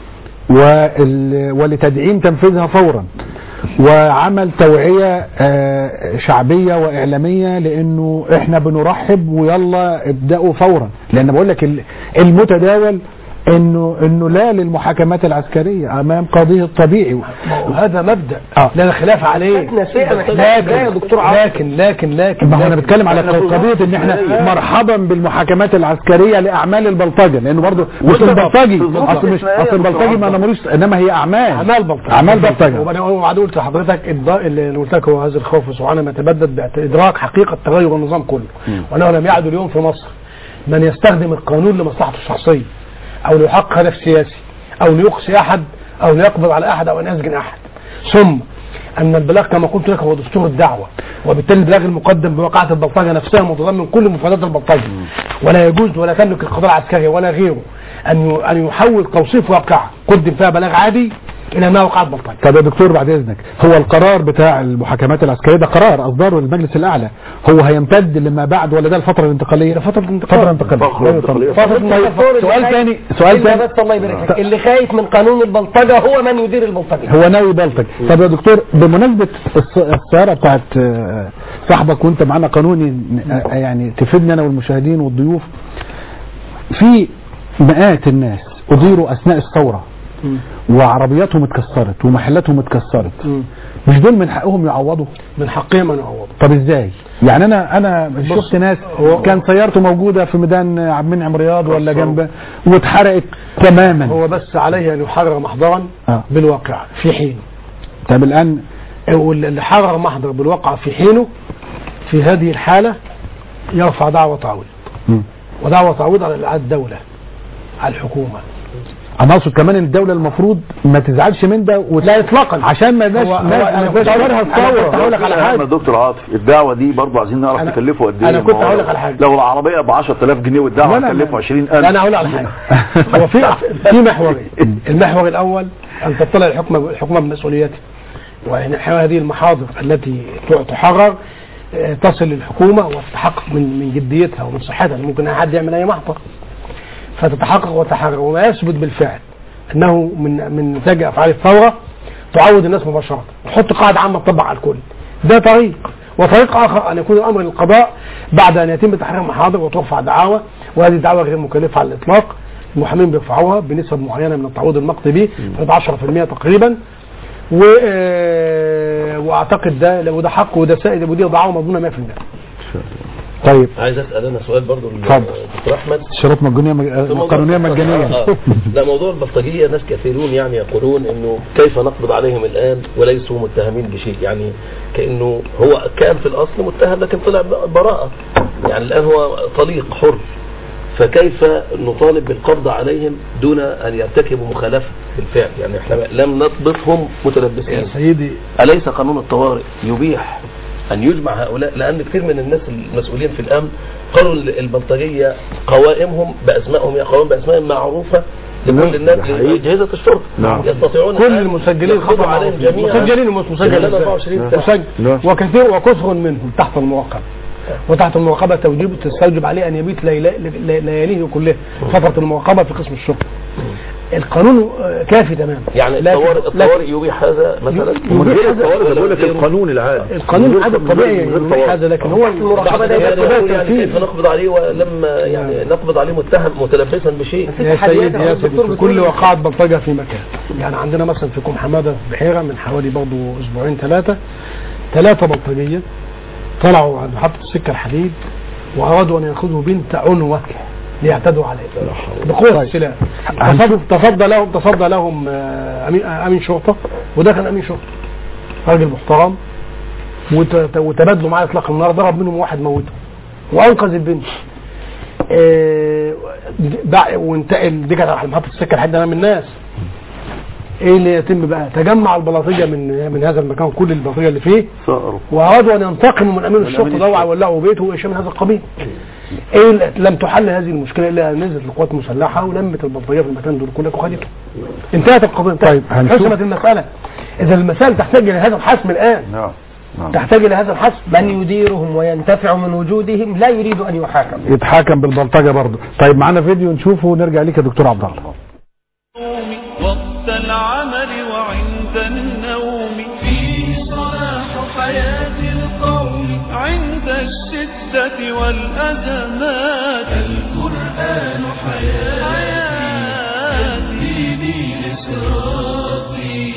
B: وال- ولتدعيم تنفيذها فورا وعمل توعية آه، شعبية وإعلامية لأنه إحنا بنرحب ويلا ابدأوا فورا لأن بقول لك ال- المتداول انه انه لا للمحاكمات العسكريه امام قاضيه الطبيعي
E: وهذا مبدا
B: آه.
E: لا خلاف عليه
D: شكنا شيئا
E: لكن
D: محتاج يا دكتور عاطف.
E: لكن لكن لكن
B: ما هو انا
E: لكن-
B: بتكلم على قضيه ان احنا مرحبا بالمحاكمات العسكريه لاعمال البلطجه لانه برضه مش البلطجي اصل مش اصل البلطجي ما انا ملوش انما هي اعمال
E: اعمال بلطجه
B: اعمال بلطجه
E: وبعدين وبعدين قلت لحضرتك الض- اللي قلت لك هو هذا الخوف سبحانه ما يتبدد بادراك حقيقه تغير النظام كله وانه لم يعد اليوم في مصر من يستخدم القانون لمصلحته الشخصيه او ليحقق هدف سياسي او ليقصي احد او ليقبض على احد او ان يسجن احد ثم ان البلاغ كما قلت لك هو دستور الدعوه وبالتالي البلاغ المقدم بواقعه البلطجه نفسها متضمن كل مفردات البلطجه ولا يجوز ولا تملك القضاء العسكري ولا غيره ان ي- ان يحول توصيف واقعه قدم فيها بلاغ عادي الى انها وقعت بلطجه
B: طب يا دكتور بعد اذنك هو القرار بتاع المحاكمات العسكريه ده قرار اصدره المجلس الاعلى هو هيمتد لما بعد ولا ده الفتره الانتقاليه ده فتره الانتقال فتره انتقاليه
C: فترة انتقالية.
B: فتره
D: الدكتور
B: سؤال
D: اللي
B: ثاني
D: خايف-
B: سؤال
D: إلا
B: ثاني
D: بس الله يبارك لك اللي خايف من قانون البلطجه هو من يدير البلطجه
B: هو ناوي بلطج طب يا دكتور بمناسبة الس- السيارة بتاعت آه، صاحبك وانت معانا قانوني آه، يعني تفيدنا انا والمشاهدين والضيوف في مئات الناس أضيروا أثناء الثورة وعربياتهم اتكسرت ومحلاتهم اتكسرت مش دول من حقهم يعوضوا
E: من حقهم ان يعوضوا
B: طب ازاي يعني انا انا شفت ناس كان سيارته موجوده في ميدان عبد المنعم رياض ولا جنبه واتحرقت تماما
E: هو بس عليه ان يحرر محضرا
B: آه.
E: بالواقع في حينه
B: طب الان
E: واللي حرر محضر بالواقع في حينه في هذه الحالة يرفع دعوة تعويض
B: مم.
E: ودعوة تعويض على على الدولة على الحكومة
B: انا اقصد كمان ان الدوله المفروض ما تزعلش من ده لا اطلاقا عشان ما يبقاش
E: هو- هو
B: ما
E: أنا
B: ما
E: كنت
B: يبقاش
E: هقول-
B: فرها
E: أنا كنت
B: الثوره
E: هقول لك على
C: يا
E: حاجة.
C: دكتور عاطف الدعوه دي برضه عايزين نعرف
E: أنا-
C: تكلفه قد ايه
E: أنا كنت
C: ما هو
E: هقول لك على حاجة.
C: لو العربيه ب 10000 جنيه والدعوه
E: لا، لا،
C: هتكلفه
E: لا.
C: 20000
E: لا انا هقول على حاجة هو في في محورين المحور الاول ان تطلع الحكومة الحكومة بمسؤوليتها وان هذه المحاضر التي تحرر آه، تصل للحكومة وتتحقق من من جديتها ومن صحتها ممكن أي حد يعمل اي محضر فتتحقق وتحرر وما يثبت بالفعل انه من من نتاج افعال الثوره تعود الناس مباشره وتحط قاعده عامه تطبق على الكل ده طريق وطريق اخر ان يكون الامر للقضاء بعد ان يتم تحرير محاضر وترفع دعاوى وهذه الدعوى غير مكلفه على الاطلاق المحامين بيرفعوها بنسب معينه من التعويض المقضي به 10% تقريبا و آه، واعتقد ده وده حق وده سائد ودي دعوه مضمونه 100%
B: طيب
F: عايز اسال انا سؤال برضو
B: اتفضل.
F: دكتور احمد
B: شروط مجانيه مج-
F: في موضوع-
B: قانونيه مجانيه
F: آه، آه. لا موضوع البلطجيه ناس كثيرون يعني يقولون انه كيف نقبض عليهم الان وليسوا متهمين بشيء يعني كانه هو كان في الاصل متهم لكن طلع براءه يعني الآن هو طليق حر فكيف نطالب بالقبض عليهم دون أن يرتكبوا مخالفة بالفعل يعني احنا لم نضبطهم
E: يا
F: متلبسين
E: سيدي
F: أليس قانون الطوارئ يبيح أن يجمع هؤلاء لأن كثير من الناس المسؤولين في الأمن قالوا البلطجية قوائمهم بأسمائهم هي قوائم بأسمائهم معروفة لكل الناس
C: ده حقيقي.
F: أجهزة الشرطة
C: نعم.
F: يستطيعون
E: كل
F: أن
E: المسجلين
F: يقبضوا
E: خطأ
F: عليهم
E: معروفين.
F: جميعا
E: مسجلين ومش مسجل
F: خلال
E: إزاي؟
F: 24 ساعة
E: مسجل
C: نعم.
E: وكثير وكثر منهم تحت المراقبة وتحت المراقبة توجيب تستوجب عليه أن يبيت ليلا- لي- لياليه كلها فترة المراقبة في قسم الشرطة القانون آه، كافي تماما
F: يعني
E: لكن-
F: الطوارئ
E: لكن
F: الطوارئ يبيح هذا مثلا
C: من غير
E: هذا-
C: الطوارئ بقول لك القانون العام
E: القانون العادي
C: من غير-
E: الطبيعي
C: من غير
E: يبيح
C: طوارئ.
E: هذا لكن هو المراقبة
F: بعد
E: ده
F: ذلك
E: يبقى
F: يقول يعني
E: تنفيذ.
F: كيف نقبض عليه ولما يعني نقبض عليه متهم متلبسا بشيء
E: يا سيدي يا سيدي في كل وقعة بلطجة في مكان يعني عندنا مثلا في كوم حمادة بحيرة من حوالي برضه أسبوعين ثلاثة ثلاثة بلطجية طلعوا عند محطة السكة الحديد وأرادوا أن يأخذوا بنت عنوة ليعتدوا عليها بقوة السلاح تصدى, تصدى لهم تصدى لهم آه، أمين, آه، أمين شرطة وده كان أمين شرطة راجل محترم وت- وتبادلوا معاه إطلاق النار ضرب منهم واحد موته وأنقذ البنت آه، بع- وانتقل دي كانت على محطة السكة لحد أمام الناس ايه اللي يتم بقى تجمع البلاطجة من من هذا المكان كل البلاطجة اللي فيه
C: ثأروا
E: وارادوا ان ينتقموا من امين
C: من
E: الشرطه
C: أمين
E: ده
C: الشرطة.
E: ويولعوا بيته وشيء من هذا القبيل. ايه اللي- لم تحل هذه المشكله الا ان نزلت القوات المسلحه ولمت البلطجيه في المكان دول كلها وخدته. انتهت القضيه انتهت
B: طيب، هنشوف.
E: حسمت المساله. اذا المسائل تحتاج الى هذا الحسم الان
C: نعم نعم
E: تحتاج الى هذا الحسم
D: من يديرهم وينتفع من وجودهم لا يريد أن يحاكم
B: يتحاكم بالبلطجة برضه طيب معانا فيديو نشوفه ونرجع ليك يا دكتور عبد الله
A: وقت العمل وعند النوم فيه صلاح حياة القوم عند الشدة والأزمات القرآن حياتي يهديني لصراطي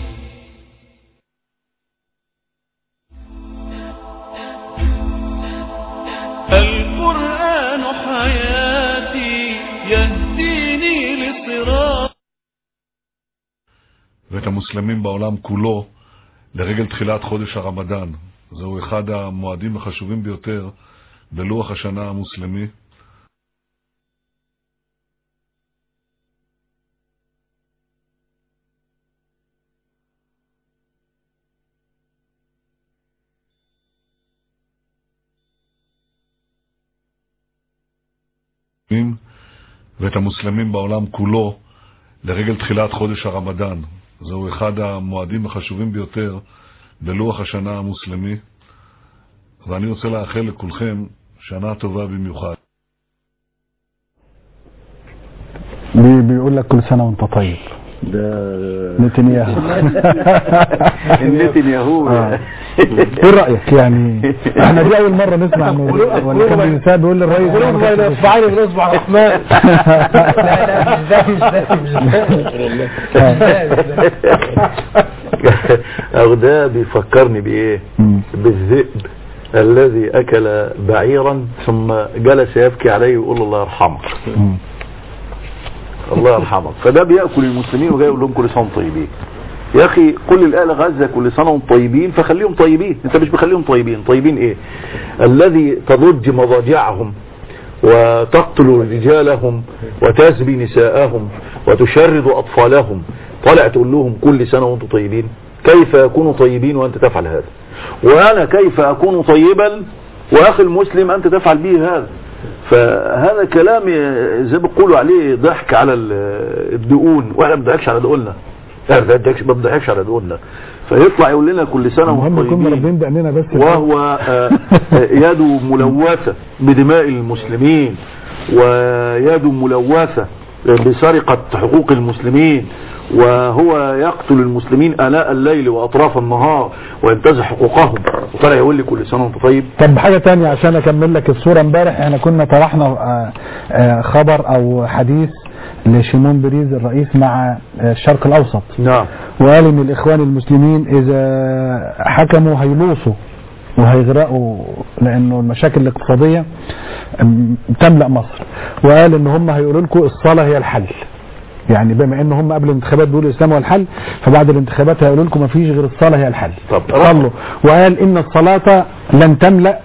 A: القرآن حياتي يهديني لصراط
H: ואת המוסלמים בעולם כולו לרגל תחילת חודש הרמדאן. זהו אחד המועדים החשובים ביותר בלוח השנה המוסלמי. ואת המוסלמים בעולם כולו לרגל תחילת חודש הרמדאן. זהו אחד המועדים החשובים ביותר בלוח השנה המוסלמי, ואני רוצה לאחל לכולכם שנה טובה במיוחד.
B: بي- بيقول لك كل سنة وانت طيب
C: ده
B: نتنياهو
C: نتنياهو
B: آه. ايه رأيك يعني احنا دي اول مرة نسمع انه ولا كان بينساه بيقول للرئيس
E: قلوب بين اصبعين من اصبع الرحمن
D: لا لا مش ده مش ده مش ده
C: أو ده بيفكرني بإيه
B: مم.
C: بالذئب الذي أكل بعيرا ثم جلس يبكي عليه ويقول الله يرحمك
B: مم.
C: الله يرحمك فده بيأكل المسلمين وجاي يقول لهم كل سنة وانتم طيبين يا أخي كل الآل غزة كل سنة وانتم طيبين فخليهم طيبين انت مش بخليهم طيبين طيبين ايه الذي تضج مضاجعهم وتقتل رجالهم وتسبي نساءهم وتشرد أطفالهم طلع تقول لهم كل سنة وانتم طيبين كيف يكونوا طيبين وأنت تفعل هذا وأنا كيف أكون طيبا وأخي المسلم أنت تفعل به هذا فهذا كلام زي ما بيقولوا عليه ضحك على ال- الدقون واحنا ما بنضحكش على دقوننا احنا ما بنضحكش- ما بنضحكش على دقوننا فيطلع يقول لنا كل سنه
B: المهم
C: وانتم
B: يكون
C: طيبين
B: مربين بأننا بس
C: وهو آه، يده ملوثة بدماء المسلمين ويده ملوثة بسرقة حقوق المسلمين وهو يقتل المسلمين آلاء الليل وأطراف النهار وينتزع حقوقهم وطلع يقول لي كل سنة وانت طيب
B: طب حاجة تانية عشان اكمل لك الصورة امبارح احنا كنا طرحنا آه، آه، خبر او حديث لشيمون بريز الرئيس مع آه، الشرق الاوسط
C: نعم
B: وقال ان الاخوان المسلمين اذا حكموا هيلوصوا وهيغرقوا لانه المشاكل الاقتصادية م- تملأ مصر وقال ان هم هيقولوا لكم الصلاة هي الحل يعني بما ان هم قبل الانتخابات بيقولوا الاسلام هو الحل فبعد الانتخابات هيقولوا لكم ما فيش غير الصلاة هي الحل
C: طب
B: صلوا وقال ان الصلاة لن تملأ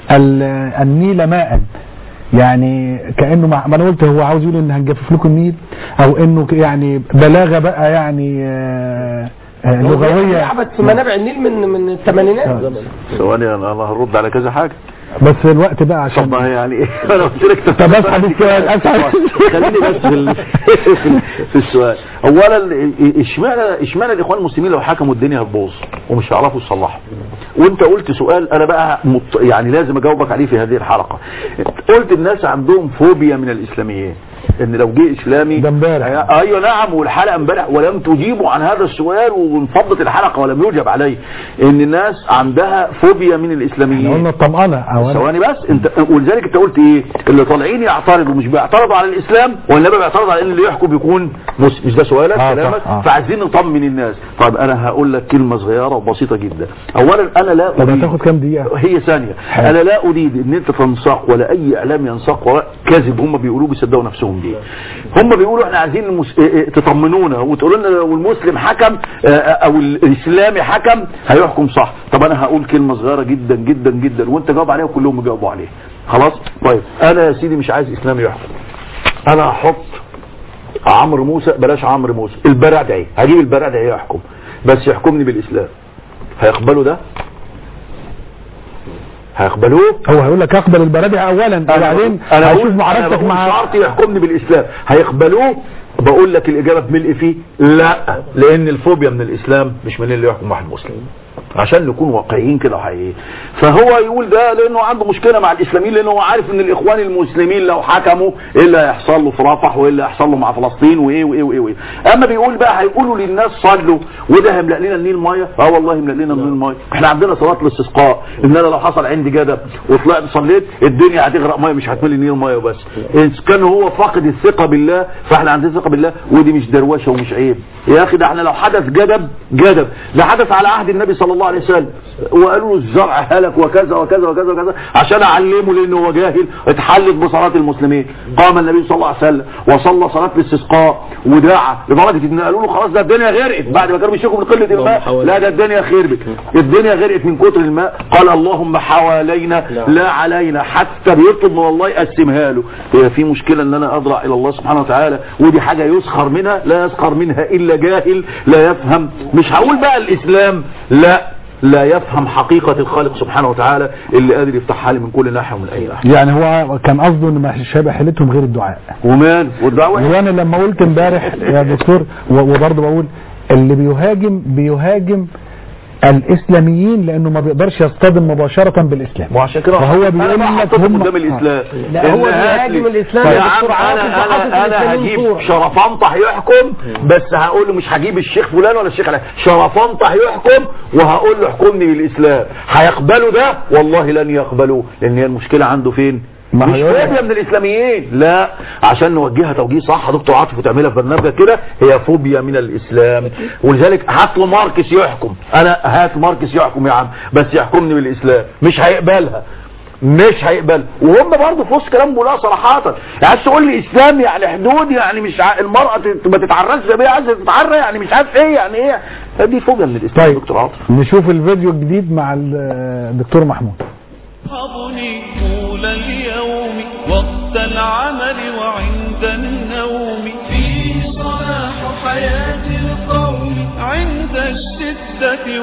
B: ال- النيل ماء يعني كانه مع- ما انا قلت هو عاوز يقول ان هنجفف لكم النيل او انه ك- يعني بلاغه بقى يعني آه، آه، لغويه
D: لعبت في منابع النيل من من الثمانينات
C: ثواني انا أنا هرد على كذا حاجه
B: بس الوقت بقى
C: طب
B: عشان
C: ما يعني ايه انا قلت لك
B: طب اسال السؤال اسال
C: خليني بس في ال- في ال- في السؤال اولا اشمعنى اشمعنى الاخوان المسلمين لو حكموا الدنيا هتبوظ ومش هيعرفوا يصلحوا وانت قلت سؤال انا بقى مط... يعني لازم اجاوبك عليه في هذه الحلقه قلت الناس عندهم فوبيا من الاسلاميين ان لو جه اسلامي
B: ده امبارح.
C: ايوه نعم والحلقه امبارح ولم تجيبوا عن هذا السؤال وانفضت الحلقه ولم يجب عليه ان الناس عندها فوبيا من
B: احنا
C: الاسلاميين
B: قلنا الطمأنة او أنا-
C: ثواني بس انت ولذلك انت قلت ايه اللي طالعين يعترضوا مش بيعترضوا على الاسلام وانما بيعترضوا على ان اللي يحكم يكون مسلم مش ده سؤالك
B: آه،
C: كلامك
B: صح، آه.
C: فعايزين نطمن الناس طيب انا هقول لك كلمه صغيره وبسيطه جدا اولا انا لا
B: طب
C: اريد
B: هتاخد كام دقيقه
C: هي ثانيه
B: حلو.
C: انا لا اريد ان انت تنساق ولا اي اعلام ينساق وراء كذب هم بيقولوه بيصدقوا نفسهم بيه هم بيقولوا احنا عايزين المس... اه اه تطمنونا وتقولوا لنا لو المسلم حكم اه اه او الاسلامي حكم هيحكم صح طب انا هقول كلمه صغيره جدا جدا جدا وانت جاوب عليها وكلهم يجاوبوا عليها خلاص طيب انا يا سيدي مش عايز اسلامي يحكم انا هحط عمرو موسى بلاش عمرو موسى البرادعي هجيب البرادعي يحكم بس يحكمني بالاسلام هيقبلوا ده هيقبلوه
B: هو هيقول لك اقبل البرادع اولا وبعدين
C: انا
B: هيشوف
C: بقول-
B: معرفتك
C: أنا بقول
B: مع
C: شرط يحكمني بالاسلام هيقبلوه بقول لك الاجابه بملء فيه لا لان الفوبيا من الاسلام مش من اللي يحكم واحد مسلم عشان نكون واقعيين كده وحقيقيين فهو يقول ده لانه عنده مشكله مع الاسلاميين لانه هو عارف ان الاخوان المسلمين لو حكموا ايه اللي هيحصل له في رفح وايه اللي هيحصل له مع فلسطين وايه وايه وايه, وإيه. اما بيقول بقى هيقولوا للناس صلوا وده هيملأ لنا النيل ميه اه والله يملأ لنا النيل ميه احنا عندنا صلاه الاستسقاء ان انا لو حصل عندي جدب وطلعت صليت الدنيا هتغرق ميه مش هتملي النيل ميه وبس ان كان هو فاقد الثقه بالله فاحنا عندنا ثقه بالله ودي مش دروشه ومش عيب يا اخي ده احنا لو حدث جدب جدب ده حدث على عهد النبي صلى الله عليه وسلم وقالوا له الزرع هلك وكذا وكذا وكذا وكذا عشان اعلمه لانه هو جاهل اتحلت بصلاه المسلمين قام النبي صلى الله عليه وسلم وصلى صلاه الاستسقاء ودعا لدرجه ان قالوا له خلاص ده الدنيا غرقت بعد ما كانوا بيشكوا من قله الماء لا ده الدنيا خربت الدنيا غرقت من كتر الماء قال اللهم حوالينا لا علينا حتى بيطلب من الله يقسمها له هي في مشكله ان انا اضرع الى الله سبحانه وتعالى ودي حاجه يسخر منها لا يسخر منها الا جاهل لا يفهم مش هقول بقى الاسلام لا لا يفهم حقيقة الخالق سبحانه وتعالى اللي قادر يفتحها لي من كل ناحية ومن أي ناحية
B: يعني هو كان قصده ان مش هيبقى حيلتهم غير الدعاء
C: ومال والدعوة
B: وانا لما قلت امبارح يا دكتور و- وبرضه بقول اللي بيهاجم بيهاجم الاسلاميين لانه ما بيقدرش يصطدم مباشرة بالاسلام
C: وعشان كده
B: فهو
C: أنا
B: بيقول
C: بقى
B: لك
C: حطيتهم
B: هم
C: قدام الإسلام
D: لا، هو
C: إن هات
D: بيهاجم
C: لي-
D: الإسلام
C: يا
D: يا
C: عم
D: دكتور عاطف
C: أنا
D: وحاطط
C: أنا أنا
D: الإسلاميين
C: هجيب
D: صورة.
C: شرفنطح يحكم بس هقول له مش هجيب الشيخ فلان ولا الشيخ علان شرفنطح يحكم وهقول له احكمني بالإسلام هيقبلوا ده والله لن يقبلوه لأن هي المشكلة عنده فين
B: ما
C: مش
B: هيقول لك-
C: فوبيا من الاسلاميين لا عشان نوجهها توجيه صح يا دكتور عاطف وتعملها في برنامجك كده هي فوبيا من الاسلام ولذلك هات له ماركس يحكم انا هات ماركس يحكم يا عم بس يحكمني بالاسلام مش هيقبلها مش هيقبل وهم برضه في وسط كلام بيقولوها صراحه عايز تقول لي اسلام يعني حدود يعني مش ع... المراه تت- ما تتعرضش زي ما هي عايزه تتعرى يعني مش عارف ايه يعني ايه دي فوبيا من الاسلام يا
B: طيب
C: دكتور عاطف
B: نشوف الفيديو الجديد مع ال- الدكتور محمود
A: يصحبني طول اليوم وقت العمل وعند النوم فيه صلاح حياة القوم عند الشدة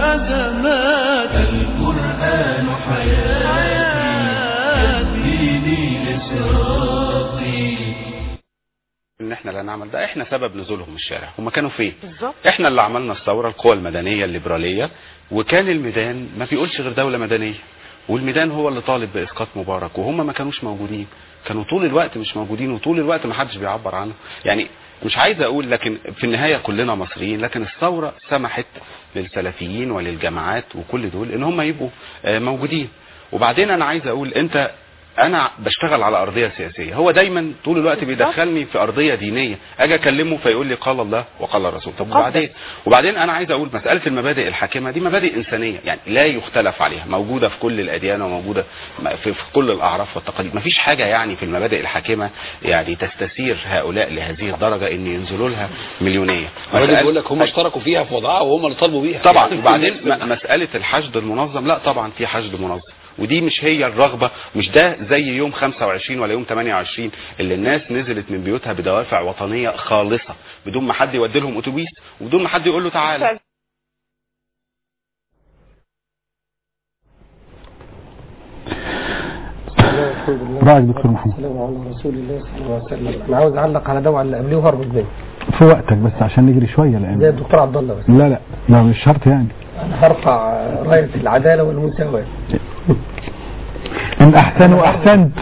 A: والأزمات القرآن حياتي يهديني لصراطي
I: ان احنا لا نعمل ده احنا سبب نزولهم الشارع هم كانوا فين بالظبط احنا اللي عملنا الثوره القوى المدنيه الليبراليه وكان الميدان ما بيقولش غير دوله مدنيه والميدان هو اللي طالب باسقاط مبارك وهم ما كانوش موجودين كانوا طول الوقت مش موجودين وطول الوقت ما حدش بيعبر عنه يعني مش عايز اقول لكن في النهايه كلنا مصريين لكن الثوره سمحت للسلفيين وللجماعات وكل دول ان هم يبقوا آه، موجودين وبعدين انا عايز اقول انت انا بشتغل على ارضيه سياسيه هو دايما طول الوقت بيدخلني في ارضيه دينيه اجي اكلمه فيقول لي قال الله وقال الرسول طب وبعدين وبعدين انا عايز اقول مساله المبادئ الحاكمه دي مبادئ انسانيه يعني لا يختلف عليها موجوده في كل الاديان وموجوده في, في كل الاعراف والتقاليد مفيش حاجه يعني في المبادئ الحاكمه يعني تستثير هؤلاء لهذه الدرجه ان ينزلوا لها مليونيه
J: الراجل
I: مسألة-
J: بيقول لك هم اشتركوا فيها في وضعها وهم اللي طالبوا بيها
I: طبعا
J: يعني
I: وبعدين م- مسألة الحشد المنظم لا طبعا في حشد منظم ودي مش هي الرغبه مش ده زي يوم 25 ولا يوم 28 اللي الناس نزلت من بيوتها بدوافع وطنيه خالصه بدون ما حد يودي لهم اتوبيس وبدون ما حد يقول له تعالى
B: رايك دكتور محمد
D: السلام على رسول الله صلى الله عليه وسلم انا عاوز اعلق على ده وعلى اللي قبليه وهربط بينه
B: في وقتك بس عشان نجري شويه
D: زي
B: لان
D: الدكتور عبد الله بس
B: لا لا لا مش شرط يعني
D: انا هرفع رايه العداله والمساواه
B: ان احسنوا احسنت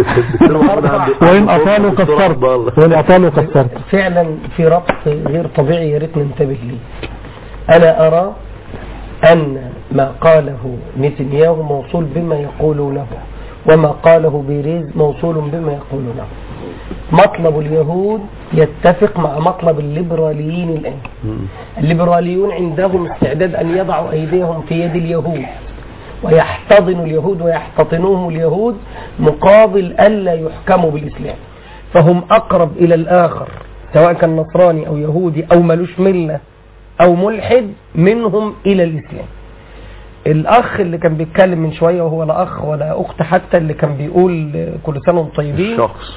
B: وان اطالوا قصرت وان اطالوا قصرت
D: فعلا في ربط غير طبيعي يا ريت ننتبه ليه انا ارى ان ما قاله نتنياهو موصول بما يقولونه وما قاله بيريز موصول بما يقولونه مطلب اليهود يتفق مع مطلب الليبراليين الآن الليبراليون عندهم استعداد أن يضعوا أيديهم في يد اليهود ويحتضنوا اليهود ويحتضنوهم اليهود مقابل ألا يحكموا بالإسلام فهم أقرب إلى الآخر سواء كان نصراني أو يهودي أو ملوش ملة أو ملحد منهم إلى الإسلام الأخ اللي كان بيتكلم من شوية وهو لا أخ ولا أخت حتى اللي كان بيقول كل سنة وانتم طيبين
C: الشخص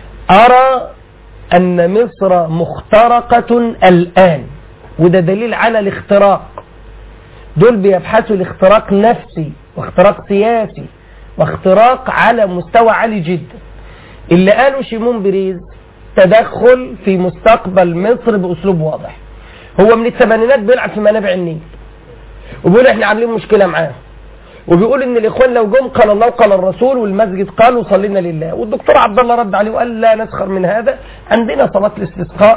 D: أرى أن مصر مخترقة الآن وده دليل على الاختراق دول بيبحثوا الاختراق نفسي واختراق سياسي واختراق على مستوى عالي جدا اللي قاله شيمون بريز تدخل في مستقبل مصر بأسلوب واضح هو من الثمانينات بيلعب في منابع النيل وبيقول احنا عاملين مشكلة معاه وبيقول ان الاخوان لو جم قال الله وقال الرسول والمسجد قال وصلينا لله والدكتور عبد الله رد عليه وقال لا نسخر من هذا عندنا صلاه الاستسقاء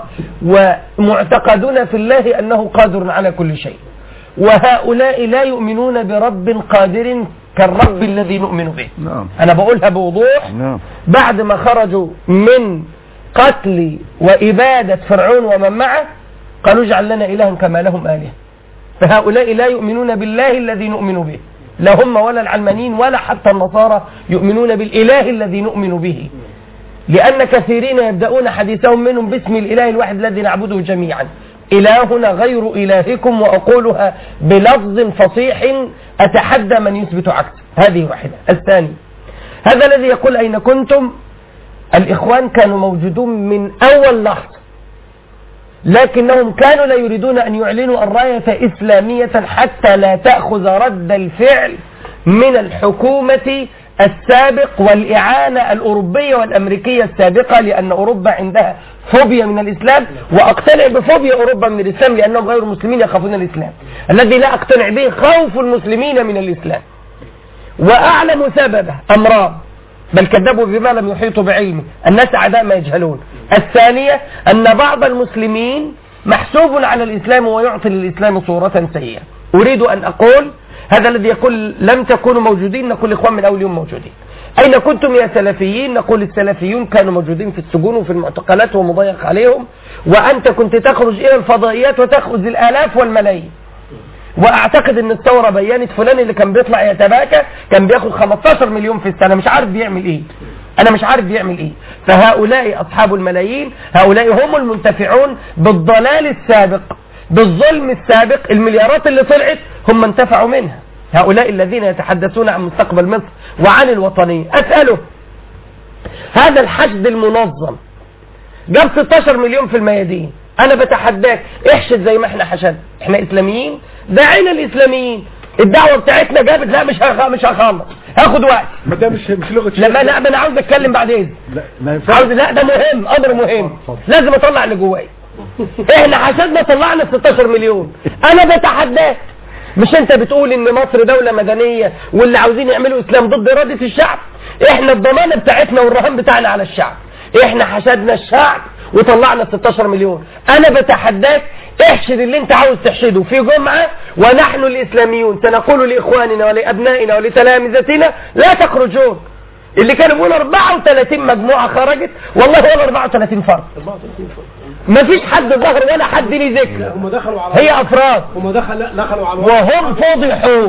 D: ومعتقدنا في الله انه قادر على كل شيء وهؤلاء لا يؤمنون برب قادر كالرب الذي نؤمن به
C: نعم
D: انا بقولها بوضوح
C: نعم
D: بعد ما خرجوا من قتل وإبادة فرعون ومن معه قالوا اجعل لنا إلها كما لهم آلهة فهؤلاء لا يؤمنون بالله الذي نؤمن به لا هم ولا العلمانيين ولا حتى النصارى يؤمنون بالإله الذي نؤمن به لأن كثيرين يبدأون حديثهم منهم باسم الإله الواحد الذي نعبده جميعا إلهنا غير إلهكم وأقولها بلفظ فصيح أتحدى من يثبت عكسه هذه واحدة الثاني هذا الذي يقول أين كنتم الإخوان كانوا موجودون من أول لحظة لكنهم كانوا لا يريدون أن يعلنوا الراية إسلامية حتى لا تأخذ رد الفعل من الحكومة السابق والإعانة الأوروبية والأمريكية السابقة لأن أوروبا عندها فوبيا من الإسلام وأقتنع بفوبيا أوروبا من الإسلام لأنهم غير مسلمين يخافون الإسلام الذي لا أقتنع به خوف المسلمين من الإسلام وأعلم سببه أمران بل كذبوا بما لم يحيطوا بعلمه الناس أعداء ما يجهلون الثانية أن بعض المسلمين محسوب على الإسلام ويعطي للإسلام صورة سيئة أريد أن أقول هذا الذي يقول لم تكونوا موجودين نقول إخوان من أول يوم موجودين أين كنتم يا سلفيين نقول السلفيون كانوا موجودين في السجون وفي المعتقلات ومضيق عليهم وأنت كنت تخرج إلى الفضائيات وتأخذ الآلاف والملايين واعتقد ان الثوره بينت فلان اللي كان بيطلع يتباكى كان بياخد 15 مليون في السنه مش عارف بيعمل ايه انا مش عارف بيعمل ايه فهؤلاء اصحاب الملايين هؤلاء هم المنتفعون بالضلال السابق بالظلم السابق المليارات اللي طلعت هم انتفعوا منها هؤلاء الذين يتحدثون عن مستقبل مصر وعن الوطنية اساله هذا الحشد المنظم جاب 16 مليون في الميادين انا بتحداك احشد زي ما احنا حشد احنا اسلاميين داعينا الاسلاميين الدعوه بتاعتنا جابت لا مش هخ... مش هخلص هاخد وقت
B: ما ده مش مش لغه
D: لما لا ما انا عاوز اتكلم بعد اذن
B: لا ما ينفعش
D: عاوز لا ده مهم امر مهم لازم اطلع اللي جوايا احنا حشدنا طلعنا 16 مليون انا بتحداك مش انت بتقول ان مصر دولة مدنية واللي عاوزين يعملوا اسلام ضد ارادة الشعب احنا الضمانة بتاعتنا والرهان بتاعنا على الشعب احنا حشدنا الشعب وطلعنا 16 مليون انا بتحداك احشد اللي انت عاوز تحشده في جمعة ونحن الاسلاميون سنقول لاخواننا ولابنائنا ولتلامذتنا لا تخرجون اللي كانوا بيقولوا 34 مجموعة خرجت والله ولا 34 فرد ما فيش حد ظهر ولا حد ليه ذكر
E: هم دخلوا على
D: هي افراد
E: هم دخل دخلوا على
D: وهم فضحوا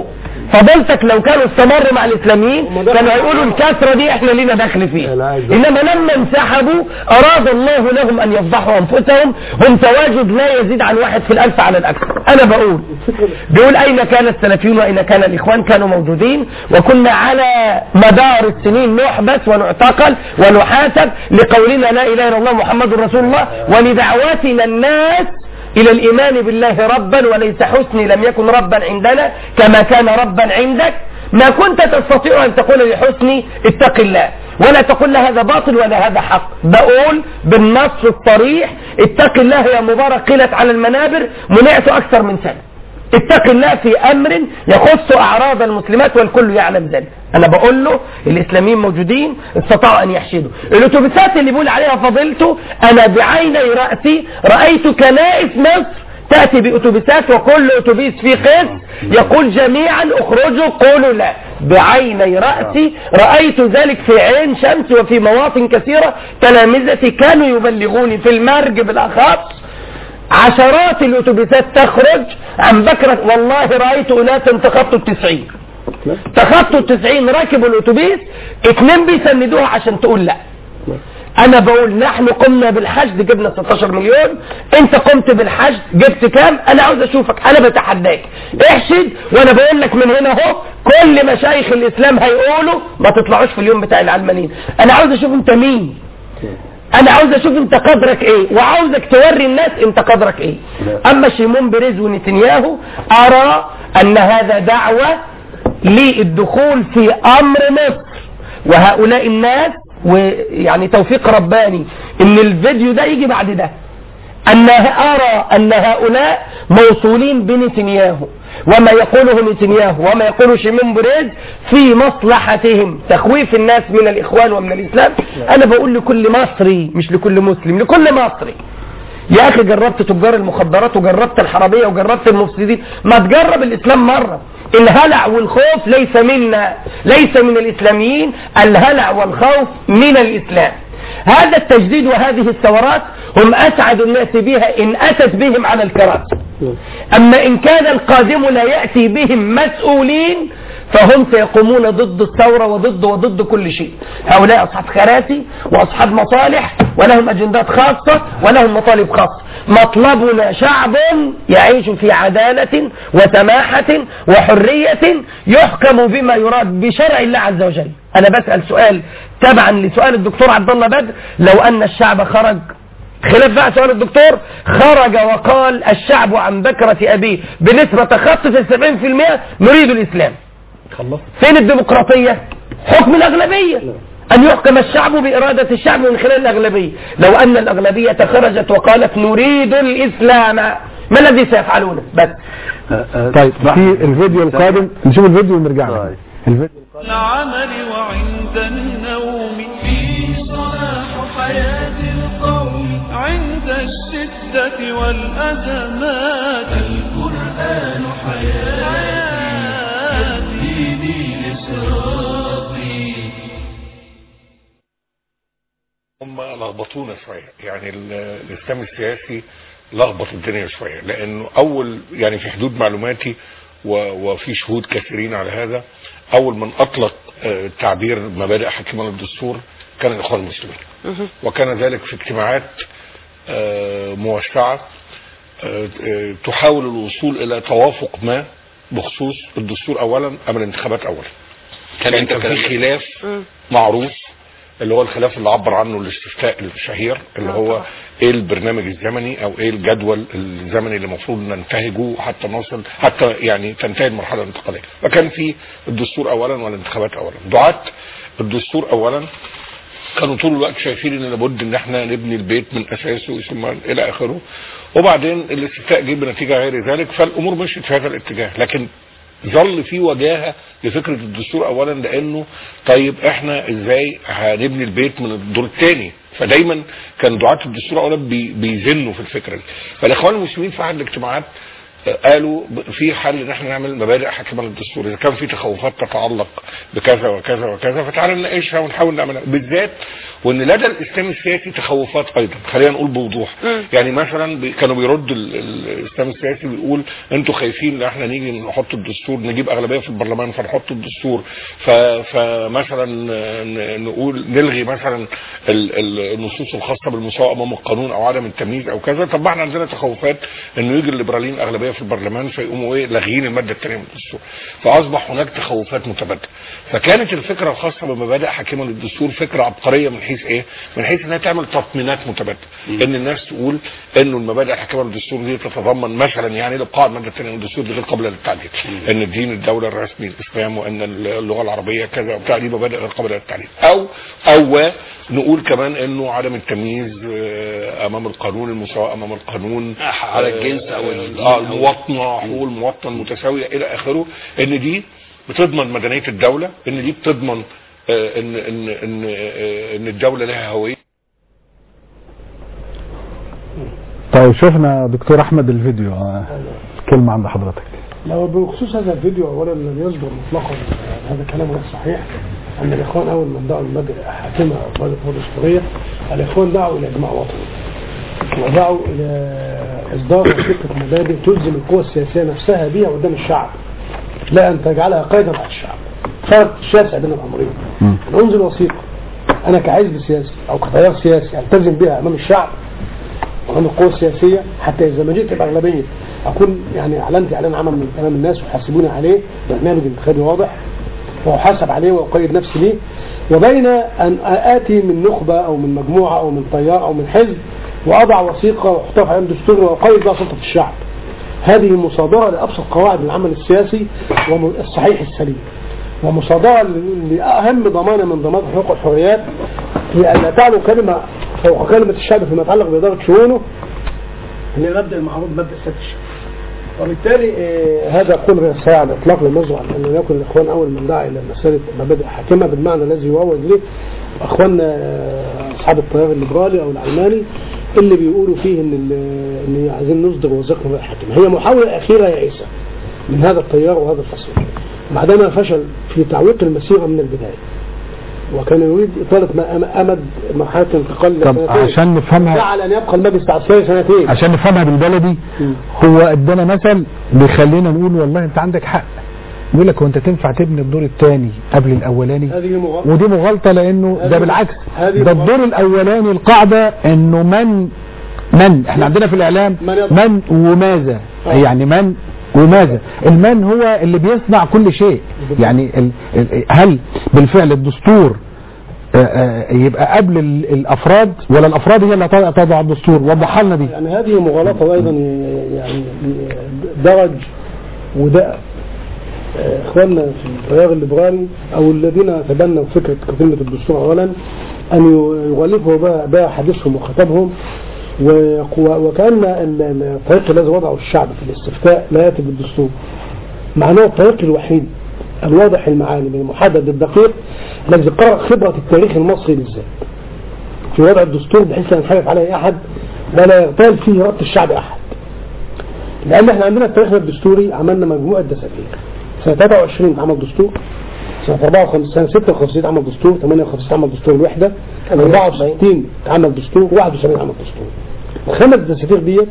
D: فضلتك لو كانوا استمروا مع الاسلاميين كانوا هيقولوا الكسره دي احنا لينا دخل فيها انما لما انسحبوا اراد الله لهم ان يفضحوا انفسهم هم تواجد لا يزيد عن واحد في الالف على الاكثر انا بقول بيقول اين كان السلفيون واين كان الاخوان كانوا موجودين وكنا على مدار السنين نحبس ونعتقل ونحاسب لقولنا لا اله الا الله محمد رسول الله ولدعواتنا الناس إلى الإيمان بالله ربا وليس حسني لم يكن ربا عندنا كما كان ربا عندك ما كنت تستطيع أن تقول لحسني اتق الله ولا تقول له هذا باطل ولا هذا حق بقول بالنص الصريح اتق الله يا مبارك قيلت على المنابر منعت أكثر من سنة اتق الله في امر يخص اعراض المسلمات والكل يعلم ذلك انا بقول له الاسلاميين موجودين استطاعوا ان يحشدوا الاتوبيسات اللي بيقول عليها فضيلته انا بعيني راسي رايت كنائس مصر تأتي بأتوبيسات وكل أتوبيس فيه قس يقول جميعا اخرجوا قولوا لا بعيني رأسي رأيت ذلك في عين شمس وفي مواطن كثيرة تلامذتي كانوا يبلغوني في المرج بالأخص عشرات الاتوبيسات تخرج عن بكرة والله رأيت أناسا تخطوا التسعين تخطوا التسعين ركبوا الاتوبيس اتنين بيسندوها عشان تقول لا انا بقول نحن قمنا بالحشد جبنا 16 مليون انت قمت بالحشد جبت كام انا عاوز اشوفك انا بتحداك احشد وانا بقول لك من هنا اهو كل مشايخ الاسلام هيقولوا ما تطلعوش في اليوم بتاع العلمانيين انا عاوز اشوف انت مين انا عاوز اشوف انت قدرك ايه وعاوزك توري الناس انت قدرك ايه اما شيمون بريز ونتنياهو ارى ان هذا دعوة للدخول في امر مصر وهؤلاء الناس ويعني توفيق رباني ان الفيديو ده يجي بعد ده أن أرى أن هؤلاء موصولين بنتنياهو وما يقوله نتنياهو وما يقوله شيمون بريز في مصلحتهم تخويف الناس من الإخوان ومن الإسلام أنا بقول لكل مصري مش لكل مسلم لكل مصري يا أخي جربت تجار المخدرات وجربت الحرامية وجربت المفسدين ما تجرب الإسلام مرة الهلع والخوف ليس منا ليس من الإسلاميين الهلع والخوف من الإسلام هذا التجديد وهذه الثورات هم أسعد الناس بها إن أتت بهم على الكراسي أما إن كان القادم لا يأتي بهم مسؤولين فهم سيقومون ضد الثورة وضد وضد كل شيء هؤلاء أصحاب كراسي وأصحاب مصالح ولهم أجندات خاصة ولهم مطالب خاصة مطلبنا شعب يعيش في عدالة وسماحة وحرية يحكم بما يراد بشرع الله عز وجل أنا بسأل سؤال تبعا لسؤال الدكتور عبد الله بدر لو أن الشعب خرج خلاف بقى سؤال الدكتور خرج وقال الشعب عن بكرة أبيه بنسبة تخطف السبعين في المئة نريد الإسلام
E: خلص
D: فين الديمقراطية حكم الأغلبية أن يحكم الشعب بإرادة الشعب من خلال الأغلبية لو أن الأغلبية خرجت وقالت نريد الإسلام ما الذي سيفعلونه بس
B: طيب في الفيديو القادم نشوف الفيديو ونرجع له الفيديو
A: العمل وعند النوم في صلاح حياة القوم عند الشدة والأزمات القرآن حياتي يهديني لصراطي
J: هم لخبطونا شوية يعني ال- الإسلام السياسي لخبط الدنيا شوية لأنه أول يعني في حدود معلوماتي و- وفي شهود كثيرين على هذا أول من أطلق آه، تعبير مبادئ حكيمة للدستور كان الإخوان المسلمين وكان ذلك في اجتماعات آه، موسعة آه، آه، تحاول الوصول إلى توافق ما بخصوص الدستور أولا أم الانتخابات أولا
I: كان
J: كان
I: امتى
J: كان في
I: الكلام ده؟
J: خلاف معروف اللي هو الخلاف اللي عبر عنه الاستفتاء الشهير اللي هو ايه البرنامج الزمني او ايه الجدول الزمني اللي المفروض ننتهجه حتى نوصل حتى يعني تنتهي المرحله الانتقاليه فكان في الدستور اولا والانتخابات اولا دعاة الدستور اولا كانوا طول الوقت شايفين ان لابد ان احنا نبني البيت من اساسه ثم الى اخره وبعدين الاستفتاء جه بنتيجه غير ذلك فالامور مشيت في هذا الاتجاه لكن ظل في وجاهه لفكره الدستور اولا لانه طيب احنا ازاي هنبني البيت من الدور الثاني فدايما كان دعاة الدستور اولا بي- بيزنوا في الفكره دي فالاخوان المسلمين في احد الاجتماعات قالوا ب- في حل ان احنا نعمل مبادئ حاكمه للدستور اذا كان في تخوفات تتعلق بكذا وكذا وكذا فتعالى نناقشها ونحاول نعملها بالذات وان لدى الاسلام السياسي تخوفات ايضا خلينا نقول بوضوح يعني مثلا بي- كانوا بيرد ال- ال- الاسلام السياسي بيقول انتوا خايفين ان احنا نيجي نحط الدستور نجيب اغلبيه في البرلمان فنحط الدستور ف- فمثلا ن- نقول نلغي مثلا ال- ال- النصوص الخاصه بالمساواه امام القانون او عدم التمييز او كذا طب ما احنا عندنا تخوفات انه يجي الليبراليين اغلبيه في البرلمان فيقوموا ايه لاغيين الماده الثانيه من الدستور فاصبح هناك تخوفات متبادله فكانت الفكره الخاصه بمبادئ حاكمه للدستور فكره عبقريه من حيث ايه؟ من حيث انها تعمل تطمينات متبادله ان الناس تقول انه المبادئ الحاكمه للدستور دي تتضمن مثلا يعني القاء الماده الثانيه من الدستور دي غير قابله للتعديل ان الدين الدوله الرسمي الاسلام وان اللغه العربيه كذا وبتاع دي مبادئ غير قابله للتعديل او او نقول كمان انه عدم التمييز آه، امام القانون المساواه امام القانون
I: على الجنس أو
J: آه،
I: الدين
J: آه،
I: أو-
J: المواطنه حقوق المواطن متساويه الى اخره ان دي بتضمن مدنيه الدوله ان دي بتضمن آه، ان ان ان آه، ان الدوله لها هويه
B: طيب شفنا دكتور احمد الفيديو آه، كلمه عند حضرتك
E: لو بخصوص هذا الفيديو اولا لم يصدر مطلقا هذا كلام غير صحيح ان الاخوان اول من دعوا المبادئ حاكمه او مبادئ دستوريه الاخوان دعوا الى اجماع وطني ودعوا الى اصدار وثيقه مبادئ تلزم القوى السياسيه نفسها بها قدام الشعب لا ان تجعلها قيدا على الشعب فرق شاسع بين الامرين ان انزل وثيقه انا كحزب سياسي او كتيار سياسي التزم بها امام الشعب وامام القوى السياسيه حتى اذا ما جئت باغلبيه اكون يعني اعلنت اعلان عمل من امام الناس ويحاسبوني عليه برنامج انتخابي واضح واحاسب عليه واقيد نفسي ليه وبين ان اتي من نخبه او من مجموعه او من تيار او من حزب واضع وثيقه واحطها في عين دستور واقيد بها سلطه الشعب هذه مصادره لابسط قواعد العمل السياسي والصحيح السليم ومصادره ل- لاهم ضمانه من ضمان حقوق الحريات هي ان لا تعلو كلمه فوق كلمه الشعب فيما يتعلق باداره شؤونه اللي مبدا المعروف مبدا سياده الشعب وبالتالي آه، هذا يقول غير صحيح على الاطلاق لم يزعم ان لم يكن الاخوان اول من دعا الى مساله مبادئ حاكمه بالمعنى الذي يروج له اخواننا آه، اصحاب التيار الليبرالي او العلماني اللي بيقولوا فيه ان ال- ان عايزين نصدر وثيقه مبادئ حاكمه هي محاوله اخيره يائسه من هذا التيار وهذا الفصيل بعدما فشل في تعويق المسيره من البدايه وكان يريد إطالة ما أم- أمد مرحلة انتقال
B: طب
E: لسنتين.
B: عشان نفهمها
E: جعل أن يبقى المجلس العسكري سنتين
B: عشان نفهمها بالبلدي هو ادانا مثل بيخلينا نقول والله انت عندك حق يقول لك هو انت تنفع تبني الدور الثاني قبل الاولاني
E: هذه مغالطة
B: ودي مغالطه لانه
E: هذه-
B: ده بالعكس
E: هذه
B: ده
E: مغالطة.
B: الدور الاولاني القاعده انه من من احنا عندنا في الاعلام
E: من يضع.
B: من وماذا
E: آه.
B: يعني من وماذا المن هو اللي بيصنع كل شيء يعني ال- ال- هل بالفعل الدستور آه، آه، يبقى قبل ال- الافراد ولا الافراد هي اللي تضع- تضع الدستور وضحها لنا دي
E: يعني هذه مغالطة وأيضا يعني درج وداء آه، إخواننا في التيار الليبرالي أو الذين تبنوا فكرة كلمة الدستور أولا أن يغلفوا بها, بها حديثهم وخطابهم ويقو- وكأن ال- ال- الطريق الذي وضعه الشعب في الاستفتاء لا يأتي بالدستور معناه الطريق الوحيد الواضح المعاني من المحدد الدقيق الذي قرأ خبرة التاريخ المصري بالذات في وضع الدستور بحيث لا ينحرف عليه أحد ولا يغتال فيه ربط الشعب أحد لأن احنا عندنا في تاريخنا الدستوري عملنا مجموعة دساتير سنة 23 اتعمل دستور سنة 54 سنة 56 اتعمل دستور 58 اتعمل دستور الوحدة 64 اتعمل دستور 71 اتعمل دستور الخمس دساتير ديت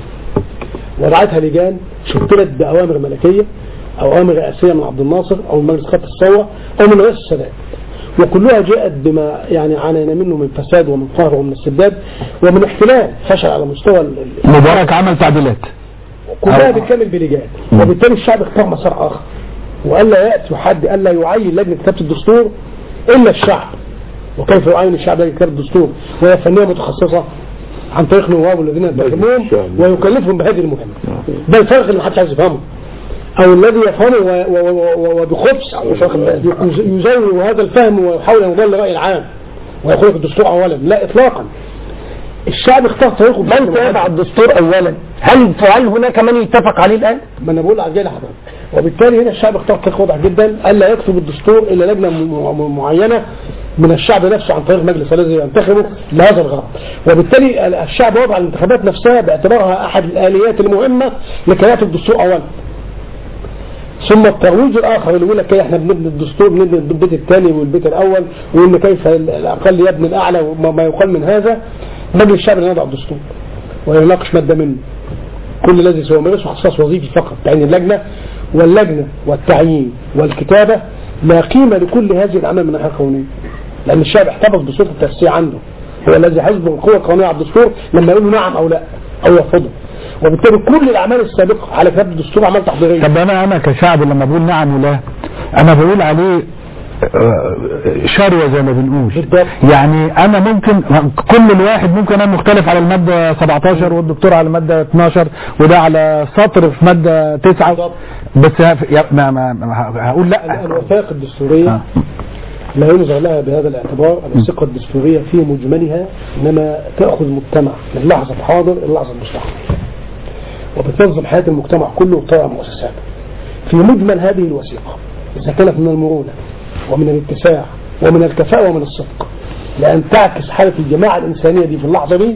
E: وضعتها لجان شكلت بأوامر ملكية أو أوامر رئاسية من عبد الناصر أو من مجلس خط الثورة أو من رئيس السادات وكلها جاءت بما يعني عانينا منه من فساد ومن قهر ومن استبداد ومن احتلال فشل على مستوى ال- ال-
B: مبارك عمل تعديلات
E: كلها
B: أو-
E: بالكامل بلجان وبالتالي الشعب اختار مسار اخر والا ياتي حد الا يعين لجنه كتابه الدستور الا الشعب وكيف يعين الشعب لجنه كتابه الدستور وهي فنيه متخصصه عن طريق نواب الذين يتهمون ويكلفهم بهذه المهمه ده الفرق اللي محدش عايز يفهمه او الذي يفهمه و- و- و- و- وبخبث يز- يزور هذا الفهم ويحاول ان يضل الراي العام ويقول لك الدستور اولا لا اطلاقا الشعب اختار طريقه
D: من تابع الدستور اولا هل هل هناك من يتفق عليه الان؟
E: ما انا بقول على جاي لحضرتك وبالتالي هنا الشعب اختار طريق واضح جدا الا يكتب الدستور الا لجنه م- م- معينه من الشعب نفسه عن طريق مجلس الذي ينتخبه لهذا الغرض وبالتالي الشعب وضع الانتخابات نفسها باعتبارها أحد الآليات المهمة لكيات الدستور أولا ثم الترويج الآخر اللي يقول لك احنا بنبني الدستور بنبني البيت الثاني والبيت الأول وإن كيف الأقل يبني الأعلى وما يقال من هذا مجلس الشعب اللي يضع الدستور ويناقش مادة منه كل الذي سوى مجلس اختصاص وظيفي فقط تعيين اللجنة واللجنة والتعيين والكتابة لا قيمة لكل هذه الأعمال من الناحية القانونية لأن الشعب احتفظ بصوت التشريع عنده هو الذي حسب القوة القانونية على الدستور لما يقول له نعم أو لا أو يرفضه وبالتالي كل الأعمال السابقة على كتاب الدستور أعمال تحضيرية
B: طب انا انا كشعب لما بقول نعم ولا انا بقول عليه آه، شروة زي ما بنقول
E: بالضبط.
B: يعني انا ممكن كل الواحد ممكن انا مختلف على المادة 17 والدكتور على المادة 12 وده على سطر في مادة 9
E: بالضبط.
B: بس هف- يا- ما ما ما هقول لا
E: الوثائق الدستورية
B: آه.
E: لا ينظر لها بهذا الاعتبار الوثيقة الدستورية في مجملها إنما تأخذ مجتمع من لحظة الحاضر إلى لحظة المستقبل وبتنظم حياة المجتمع كله وتطلع مؤسساته في مجمل هذه الوثيقة إذا كانت من المرونة ومن الاتساع ومن الكفاءة ومن الصدق لأن تعكس حالة الجماعة الإنسانية دي في اللحظة دي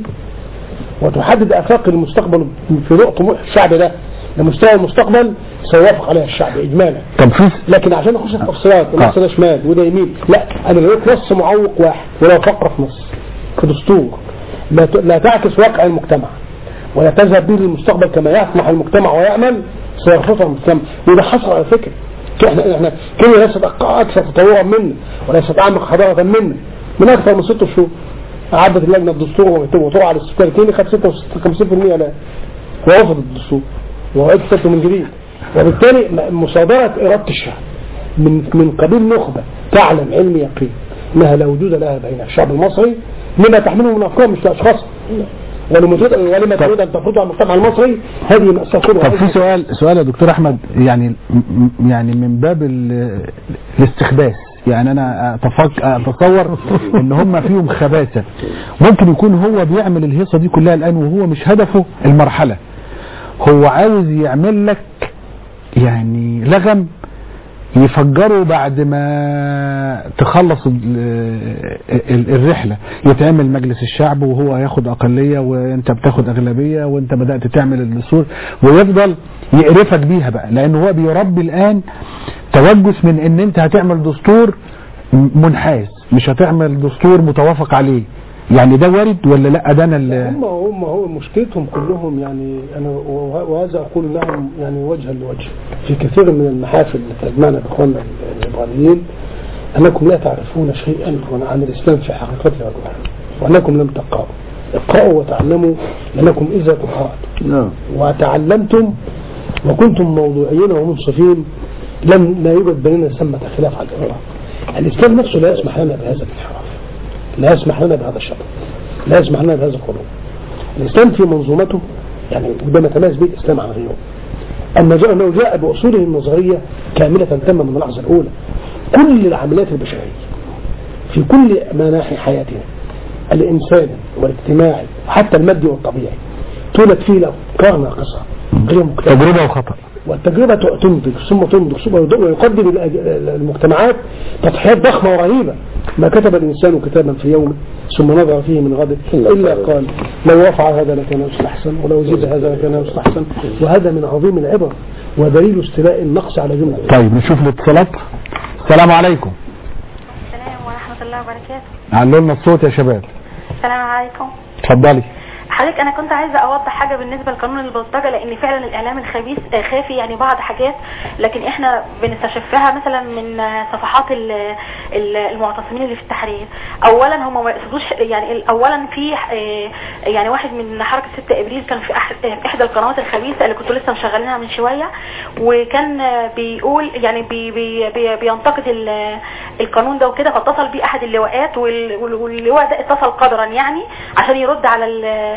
E: وتحدد آفاق المستقبل في ضوء طموح الشعب ده لمستوى المستقبل سيوافق عليها الشعب إجمالا
B: طب في
E: لكن عشان نخش في تفصيلات النص ده شمال وده يمين لا انا لقيت نص معوق واحد ولا فقره في نص في دستور لا ت- لا تعكس واقع المجتمع ولا تذهب به للمستقبل كما يطمح المجتمع ويامل سيرفضها المجتمع وده حصل على فكره احنا احنا كينيا ليست أق- اكثر تطورا منا وليست اعمق حضاره منا من اكثر من ست شهور عدت اللجنه الدستور وطلع على السكان الكيني خد 56% لا ورفض الدستور وعيد كتابته من جديد وبالتالي م- مصادرة إرادة الشعب من من قبيل نخبة تعلم علم يقين أنها لا وجود لها بين الشعب المصري لما تحمله من أفكار مش لأشخاص ولما تريد ولما تريد أن تفرضها على المجتمع المصري هذه مأساة كبرى
B: طب في سؤال سؤال يا دكتور احمد يعني م- م- يعني من باب ال- الاستخباث يعني انا أتفك اتصور ان هم فيهم خباثه ممكن يكون هو بيعمل الهيصه دي كلها الان وهو مش هدفه المرحله هو عاوز يعمل لك يعني لغم يفجروا بعد ما تخلص ال- ال- الرحلة يتعمل مجلس الشعب وهو هياخد أقلية وانت بتاخد أغلبية وانت بدأت تعمل الدستور ويفضل يقرفك بيها بقى لأنه هو بيربي الآن توجس من ان انت هتعمل دستور منحاز مش هتعمل دستور متوافق عليه يعني ده وارد ولا لا ده انا اللي
E: هم هم هو مشكلتهم كلهم يعني انا وه- وهذا اقول لهم يعني وجها لوجه في كثير من المحافل اللي تجمعنا باخواننا الليبراليين انكم لا تعرفون شيئا عن الاسلام في حقيقته وجوهه وانكم لم تقرأوا اقرأوا وتعلموا لانكم اذا قرأتم
C: نعم
E: وتعلمتم وكنتم موضوعيين ومنصفين لم لا يوجد بيننا ثمة خلاف على الإطلاق الإسلام نفسه لا يسمح لنا بهذا الانحراف لا يسمح لنا بهذا الشر لا يسمح لنا بهذا القلوب الإسلام في منظومته يعني وده ما تميز به الإسلام عن غيره أما جاء أنه جاء بأصوله النظرية كاملة تامة من اللحظة الأولى كل العمليات البشرية في كل مناحي حياتنا الإنساني والاجتماعي وحتى المادي والطبيعي تولد فيه الأفكار ناقصة غير مكتملة
B: تجربة وخطأ
E: والتجربة تنتج ثم تنتج ثم ويقدم الأج- المجتمعات تضحيات ضخمة ورهيبة ما كتب الإنسان كتابا في يوم ثم نظر فيه من غد إلا قال لو رفع هذا لكان يستحسن ولو زيد هذا لكان يستحسن وهذا من عظيم العبر ودليل استيلاء النقص على جملة
B: طيب نشوف الاتصالات السلام عليكم
K: السلام ورحمة الله وبركاته
B: علوا لنا الصوت يا شباب
K: السلام عليكم
B: اتفضلي
K: حضرتك انا كنت عايزه اوضح حاجه بالنسبه لقانون البلطجه لان فعلا الاعلام الخبيث آه، خافي يعني بعض حاجات لكن احنا بنستشفها مثلا من آه، صفحات ال- ال- المعتصمين اللي في التحرير اولا هم ما يقصدوش يعني ال- اولا في آه، يعني واحد من حركه 6 ابريل كان في أح- آه، في احدى القنوات الخبيثه اللي كنتوا لسه مشغلينها من شويه وكان آه، بيقول يعني بي بي بي بينتقد ال- القانون ده وكده فاتصل بيه احد اللواءات وال- وال- واللواء ده اتصل قدرا يعني عشان يرد على ال-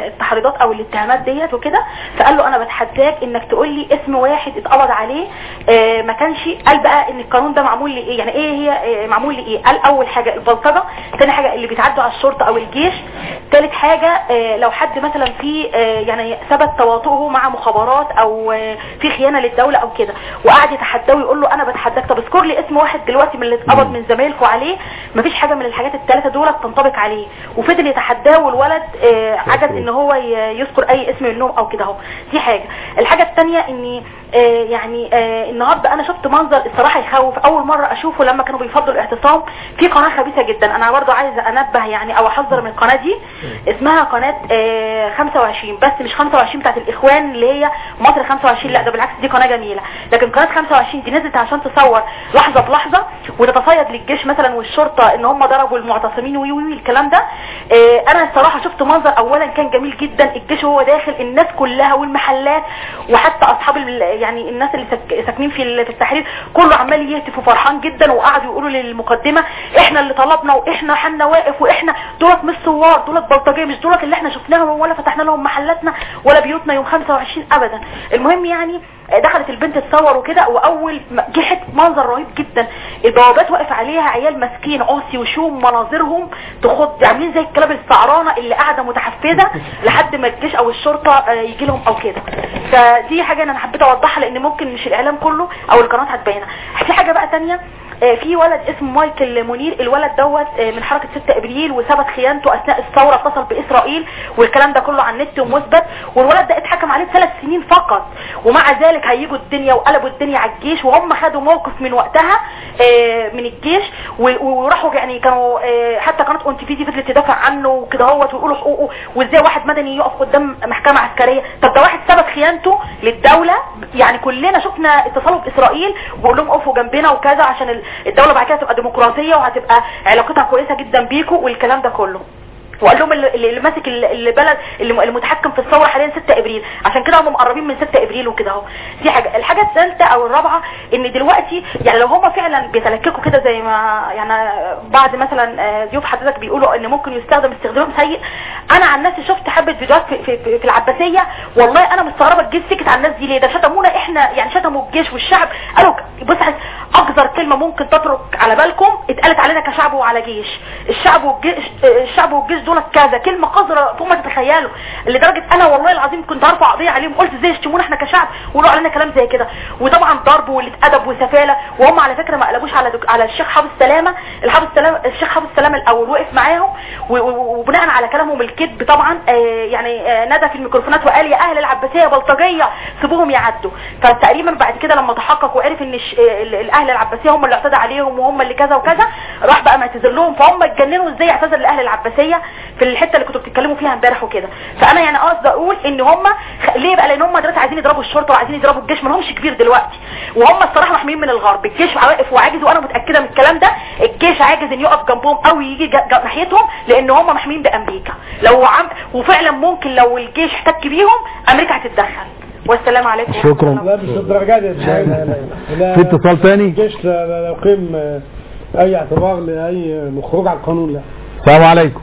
K: التحريضات او الاتهامات ديت وكده فقال له انا بتحداك انك تقول لي اسم واحد اتقبض عليه آه، ما كانش قال بقى ان القانون ده معمول لايه يعني ايه هي آه، معمول لايه قال اول حاجه البلطجه ثاني حاجه اللي بيتعدوا على الشرطه او الجيش ثالث حاجه آه، لو حد مثلا في آه، يعني ثبت تواطؤه مع مخابرات او آه، في خيانه للدوله او كده وقعد يتحداه ويقول له انا بتحداك طب اذكر لي اسم واحد دلوقتي من اللي اتقبض من زمايلكم عليه مفيش حاجه من الحاجات الثلاثه دول تنطبق عليه وفضل يتحداه والولد آه، عجز ان هو ي- يذكر اي اسم منهم او كده اهو دي حاجه الحاجه الثانيه اني آه، يعني آه، النهارده انا شفت منظر الصراحه يخوف اول مره اشوفه لما كانوا بيفضلوا الاعتصام في قناه خبيثه جدا انا برضو عايزه انبه يعني او احذر من القناه دي اسمها قناه آه، 25 بس مش 25 بتاعت الاخوان اللي هي مصر 25 لا ده بالعكس دي قناه جميله لكن قناه 25 دي نزلت عشان تصور لحظه بلحظه وتتصيد للجيش مثلا والشرطه ان هم ضربوا المعتصمين وي وي وي الكلام ده آه، انا الصراحه شفت منظر اولا كان جميل جدا الجيش وهو داخل الناس كلها والمحلات وحتى اصحاب ال- يعني الناس اللي سك- ساكنين في ال- في التحرير كله عمال يهتف وفرحان جدا وقعدوا يقولوا للمقدمه احنا اللي طلبنا واحنا حنا واقف واحنا دولت مش ثوار دولت بلطجيه مش دولت اللي احنا شفناهم ولا فتحنا لهم محلاتنا ولا بيوتنا يوم 25 ابدا المهم يعني دخلت البنت تصور وكده واول ما جه حته منظر رهيب جدا البوابات واقف عليها عيال ماسكين عصي وشوم مناظرهم تخض عاملين زي الكلاب السعرانه اللي قاعده متحفزه لحد ما الجيش او الشرطه يجي لهم او كده فدي حاجه انا حبيت اوضحها لان ممكن مش الاعلام كله او القنوات هتبينها في حاجه بقى تانية آه، في ولد اسمه مايكل منير الولد دوت آه، من حركة 6 ابريل وثبت خيانته اثناء الثورة اتصل باسرائيل والكلام ده كله على النت ومثبت والولد ده اتحكم عليه ثلاث سنين فقط ومع ذلك هيجوا الدنيا وقلبوا الدنيا على الجيش وهم خدوا موقف من وقتها آه، من الجيش و- وراحوا يعني كانوا آه، حتى قناه اون تي في دي فضلت تدافع عنه وكده هوت ويقولوا حقوقه وازاي واحد مدني يقف قدام محكمه عسكريه طب ده واحد ثبت خيانته للدوله يعني كلنا شفنا اتصاله باسرائيل وبقول لهم اقفوا جنبنا وكذا عشان ال- الدوله بعد كده تبقى ديمقراطيه وهتبقى علاقتها كويسه جدا بيكوا والكلام ده كله وقال لهم اللي اللي ماسك ال- البلد اللي المتحكم في الثوره حاليا 6 ابريل عشان كده هم مقربين من 6 ابريل وكده اهو دي حاجه الحاجه الثالثه او الرابعه ان دلوقتي يعني لو هم فعلا بيتلككوا كده زي ما يعني بعض مثلا آه، ضيوف حضرتك بيقولوا ان ممكن يستخدم استخدام سيء انا عن نفسي شفت حبه فيديوهات في, في, في, في العباسيه والله انا مستغربه الجيش سكت على الناس دي ليه ده شتمونا احنا يعني شتموا الجيش والشعب قالوا بص اقذر كلمه ممكن تترك على بالكم اتقالت علينا كشعب وعلى جيش الشعب والجيش الشعب والجيش دولت كذا كلمه قذره فوق ما تتخيلوا لدرجه انا والله العظيم كنت هرفع قضيه عليهم قلت ازاي يشتمونا احنا كشعب ويقولوا علينا كلام زي كده وطبعا ضرب وقله ادب وسفاله وهم على فكره ما قلبوش على دك... على الشيخ حافظ سلامه الحافظ سلامه الشيخ حافظ سلامه الاول وقف معاهم و... و... وبناء على كلامهم الكذب طبعا آه يعني آه نادى في الميكروفونات وقال يا اهل العباسيه بلطجيه سيبوهم يعدوا فتقريبا بعد كده لما تحقق وعرف ان الش... آه، ال- الاهل العباسيه هم اللي اعتدى عليهم وهم اللي كذا وكذا راح بقى معتذر لهم فهم اتجننوا ازاي يعتذر لاهل العباسيه في الحته اللي كنتوا بتتكلموا فيها امبارح وكده فانا يعني قصدي اقول ان هم خ... ليه بقى لان هم دلوقتي عايزين يضربوا الشرطه وعايزين يضربوا الجيش ما لهمش كبير دلوقتي وهم الصراحه محميين من الغرب الجيش واقف وعاجز وانا متاكده من الكلام ده الجيش عاجز ان يقف جنبهم او يجي ج... ج... ناحيتهم لان هم محميين بامريكا لو عم وفعلا ممكن لو الجيش احتك بيهم امريكا هتتدخل والسلام عليكم
B: شكرا
E: لا مش الدرجات دي لا لا لا
B: في اتصال تاني
E: الجيش لا لا لا يقيم آه، اي اعتبار لاي خروج عن القانون لا
B: السلام عليكم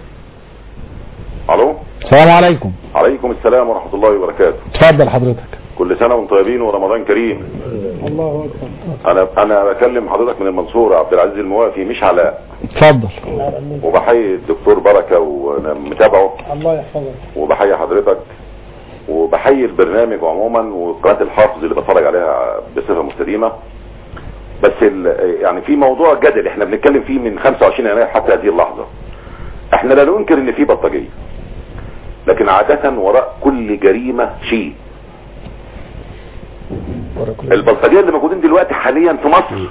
L: الو
B: السلام عليكم
L: عليكم السلام ورحمة الله وبركاته
B: اتفضل حضرتك
L: كل سنة وانتم طيبين ورمضان كريم
E: الله اكبر
L: انا انا بكلم حضرتك من المنصورة عبد العزيز الموافي مش علاء
B: اتفضل
L: وبحيي الدكتور بركة وانا متابعه
E: الله يحفظك
L: وبحيي حضرتك وبحيي البرنامج عموما وقناة الحافظ اللي بتفرج عليها بصفة مستديمة بس ال- يعني في موضوع جدل احنا بنتكلم فيه من 25 يناير حتى هذه اللحظة احنا لا ننكر ان في بلطجية لكن عادة وراء كل جريمة شيء البلطجية اللي موجودين دلوقتي حاليا في مصر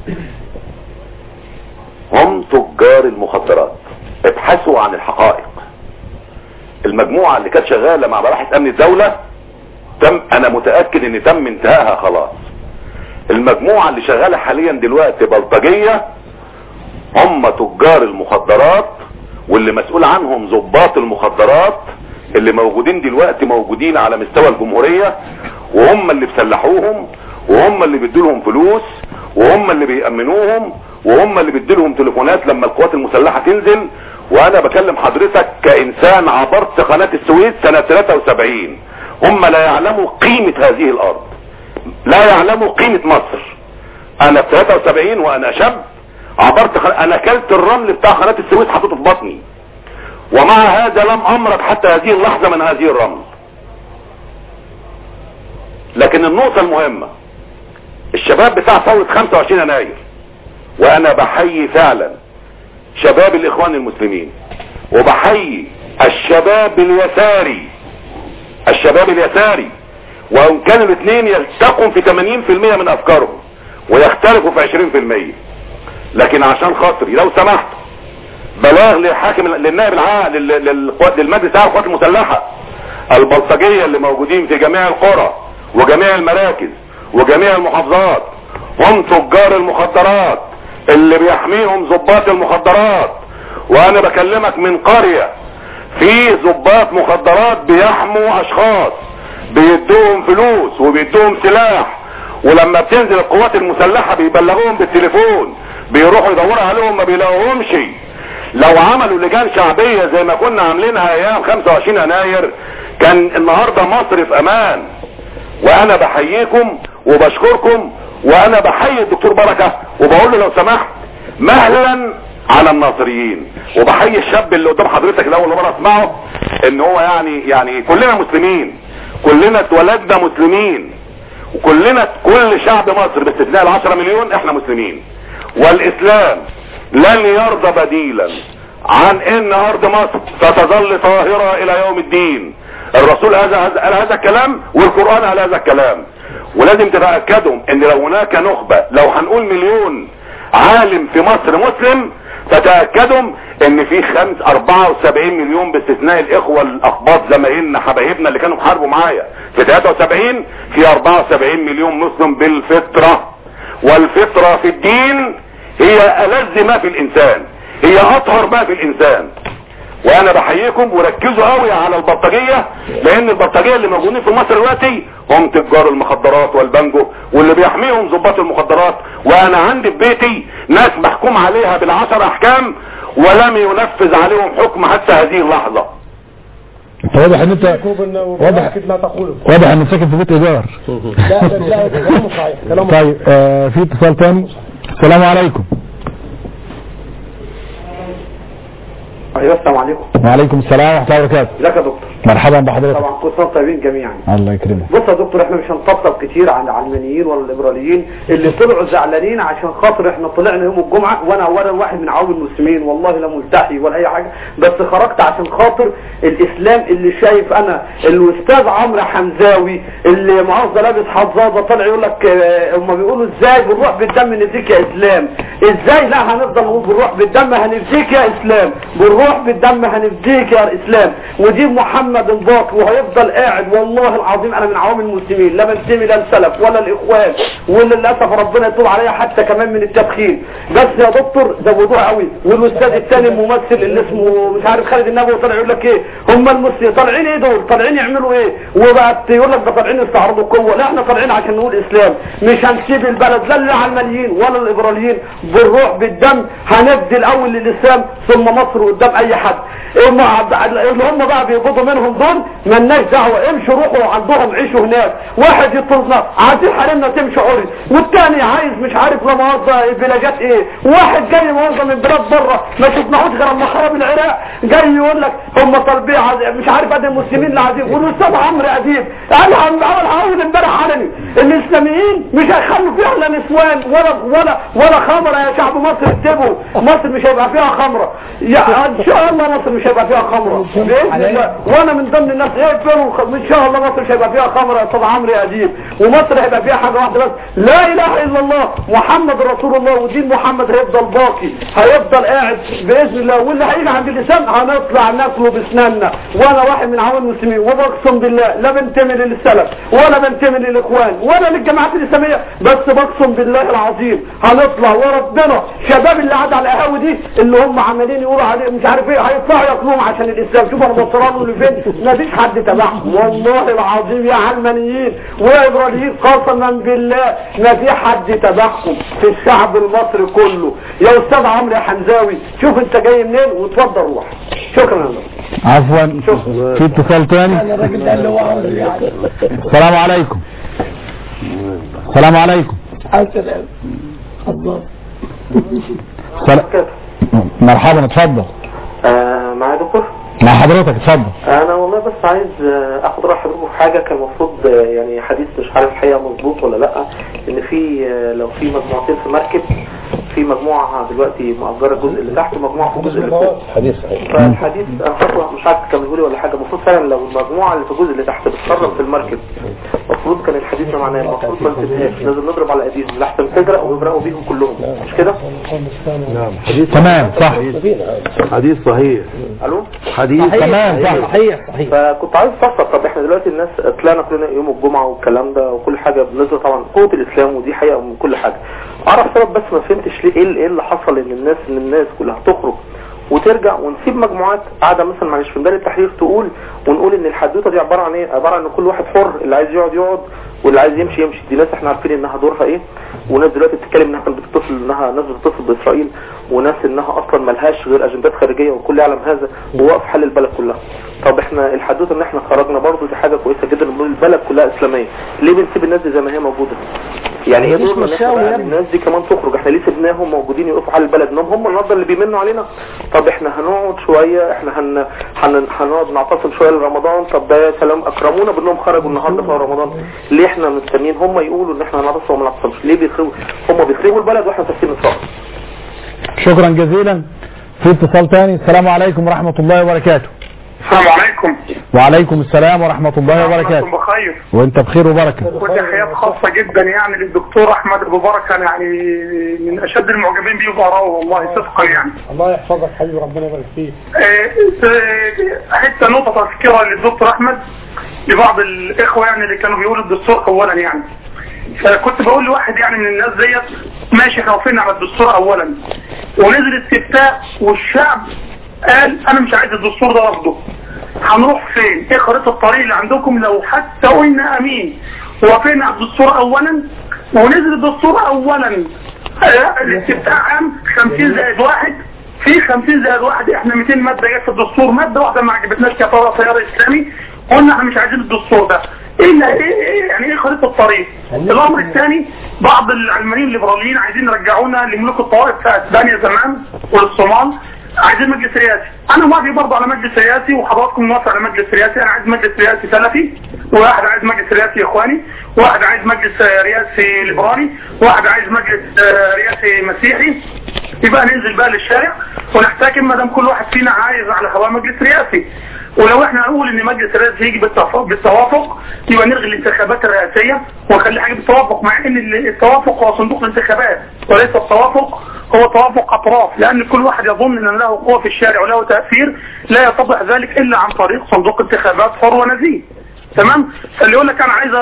L: هم تجار المخدرات ابحثوا عن الحقائق المجموعة اللي كانت شغالة مع مباحث امن الدولة تم انا متأكد ان تم انتهائها خلاص المجموعة اللي شغالة حاليا دلوقتي بلطجية هم تجار المخدرات واللي مسؤول عنهم ضباط المخدرات اللي موجودين دلوقتي موجودين على مستوى الجمهورية وهم اللي بيسلحوهم وهم اللي بيدولهم فلوس وهم اللي بيأمنوهم وهم اللي بيديلهم تليفونات لما القوات المسلحة تنزل وانا بكلم حضرتك كانسان عبرت قناة السويس سنة 73 هم لا يعلموا قيمة هذه الارض لا يعلموا قيمة مصر انا في 73 وانا شاب عبرت خ... انا اكلت الرمل بتاع قناة السويس حطيته في بطني ومع هذا لم امرض حتى هذه اللحظة من هذه الرمل لكن النقطة المهمة الشباب بتاع ثورة 25 يناير وانا بحيي فعلا شباب الاخوان المسلمين وبحيي الشباب اليساري الشباب اليساري وان كانوا الاثنين يلتقوا في 80% من افكارهم ويختلفوا في 20% لكن عشان خاطري لو سمحت بلاغ لحاكم للنائب العام لل- للقوات- للمجلس الاعلى للقوات المسلحه البلطجيه اللي موجودين في جميع القرى وجميع المراكز وجميع المحافظات هم تجار المخدرات اللي بيحميهم ضباط المخدرات وانا بكلمك من قرية في ضباط مخدرات بيحموا اشخاص بيدوهم فلوس وبيدوهم سلاح ولما بتنزل القوات المسلحة بيبلغوهم بالتليفون بيروحوا يدوروا عليهم ما بيلاقوهمش لو عملوا لجان شعبية زي ما كنا عاملينها ايام 25 يناير كان النهاردة مصر في امان وانا بحييكم وبشكركم وانا بحيي الدكتور بركة وبقول له لو سمحت مهلا على الناصريين وبحيي الشاب اللي قدام حضرتك الاول مرة اسمعه ان هو يعني يعني كلنا مسلمين كلنا اتولدنا مسلمين وكلنا كل شعب مصر باستثناء العشرة مليون احنا مسلمين والاسلام لن يرضى بديلا عن ان ارض مصر ستظل طاهرة الى يوم الدين الرسول هذا هذا- قال هذا الكلام والقرآن قال هذا الكلام ولازم تتأكدوا ان لو هناك نخبة لو هنقول مليون عالم في مصر مسلم فتأكدوا ان في خمس 74 مليون باستثناء الاخوة الاقباط زمايلنا حبايبنا اللي كانوا بيحاربوا معايا في 73 في 74 مليون مسلم بالفطرة والفطرة في الدين هي ألذ ما في الانسان هي اطهر ما في الانسان وانا بحييكم وركزوا قوي على البلطجية لان البلطجية اللي موجودين في مصر دلوقتي هم تجار المخدرات والبنجو واللي بيحميهم ضباط المخدرات وانا عندي في بيتي ناس محكوم عليها بالعشر احكام ولم ينفذ عليهم حكم حتى هذه اللحظة
B: انت واضح ان انت واضح
E: لا تقوله
B: واضح ان ساكن في بيت ايجار
E: لا لا لا كلامه صحيح كلامه
B: طيب آه في اتصال تاني السلام عليكم
M: ايوه السلام عليكم
B: وعليكم السلام ورحمه الله وبركاته
M: ازيك يا دكتور
B: مرحبا بحضرتك
M: طبعا كل سنه وانتم طيبين جميعا
B: الله يكرمك
M: بص يا دكتور احنا مش هنطبطب كتير على العلمانيين ولا الليبراليين اللي طلعوا زعلانين عشان خاطر احنا طلعنا يوم الجمعه وانا اولا واحد من عوام المسلمين والله لا ملتحي ولا اي حاجه بس خرجت عشان خاطر الاسلام اللي شايف انا الاستاذ عمرو حمزاوي اللي مؤاخذه لابس حظاظه طالع يقول لك اه، هما بيقولوا ازاي بالروح بالدم نفديك يا اسلام ازاي لا هنفضل نقول بالروح بالدم هنفديك يا اسلام بالروح بالدم هنفديك يا اسلام ودي محمد الباقي وهيفضل قاعد والله العظيم انا من عوام المسلمين لا بنتمي لا السلف ولا الاخوان وللاسف ربنا يتوب عليا حتى كمان من التدخين بس يا دكتور زودوها قوي والاستاذ الثاني الممثل اللي اسمه مش عارف خالد النبوي طالع يقول لك ايه هم المسلمين طالعين ايه دول طالعين يعملوا ايه وبقى يقول لك ده طالعين يستعرضوا قوه لا احنا طالعين عشان نقول اسلام مش هنسيب البلد لا العلمانيين ولا الليبراليين بالروح بالدم هندي الاول للاسلام ثم مصر قدام اي حد هم اللي هم بقى بيقبضوا منهم دول مالناش دعوه امشوا روحوا عندهم عيشوا هناك واحد يطلبنا عايزين حريمنا تمشي عري والتاني عايز مش عارف لا موظف بلاجات ايه واحد جاي موظف من بلاد بره ما شفناهوش غير اما خرب العراق جاي يقول لك هم طالبين عز- مش عارف ادي المسلمين اللي عايزين والاستاذ عمرو اديب انا عم- اول اول امبارح علني الاسلاميين مش هيخلوا فيها لا نسوان ولا ولا ولا خمره يا شعب مصر اكتبوا مصر مش هيبقى فيها خمره يا ان شاء الله مصر مش هيبقى فيها خمره باذن الله وانا من ضمن الناس يقبلوا خ- ان شاء الله مصر مش هيبقى فيها خمره يا استاذ عمرو يا اديب ومصر هيبقى فيها حاجه واحده بس لا اله الا الله محمد رسول الله ودين محمد هيفضل باقي هيفضل قاعد باذن الله واللي هيجي عند اللسان هنطلع ناكله باسناننا وانا واحد من عوام المسلمين وبقسم بالله لا بنتمي للسلف ولا بنتمي للاخوان ولا للجماعات الاسلاميه بس بقسم بالله العظيم هنطلع وربنا شباب اللي قاعد على القهاوي دي اللي هم عمالين يقولوا عليه مش عارف ايه هيطلعوا يطلبوا عشان الاسلام شوف انا بصران اللي فين ما فيش حد تبعهم والله العظيم يا علمانيين ويا ابراهيم قسما بالله ما في حد تبعهم في الشعب المصري كله يا استاذ عمرو يا حمزاوي شوف انت جاي منين واتفضل روح شكرا يا الله.
B: عفوا في اتصال تاني
D: الراجل ده اللي هو عمرو يعني
B: السلام عليكم السلام عليكم
D: السلام الله
B: سلام. مرحبا اتفضل
N: آه معايا دكتور
B: مع حضرتك اتفضل
N: انا والله بس عايز آه، اخد راي حضرتك في حاجه كان المفروض آه، يعني حديث مش عارف الحقيقه مظبوط ولا لا ان في آه، لو في مجموعتين في مركب في مجموعه دلوقتي مأجره الجزء اللي تحت ومجموعه في الجزء اللي فوق
F: حديث صحيح
N: فالحديث انا فاكره مش عارف تكمله لي ولا حاجه المفروض فعلا لو المجموعه اللي في الجزء اللي تحت بتقرب في المركب المفروض كان الحديث ده معناه المفروض ما نسيبهاش لازم نضرب على ايديهم لحسن تجرأ ويبرأوا بيهم كلهم مش كده؟
C: نعم حديث
B: تمام صح
C: حديث صحيح
N: الو
C: حديث
B: تمام صح
D: صحيح صحيح
N: فكنت عايز افسر طب احنا دلوقتي الناس طلعنا كلنا يوم الجمعه والكلام ده وكل حاجه بالنسبه طبعا قوه الاسلام ودي حقيقه من كل حاجه اعرف سبب بس ما فهمتش ليه ايه اللي- ايه اللي حصل ان الناس ان الناس كلها تخرج وترجع ونسيب مجموعات قاعده مثلا معلش في ميدان التحرير تقول ونقول ان الحدوته دي عباره عن ايه عباره عن ان كل واحد حر اللي عايز يقعد يقعد واللي عايز يمشي يمشي دي ناس احنا عارفين انها دورها ايه وناس دلوقتي بتتكلم انها كانت بتتصل انها ناس بتتصل باسرائيل وناس انها اصلا ملهاش غير اجندات خارجيه والكل يعلم هذا وواقف حل البلد كلها طب احنا الحدوته ان احنا خرجنا برضه دي حاجه كويسه جدا نقول البلد كلها اسلاميه ليه بنسيب الناس دي زي ما هي موجوده يعني ايه
D: مفيش
N: دورنا ان
D: مشاوي
N: احنا
D: يا
N: بقى
D: ابني.
N: الناس دي كمان تخرج احنا ليه سيبناهم موجودين يقفوا حل البلد انهم هم النهارده اللي بيمنوا علينا طب احنا هنقعد شويه احنا هن... هن... هنقعد نعتصم شويه لرمضان طب ده يا سلام اكرمونا بانهم خرجوا النهارده في رمضان ليه احنا مستنيين هم يقولوا ان احنا هنعتصم وما نعتصمش ليه بيخربوا هم بيخربوا البلد واحنا ساكتين نتفرج
B: شكرا جزيلا في اتصال تاني السلام عليكم ورحمة الله وبركاته
O: السلام عليكم
B: وعليكم السلام ورحمة الله وبركاته
O: أنتم بخير
B: وانت بخير وبركة
O: وتحيات خاصة جدا يعني للدكتور أحمد أبو بركة يعني من أشد المعجبين بيه وبقراه والله صدقا يعني
E: الله يحفظك حبيبي ربنا يبارك فيك
O: آه، آه، حتى نقطة تذكرة للدكتور أحمد لبعض الإخوة يعني اللي كانوا بيقولوا الدستور أولا يعني فكنت بقول لواحد يعني من الناس ديت ماشي احنا واقفين على الدستور أولا ونزل استفتاء والشعب قال أنا مش عايز الدستور ده رفضه هنروح فين؟ ايه خريطة الطريق اللي عندكم لو حتى قلنا أمين وقفنا على الدستور أولا ونزل الدستور أولا آه، الاستفتاء عام 50 زائد واحد في 50 زائد واحد احنا 200 ماده جت في الدستور ماده واحده ما عجبتناش كطرف تيار اسلامي قلنا احنا مش عايزين الدستور ده ايه اللي- ايه ايه يعني ايه خريطه الطريق الامر الثاني بعض العلمانيين الليبراليين عايزين يرجعونا لملوك الطوائف في اسبانيا زمان والصومال عايزين مجلس رئاسي انا موافق برضه على مجلس رئاسي وحضراتكم موافق على مجلس رئاسي انا عايز مجلس رئاسي سلفي وواحد عايز مجلس رئاسي اخواني واحد عايز مجلس آه، رئاسي ليبرالي واحد عايز مجلس آه، رئاسي مسيحي يبقى ننزل بقى للشارع ونحتكم ما دام كل واحد فينا عايز على هواه مجلس رئاسي ولو احنا نقول ان مجلس الرئاسي يجي بالتف- بالتوافق يبقى نلغي الانتخابات الرئاسيه ونخلي حاجه بالتوافق مع ان ال- التوافق هو صندوق الانتخابات وليس التوافق هو توافق اطراف لان كل واحد يظن ان له قوه في الشارع وله تاثير لا يتضح ذلك الا عن طريق صندوق انتخابات حر ونزيه تمام فاللي يقول لك انا عايز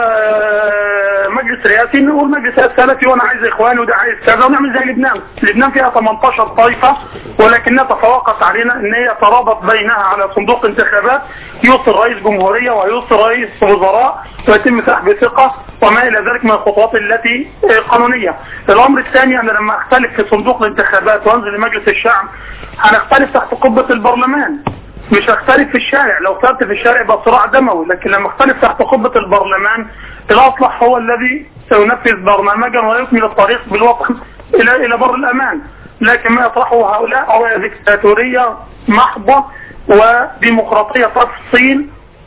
O: آه، مجلس رئاسي نقول مجلس رئاسي سلفي وانا عايز اخواني وده عايز كذا ونعمل زي لبنان لبنان فيها 18 طائفه ولكنها تفوقت علينا ان هي ترابط بينها على صندوق انتخابات يوصل رئيس جمهوريه ويوصل رئيس وزراء ويتم سحب ثقه وما الى ذلك من الخطوات التي آه، قانونيه الامر الثاني انا لما اختلف في صندوق الانتخابات وانزل لمجلس الشعب هنختلف تحت قبه البرلمان مش هختلف في الشارع لو اختلفت في الشارع يبقى صراع دموي لكن لما اختلف تحت قبة البرلمان الاصلح هو الذي سينفذ برنامجا ويكمل الطريق بالوطن الى الى بر الامان لكن ما يطرحه هؤلاء هو ديكتاتورية محضة وديمقراطية تفصيل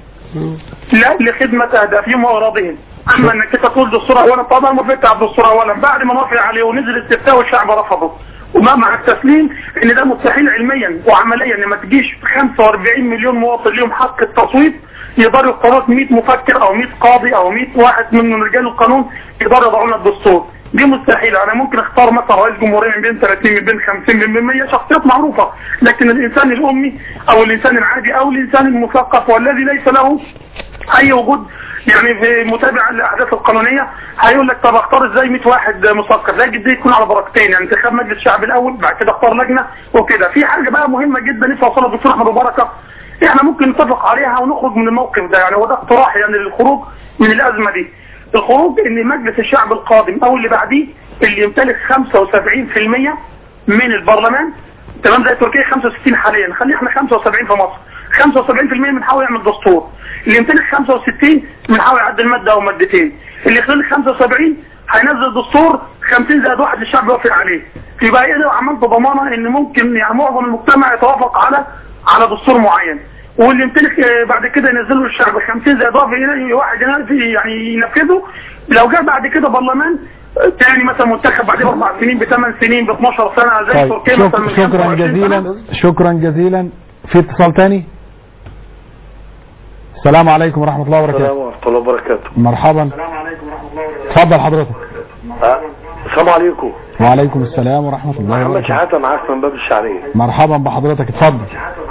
O: لا لخدمة اهدافهم واغراضهم اما انك انت تقول دستور اولا طبعا وافقت على الدستور اولا بعد ما نوافق عليه ونزل استفتاء والشعب رفضه وما مع التسليم ان ده مستحيل علميا وعمليا ان ما تجيش 45 مليون مواطن ليهم حق التصويت يقدروا يختاروا 100 مفكر او 100 قاضي او 100 واحد من رجال القانون يقدروا يضعوا لنا الدستور دي مستحيل انا ممكن اختار مثلا رئيس جمهوريه من بين 30 من بين 50 من بين 100 شخصيات معروفه لكن الانسان الامي او الانسان العادي او الانسان المثقف والذي ليس له اي وجود يعني في متابع الاحداث القانونيه هيقول لك طب اختار ازاي 100 واحد مثقف لا دي يكون على درجتين يعني انتخاب مجلس الشعب الاول بعد كده اختار لجنه وكده في حاجه بقى مهمه جدا نفسي اوصلها للدكتور احمد بركه احنا ممكن نتفق عليها ونخرج من الموقف ده يعني هو ده اقتراح يعني للخروج من الازمه دي الخروج ان مجلس الشعب القادم او اللي بعديه اللي يمتلك 75% من البرلمان تمام زي تركيا 65 حاليا خلي احنا 75 في مصر 75% بنحاول يعمل دستور اللي يمتلك 65 بنحاول يعدل ماده او مادتين اللي يخلي 75 هينزل دستور 50 زائد واحد للشعب يوافق عليه يبقى ايه لو عملت ضمانه ان ممكن يعني معظم المجتمع يتوافق على على دستور معين واللي يمتلك آه، بعد كده ينزله الشعب 50 زائد واحد ين- واحد ين- يعني ينفذه لو جاء بعد كده برلمان آه، تاني مثلا منتخب بعد اربع سنين بثمان سنين ب 12 سنه زي
B: طيب
O: تركيا
B: شك-
O: مثلا من
B: شكرا
O: 25 سنة.
B: جزيلا شكرا جزيلا في اتصال تاني السلام عليكم ورحمة الله وبركاته
P: السلام ورحمة الله وبركاته
B: مرحبا اتفضل حضرتك
P: آه، السلام عليكم
B: وعليكم السلام ورحمة الله
P: محمد
B: وبركاته
P: شحاتة معاك من باب الشعرية
B: مرحبا بحضرتك اتفضل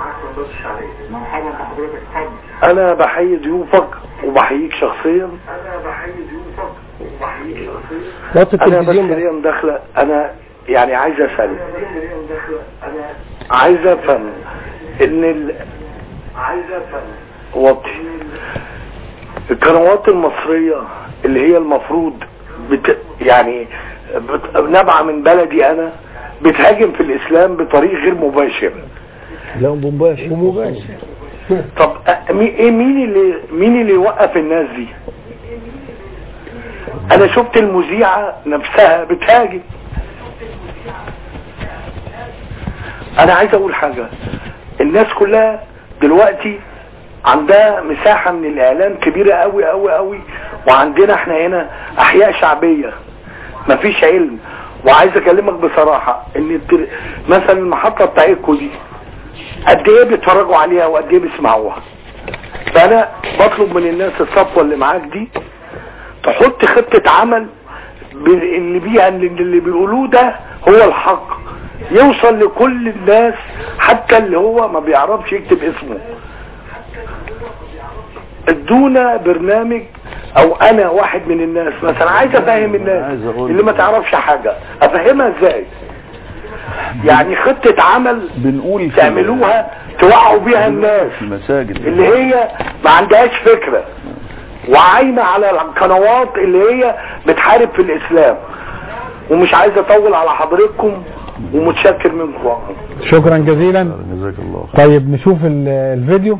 P: أنا بحيي ضيوفك وبحييك شخصيا
D: وقت
P: أنا بس
D: التلفزيون
P: ليا مداخلة أنا يعني عايز أسأل عايز أفهم إن ال... عايز أفهم وطي القنوات المصرية اللي هي المفروض بت... يعني بت... نابعة من بلدي أنا بتهاجم في الإسلام بطريق غير مباشر
D: لا مباشر مباشر
P: طب أ- مي- ايه مين اللي مين اللي يوقف الناس دي انا شفت المذيعة نفسها بتهاجم انا عايز اقول حاجة الناس كلها دلوقتي عندها مساحة من الاعلام كبيرة قوي قوي قوي وعندنا احنا هنا احياء شعبية مفيش علم وعايز اكلمك بصراحة ان التر- مثلا المحطة بتاعتكم دي قد ايه بيتفرجوا عليها وقد ايه بيسمعوها فانا بطلب من الناس الصفوة اللي معاك دي تحط خطة عمل ب- اللي بيها اللي اللي بيقولوه ده هو الحق يوصل لكل الناس حتى اللي هو ما بيعرفش يكتب اسمه ادونا برنامج او انا واحد من الناس مثلا عايز افهم الناس اللي ما تعرفش حاجة افهمها ازاي يعني خطة عمل
C: بنقول
P: تعملوها توعوا بيها الناس
C: في المساجد
P: اللي هي ما عندهاش فكرة وعايمة على القنوات اللي هي بتحارب في الاسلام ومش عايز اطول على حضرتكم ومتشكر منكم
B: شكرا جزيلا
C: جزاك الله
B: طيب نشوف ال- الفيديو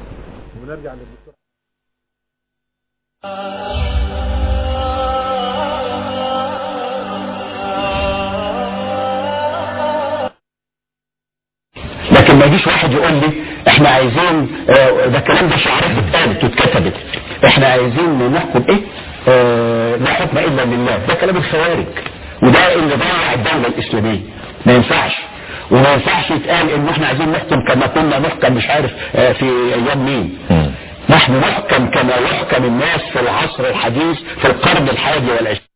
Q: لكن ما يجيش واحد يقول لي احنا عايزين آه، ده الكلام ده شعارات اتقالت واتكتبت احنا عايزين نحكم ايه آه، لا حكم الا لله ده كلام الخوارج وده اللي ضيع الدوله الاسلاميه ما ينفعش وما ينفعش يتقال ان احنا عايزين نحكم كما كنا نحكم مش عارف آه، في ايام مين نحن نحكم كما يحكم الناس في العصر الحديث في القرن الحادي والعشرين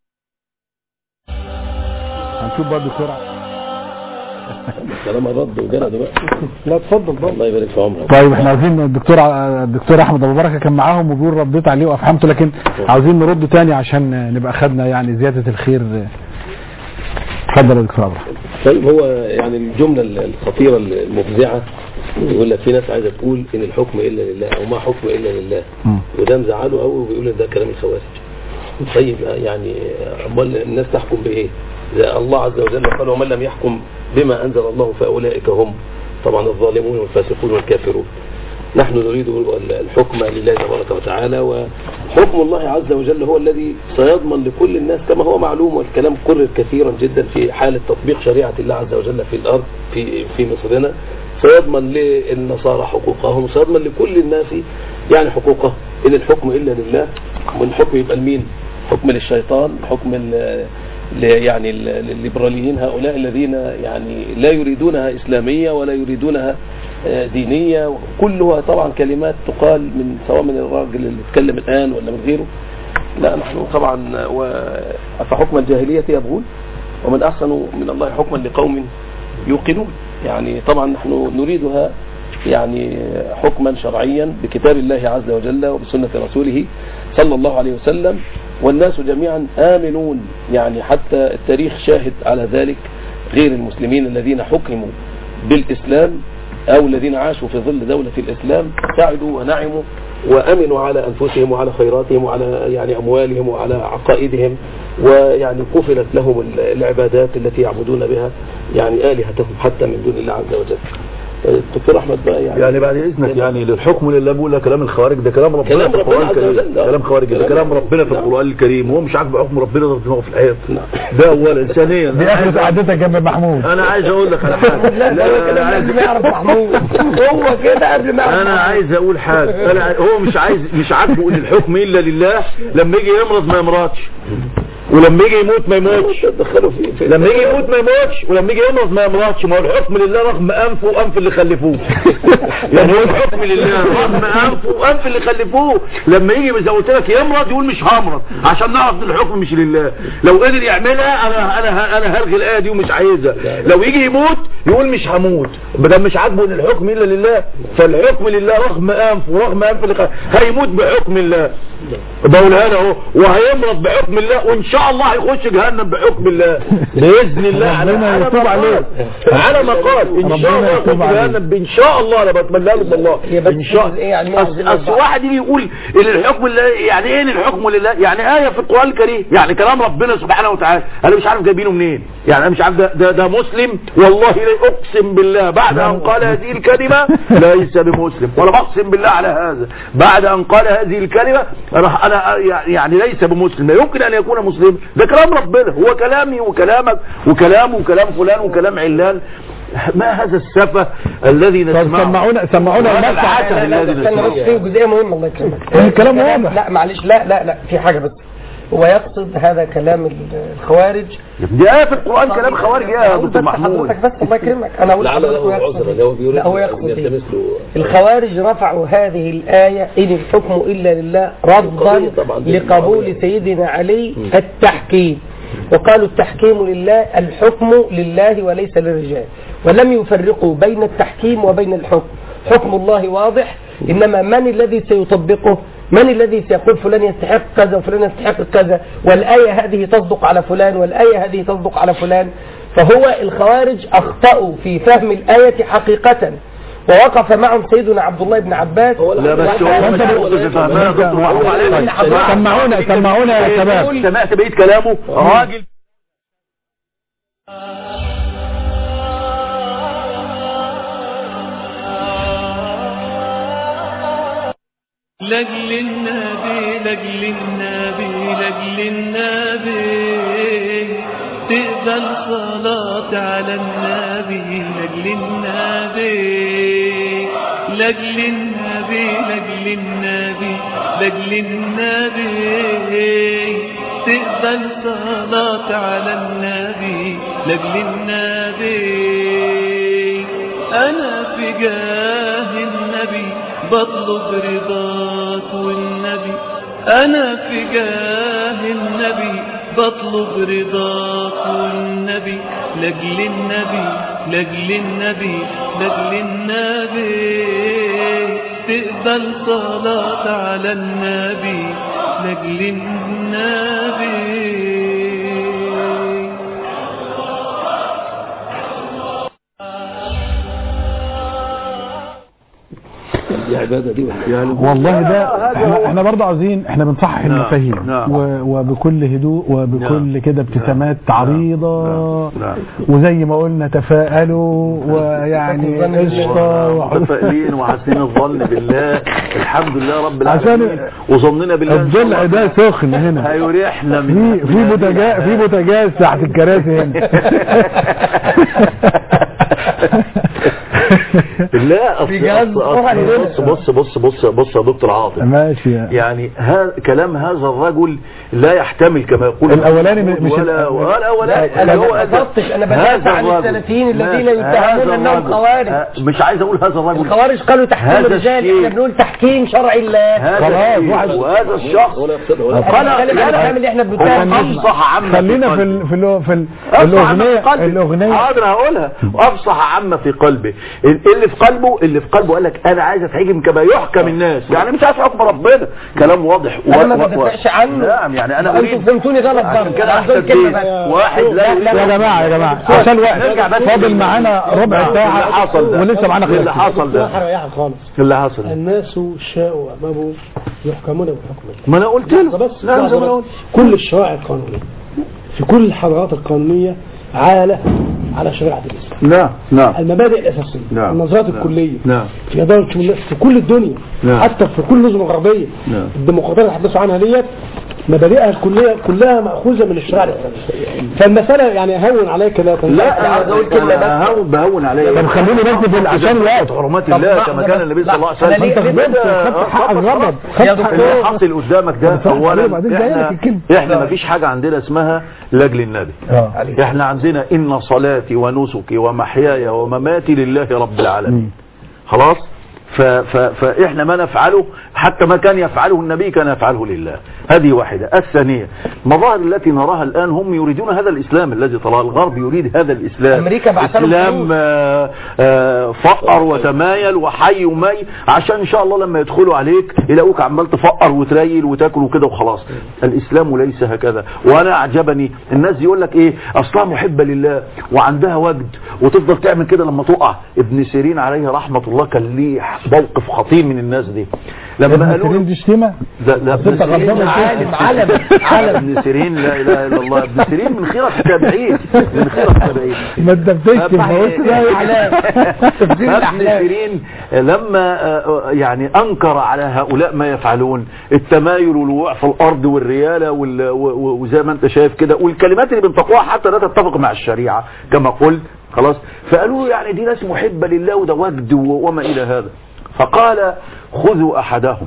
B: هنشوف برضه بسرعة
F: كلام الرد وجانا دلوقتي
B: لا اتفضل بقى
F: الله يبارك في عمرك
B: طيب احنا عاوزين الدكتور ع- الدكتور احمد ابو بركه كان معاهم وبيقول رديت عليه وافهمته لكن عاوزين نرد تاني عشان نبقى خدنا يعني زياده الخير اتفضل يا دكتور ابو بركه
F: طيب هو يعني الجملة الخطيرة المفزعة يقول لك في ناس عايزة تقول ان الحكم الا لله او ما حكم الا لله وده مزعله قوي وبيقول ان ده كلام الخوارج طيب يعني امال الناس تحكم بايه ده الله عز وجل قال ومن لم يحكم بما انزل الله فاولئك هم طبعا الظالمون والفاسقون والكافرون نحن نريد الحكم لله تبارك وتعالى وحكم الله عز وجل هو الذي سيضمن لكل الناس كما هو معلوم والكلام كرر كثيرا جدا في حالة تطبيق شريعة الله عز وجل في الأرض في في مصرنا سيضمن للنصارى حقوقهم وسيضمن لكل الناس يعني حقوقه إن الحكم إلا لله والحكم يبقى لمين حكم للشيطان حكم ال- ل- يعني ال- الليبراليين هؤلاء الذين يعني لا يريدونها إسلامية ولا يريدونها آه، دينية كلها طبعا كلمات تقال من سواء من الراجل اللي اتكلم الآن ولا من غيره لا نحن طبعا و- أفحكم الجاهلية يبغون ومن أحسن من الله حكما لقوم يوقنون يعني طبعا نحن نريدها يعني حكما شرعيا بكتاب الله عز وجل وبسنة رسوله صلى الله عليه وسلم والناس جميعا آمنون يعني حتى التاريخ شاهد على ذلك غير المسلمين الذين حكموا بالإسلام أو الذين عاشوا في ظل دولة الإسلام سعدوا ونعموا وأمنوا على أنفسهم وعلى خيراتهم وعلى يعني أموالهم وعلى عقائدهم ويعني قفلت لهم العبادات التي يعبدون بها يعني آلهتهم حتى من دون الله عز وجل الدكتور أحمد بقى يعني
C: يعني بعد اذنك يعني للحكم لله بقول لك كلام الخوارج ده كلام ربنا
F: كلام
C: في
F: ربنا
C: القران
F: عز
C: الكريم
F: وجل. آه.
C: كلام خوارج ده
F: كلام
C: كلام ربنا في القران الكريم وهو مش عاجبه حكم ربنا ضرب دماغه في الحيط ده اولا ثانيا
B: دي
C: أنا
B: اخرة
C: عايز-
B: قعدتك جنب محمود
C: انا عايز اقول لك على حاجه
D: لا
C: لا،
D: هو
C: أنا
D: كده
C: عايز-
D: قبل ما يعرف محمود هو كده قبل ما يعرف
C: انا
D: محمود.
C: عايز اقول حاجه انا عايز- هو مش عايز مش عاجبه ان الحكم الا لله لما يجي يمرض ما يمرضش ولما يجي يموت ما يموتش
F: تدخلوا في, في
C: لما يجي يموت ما يموتش ولما يجي يمرض ما يمرضش ما هو الحكم لله رغم انفه وانف اللي خلفوه يعني هو الحكم لله رغم انفه وانف اللي خلفوه لما يجي زي ما قلت لك يمرض يقول مش همرض عشان نعرف ان الحكم مش لله لو قدر يعملها انا انا انا هلغي الايه دي ومش عايزها لو يجي يموت يقول مش هموت بدل مش عاجبه ان الحكم الا لله فالحكم لله رغم انف ورغم انف اللي خلفه هيموت بحكم الله بقولها له اهو وهيمرض بحكم الله وان شاء الله هيخش جهنم بحكم الله باذن الله على
B: ربنا
C: على
B: يتوب
C: ما
B: عليه.
C: قال على ما قال ان شاء
B: ربنا
C: الله
B: يتوب
C: يخش
B: عليه.
C: جهنم ان شاء الله انا بتمنى له من الله
D: هي بس
C: ان شاء
D: ايه يعني
C: أصل أصل واحد يجي يقول ان الحكم لله يعني ايه إن الحكم لله يعني ايه في القران الكريم يعني كلام ربنا سبحانه وتعالى انا مش عارف جايبينه منين يعني انا مش عارف ده ده, ده مسلم والله لا اقسم بالله بعد ان قال هذه الكلمه ليس بمسلم ولا بقسم بالله على هذا بعد ان قال هذه الكلمه انا انا يعني ليس بمسلم لا يمكن ان يكون مسلم ده كلام ربنا هو كلامي وكلامك وكلامه وكلام فلان وكلام علان ما هذا السفه الذي
B: طب
C: نسمعه
B: سمعونا سمعونا
C: وهذا
B: المقطع
C: العته
D: لا لا
C: الذي
D: استنى بس
C: نسمعه
D: في جزئيه مهمه الله يكرمك
B: الكلام
D: كلام-
B: واضح.
D: لا معلش لا لا لا في حاجه بس هو يقصد هذا كلام الخوارج
C: دي آية في القرآن كلام خوارج يا
D: أقول
C: دكتور
D: بس
C: محمود
D: حضرتك بس الله يكرمك انا اقول
F: لعل
D: لحضرتك
F: له
D: هو يقصد
F: عذرا
D: إيه.
F: هو بيريد
D: لا هو
F: أن
D: يقصد إيه.
F: يلتمس له
D: الخوارج رفعوا هذه الآية إن الحكم إلا لله ردا
F: قضية طبعاً دي
D: لقبول
F: قضية.
D: سيدنا علي التحكيم وقالوا التحكيم لله الحكم لله وليس للرجال ولم يفرقوا بين التحكيم وبين الحكم حكم الله واضح إنما من الذي سيطبقه من الذي سيقول فلان يستحق كذا وفلان يستحق كذا والآية هذه تصدق على فلان والآية هذه تصدق على فلان فهو الخوارج أخطأوا في فهم الآية حقيقة ووقف معهم سيدنا عبد الله بن عباس
C: لا بس هو مش مختص في فهمها يا دكتور محمود عليك.
B: سمعونا سمعونا يا شباب
C: سمعت بقية كلامه راجل
A: لجل النبي لجل النبي لجل النبي تقبل صلاة على النبي لجل النبي لجل النبي لجل النبي لجل النبي تقبل صلاة على النبي لجل النبي أنا في جاه النبي بطلب رضاك والنبي أنا في جاه النبي بطلب رضاك والنبي لجل النبي لجل النبي لجل النبي تقبل صلاة على النبي لجل النبي
F: دي عبادة دي
C: يعني
B: والله ده احنا, احنا برضه عاوزين احنا بنصحح
C: نعم،
B: المفاهيم
C: نعم.
B: و- وبكل هدوء وبكل كده ابتسامات عريضة
C: نعم.
B: وزي ما قلنا تفاءلوا ويعني قشطة وحب-
C: متفائلين وحاسين الظن بالله الحمد لله رب
B: عشان
C: العالمين وظننا بالله إن شاء
B: الضلع
C: الله
B: ده سخن هنا
C: هيريحنا من
B: في في بوتاجاز في بوتاجاز تحت الكراسي هنا
C: لا
D: في جهاز
C: أصل
D: مفتوح هنا.
C: أصل بص بص بص بص يا دكتور عاطف
B: ماشي
C: يعني ها كلام هذا الرجل لا يحتمل كما يقول
B: الأولاني
C: محمود
B: مش
C: ولا
B: ال-
C: ولا الاولاني
D: لا،
C: اللي
D: أنا
C: هو
D: ما قصدتش، أنا
C: هذا
D: بدافع عن
C: الرجل.
D: السلفيين الذين
C: ماشي،
D: يتهمون
C: هذا
D: أنهم
C: الرجل.
D: خوارج.
C: ها، مش عايز اقول هذا الرجل
D: الخوارج قالوا تحكيم
C: هذا
D: الرجال
C: الشيء.
D: احنا بنقول تحكيم شرع الله
C: هذا
B: خلاص،
C: الشيء
B: واحد-
C: وهذا الشخص
F: ولا يقصد ولا
D: احنا
C: قال
D: بنتكلم عن الكلام اللي احنا بنتكلم فيه
C: افصح عما
B: خلينا في
C: قلبه.
B: ال- في ال- في ال-
C: أفصح عما في
B: الاغنيه
C: قلبه.
B: الاغنيه
C: حاضر هقولها افصح عما في قلبه ال- اللي في قلبه اللي في قلبه قال لك انا عايز اتحكم كما يحكم الناس يعني مش عايز حكم ربنا كلام واضح
D: انا ما بدافعش عنه
C: نعم يعني انا
D: انتوا
C: اريد
D: فهمتوني غلط
C: عشان
D: برضه
C: كده
D: أنا
C: احسن
D: قلت كلمة
C: بيه.
D: بس.
C: واحد لا
B: يا جماعه يا جماعه عشان الوقت
C: نرجع بس
B: فاضل معانا ربع
C: اللي
B: ساعه
C: حصل ده
B: ولسه معانا
C: اللي
B: خمس
C: حصل ده
E: ريحة خالص
C: اللي حصل
E: الناس شاءوا أمامه يحكمون بحكم الله
C: ما انا قلت له
E: بس
C: نعم زي ما انا
E: لحظة
C: قلت
E: بس. كل الشرائع القانونية في كل الحضارات القانونية عالة على شريعة الإسلام
C: نعم نعم
E: المبادئ الأساسية
C: نعم.
E: النظريات
C: نعم.
E: الكلية
C: نعم
E: في إدارة شؤون الناس في كل الدنيا
C: نعم.
E: حتى في كل النظم الغربية
C: نعم.
E: الديمقراطية اللي حدثوا عنها ديت مبادئها الكلية كلها مأخوذة من الشريعة الإسلامية فالمسألة يعني هون عليك لا تنسى
C: لا انا عايز اقول كلمه بهون بهون عليا
B: طب خليني بس في عشان الوقت
C: حرمات
D: طب
C: الله
D: لحظة
C: كما كان
D: بس.
C: النبي صلى الله عليه
D: لا،
C: وسلم
D: أنا ليه- ليه
C: بدأ-
B: خدت
C: آه،
B: حق
C: خلاص،
B: الغضب
C: خلاص.
B: خدت
D: يا
B: حق
D: دكتور.
C: اللي حاصل قدامك ده
B: بس أنا
C: اولا
B: بعدين جاي لك
C: احنا
B: الكلمة.
C: احنا ما فيش حاجه عندنا اسمها لاجل النبي
B: اه
C: احنا عندنا ان صلاتي ونسكي ومحياي ومماتي لله رب العالمين خلاص ف ف فاحنا ما نفعله حتى ما كان يفعله النبي كان يفعله لله هذه واحدة الثانية المظاهر التي نراها الآن هم يريدون هذا الإسلام الذي طلع الغرب يريد هذا الإسلام
D: أمريكا بعت لهم
C: إسلام
D: فلوس.
C: آه، آه، فقر وتمايل وحي ومي عشان إن شاء الله لما يدخلوا عليك يلاقوك عمال تفقر وتريل وتاكل وكده وخلاص الإسلام ليس هكذا وأنا أعجبني الناس يقول لك إيه أصلها محبة لله وعندها وجد وتفضل تعمل كده لما تقع ابن سيرين عليه رحمة الله كان ليه موقف خطير من الناس دي لما
B: ابن
C: قالوا
B: سيرين
C: له
B: دي شتيمه
C: لا لا ابن
B: أنت غلطان
C: سيرين
B: يا
D: عالم علم علم
C: ابن سيرين لا اله الا الله ابن سيرين من خيرة التابعين من خيرة التابعين
B: ما تدبتش ما قلت ده
D: تفسير
C: ابن
D: الأحلام.
C: سيرين لما آه، يعني انكر على هؤلاء ما يفعلون التمايل والوقوع في الارض والرياله وال- و- و- وزي ما انت شايف كده والكلمات اللي بنطقوها حتى لا تتفق مع الشريعه كما قلت خلاص فقالوا يعني دي ناس محبه لله وده وجد و- وما الى هذا فقال خذوا احدهم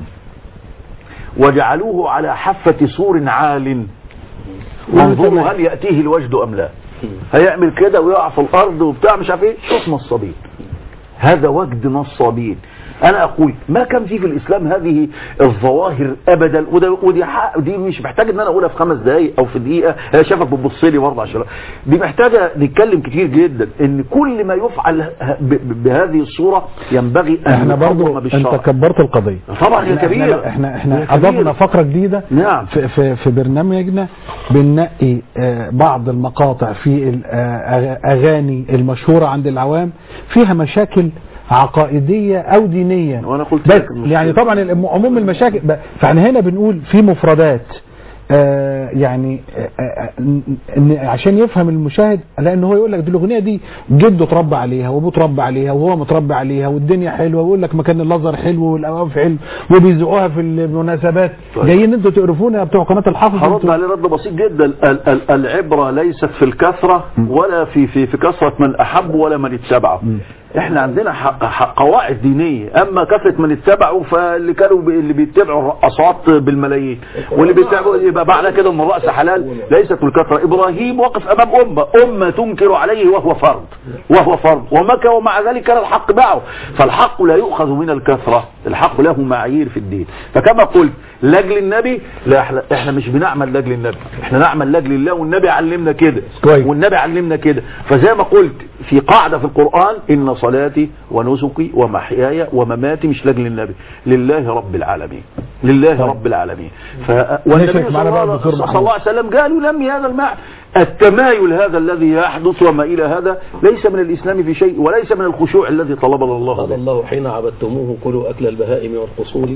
C: وجعلوه على حافه سور عال وانظروا هل ياتيه الوجد ام لا هيعمل كده ويقع في الارض وبتاع مش عارف ايه شوف نصابين هذا وجد نصابين انا اقول ما كان في في الاسلام هذه الظواهر ابدا وده ودي حق دي مش محتاج ان انا اقولها في خمس دقائق او في دقيقه هي شافك بتبص لي برضه عشان دي محتاجه نتكلم كتير جدا ان كل ما يفعل ه- ب- ب- بهذه الصوره ينبغي ان
B: احنا
C: يقوم
B: برضو
C: بالشرع.
B: انت كبرت القضيه
C: طبعا هي
B: احنا
C: كبيره
B: احنا احنا
C: هي كبيرة.
B: اضفنا فقره جديده
C: نعم
B: في, في, في برنامجنا بننقي آه، بعض المقاطع في الاغاني المشهوره عند العوام فيها مشاكل عقائديه او دينيه
C: وانا قلت
B: بس
C: لك المشكلة.
B: يعني طبعا الم- عموم المشاكل ب- فاحنا هنا بنقول في مفردات آه يعني آه آه إن عشان يفهم المشاهد لان هو يقول لك دي الاغنيه دي جده اتربى عليها وابوه اتربى عليها وهو متربى عليها والدنيا حلوه ويقول لك مكان الازهر حلو والاوقاف حلو وبيذيعوها في المناسبات
C: طيب.
B: جايين انتوا تقرفونا بتوع قناه الحافظ
C: هرد
B: انتوا
C: عليه رد بسيط جدا ال- ال- العبرة ليست في الكثرة ولا في في في كثرة من أحب ولا من اتبعه احنا عندنا حق حق قواعد دينية اما كثرة من اتبعوا فاللي كانوا بي- اللي بيتبعوا الرقصات بالملايين واللي بيتبعوا يبقى معنى كده ان الرأس حلال ليست بالكثرة ابراهيم وقف امام امة امة تنكر عليه وهو فرد وهو فرد ومكى ومع ذلك كان الحق معه فالحق لا يؤخذ من الكثرة الحق له معايير في الدين فكما قلت لاجل النبي لا احنا, احنا مش بنعمل لاجل النبي احنا نعمل لاجل الله والنبي علمنا كده
B: كويس.
C: والنبي علمنا كده فزي ما قلت في قاعدة في القرآن إن صلاتي ونسكي ومحياي ومماتي مش لاجل النبي لله رب العالمين لله رب العالمين ف... والنبي
B: نشرك
C: صلى
B: معنا بقى
C: الله,
B: الدكتور
C: صلى
B: محمود.
C: الله عليه وسلم قالوا لم هذا المعنى التمايل هذا الذي يحدث وما إلى هذا ليس من الإسلام في شيء وليس من الخشوع الذي طلبنا الله
F: قال
C: به
F: الله حين عبدتموه كلوا أكل البهائم والقصور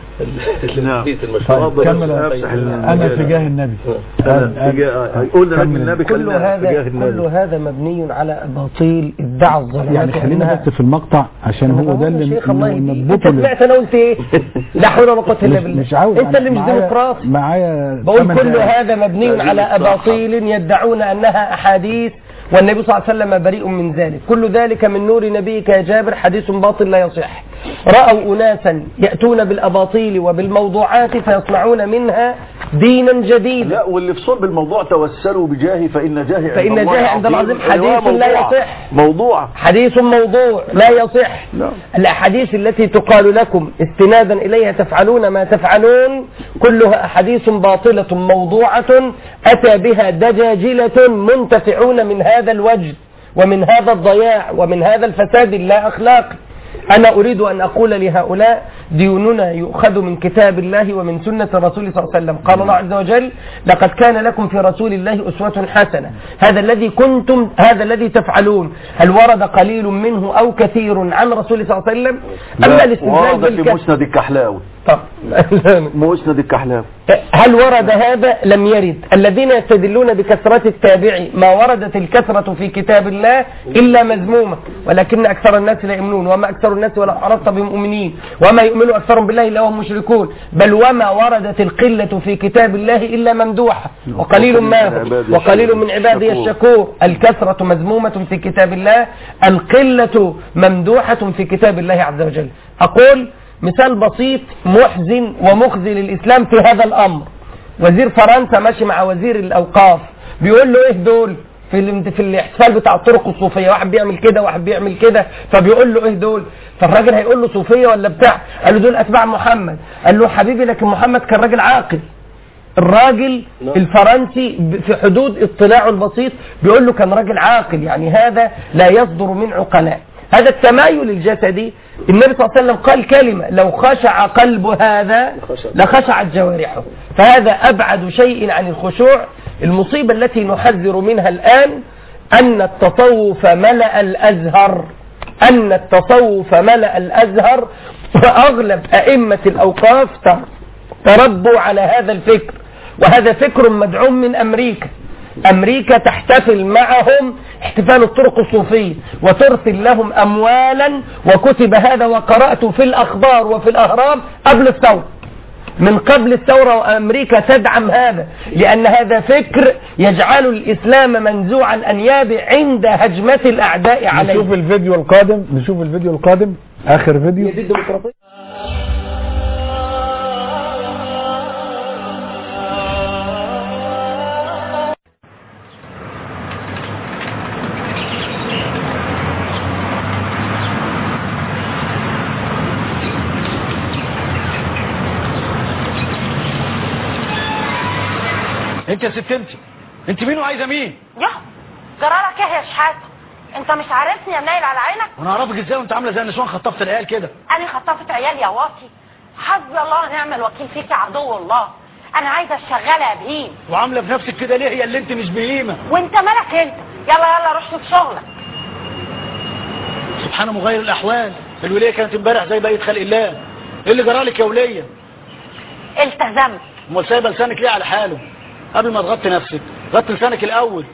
C: نعم.
F: البيت المشهور
B: طيب كمل
C: أمسح
B: انا تجاه النبي
C: أنا تجاه- قلنا
B: كمل.
C: من النبي
D: كل
C: خلينا تجاه
D: هذا كل
C: النبي
D: هذا مبني على اباطيل ادعى الظلمات
B: يعني خلينا
D: وأنها-
B: بس في المقطع عشان هو ده
D: يا
B: اللي
D: شيخ الله
B: ن-
D: يهديك
B: نضبطه
D: انت
B: له.
D: سمعت انا قلت ايه لا حول ولا قوه الا
B: مش,
D: بالله
B: مش عاوز
D: انت اللي مش
B: معايا-
D: ديمقراطي
B: معايا
D: بقول
B: خمس
D: كل
B: دقايق.
D: هذا مبني على اباطيل يدعون انها احاديث والنبي صلى الله عليه وسلم بريء من ذلك كل ذلك من نور نبيك يا جابر حديث باطل لا يصح رأوا أناسا يأتون بالأباطيل وبالموضوعات فيصنعون منها دينا جديدا
C: لا واللي في صلب الموضوع توسلوا بجاهي فإن جاهي عند
D: فإن
C: الله
D: جاهي عند العظيم
C: أيوة،
D: حديث لا
C: موضوع.
D: يصح.
C: موضوع
D: حديث موضوع لا يصح
C: نعم.
D: الأحاديث التي تقال لكم استنادا إليها تفعلون ما تفعلون كلها أحاديث باطلة موضوعة أتى بها دجاجلة منتفعون من هذا الوجه ومن هذا الضياع ومن هذا الفساد اللا أخلاقي أنا أريد أن أقول لهؤلاء ديننا يؤخذ من كتاب الله ومن سنة الرسول صلى الله عليه وسلم قال الله عز وجل لقد كان لكم في رسول الله أسوة حسنة هذا الذي كنتم هذا الذي تفعلون هل ورد قليل منه أو كثير عن رسول صلى الله عليه وسلم أما الاستدلال
C: ورد في
D: بالكثرة
C: مسند الكحلاوي
D: طب
C: مسند الكحلاوي
D: هل ورد هذا لم يرد الذين يستدلون بكثرة التابع ما وردت الكثرة في كتاب الله إلا مذمومة ولكن أكثر الناس لا يؤمنون وما أكثر الناس ولا عرفت بمؤمنين وما يؤمن أكثرهم بالله إلا وهم مشركون بل وما وردت القلة في كتاب الله إلا ممدوحة وقليل ما هو وقليل من عبادي الشكور الكثرة مذمومة في كتاب الله القلة ممدوحة في كتاب الله عز وجل أقول مثال بسيط محزن ومخزي للإسلام في هذا الأمر وزير فرنسا ماشي مع وزير الأوقاف بيقول له إيه دول في الامت- في الاحتفال بتاع الطرق الصوفيه واحد بيعمل كده واحد بيعمل كده فبيقول له ايه دول فالراجل هيقول له صوفيه ولا بتاع قال له دول اتباع محمد قال له حبيبي لكن محمد كان راجل عاقل الراجل الفرنسي ب- في حدود اطلاعه البسيط بيقول له كان راجل عاقل يعني هذا لا يصدر من عقلاء هذا التمايل الجسدي النبي صلى الله عليه وسلم قال كلمة لو خشع قلب هذا لخشعت جوارحه فهذا أبعد شيء عن الخشوع المصيبة التي نحذر منها الآن أن التصوف ملأ الأزهر أن التصوف ملأ الأزهر وأغلب أئمة الأوقاف تر- تربوا على هذا الفكر وهذا فكر مدعوم من أمريكا أمريكا تحتفل معهم احتفال الطرق الصوفية وترسل لهم أموالا وكتب هذا وقرأت في الأخبار وفي الأهرام قبل الثورة من قبل الثورة وأمريكا تدعم هذا لأن هذا فكر يجعل الإسلام منزوعا أنياب عند هجمة الأعداء عليه
B: نشوف الفيديو القادم نشوف الفيديو القادم آخر فيديو
R: انت يا ست انت انت مين وعايزه مين
S: يا جرالك ايه يا شحات انت مش عارفني يا منيل على عينك
R: وانا اعرفك ازاي وانت عامله زي النسوان خطفت العيال كده
S: انا خطفت عيال يا واطي حسبي الله ونعم الوكيل فيك يا عدو الله انا عايزه الشغاله يا بهيم
R: وعامله في نفسك كده ليه هي اللي انت مش بهيمه
S: وانت مالك انت يلا يلا روح شوف شغلك
R: سبحان مغير الاحوال الوليه كانت امبارح زي بقيه خلق الله ايه اللي جرالك يا وليه
S: التزمت
R: امال سايبه لسانك ليه على حاله قبل ما تغطي نفسك غطي لسانك الاول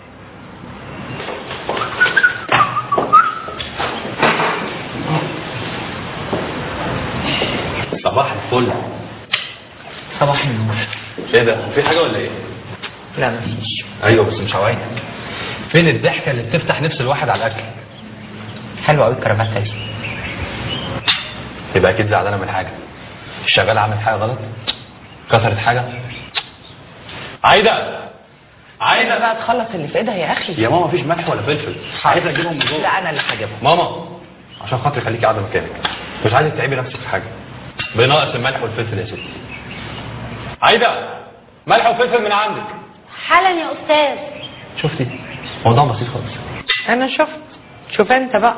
T: صباح الفل
U: صباح النور
T: ايه ده في حاجه ولا ايه
U: لا مفيش
T: ايوه بس مش عوايد فين الضحكه اللي بتفتح نفس الواحد على الاكل
U: حلو قوي الكرافته دي
T: يبقى اكيد زعلانه من حاجه الشغال عامل حاجه غلط كسرت حاجه عايده عايده
U: بقى تخلص اللي في ايدها يا اخي
T: يا ماما مفيش ملح ولا فلفل عايز اجيبهم من جوه
U: لا انا اللي هجيبهم
T: ماما عشان خاطري خليكي قاعده مكانك مش عايزك تعبي نفسك في حاجه بناقص الملح والفلفل يا ستي عايده ملح وفلفل من عندك
S: حالا يا استاذ
T: شفتي موضوع بسيط خالص
U: انا شفت شوف انت بقى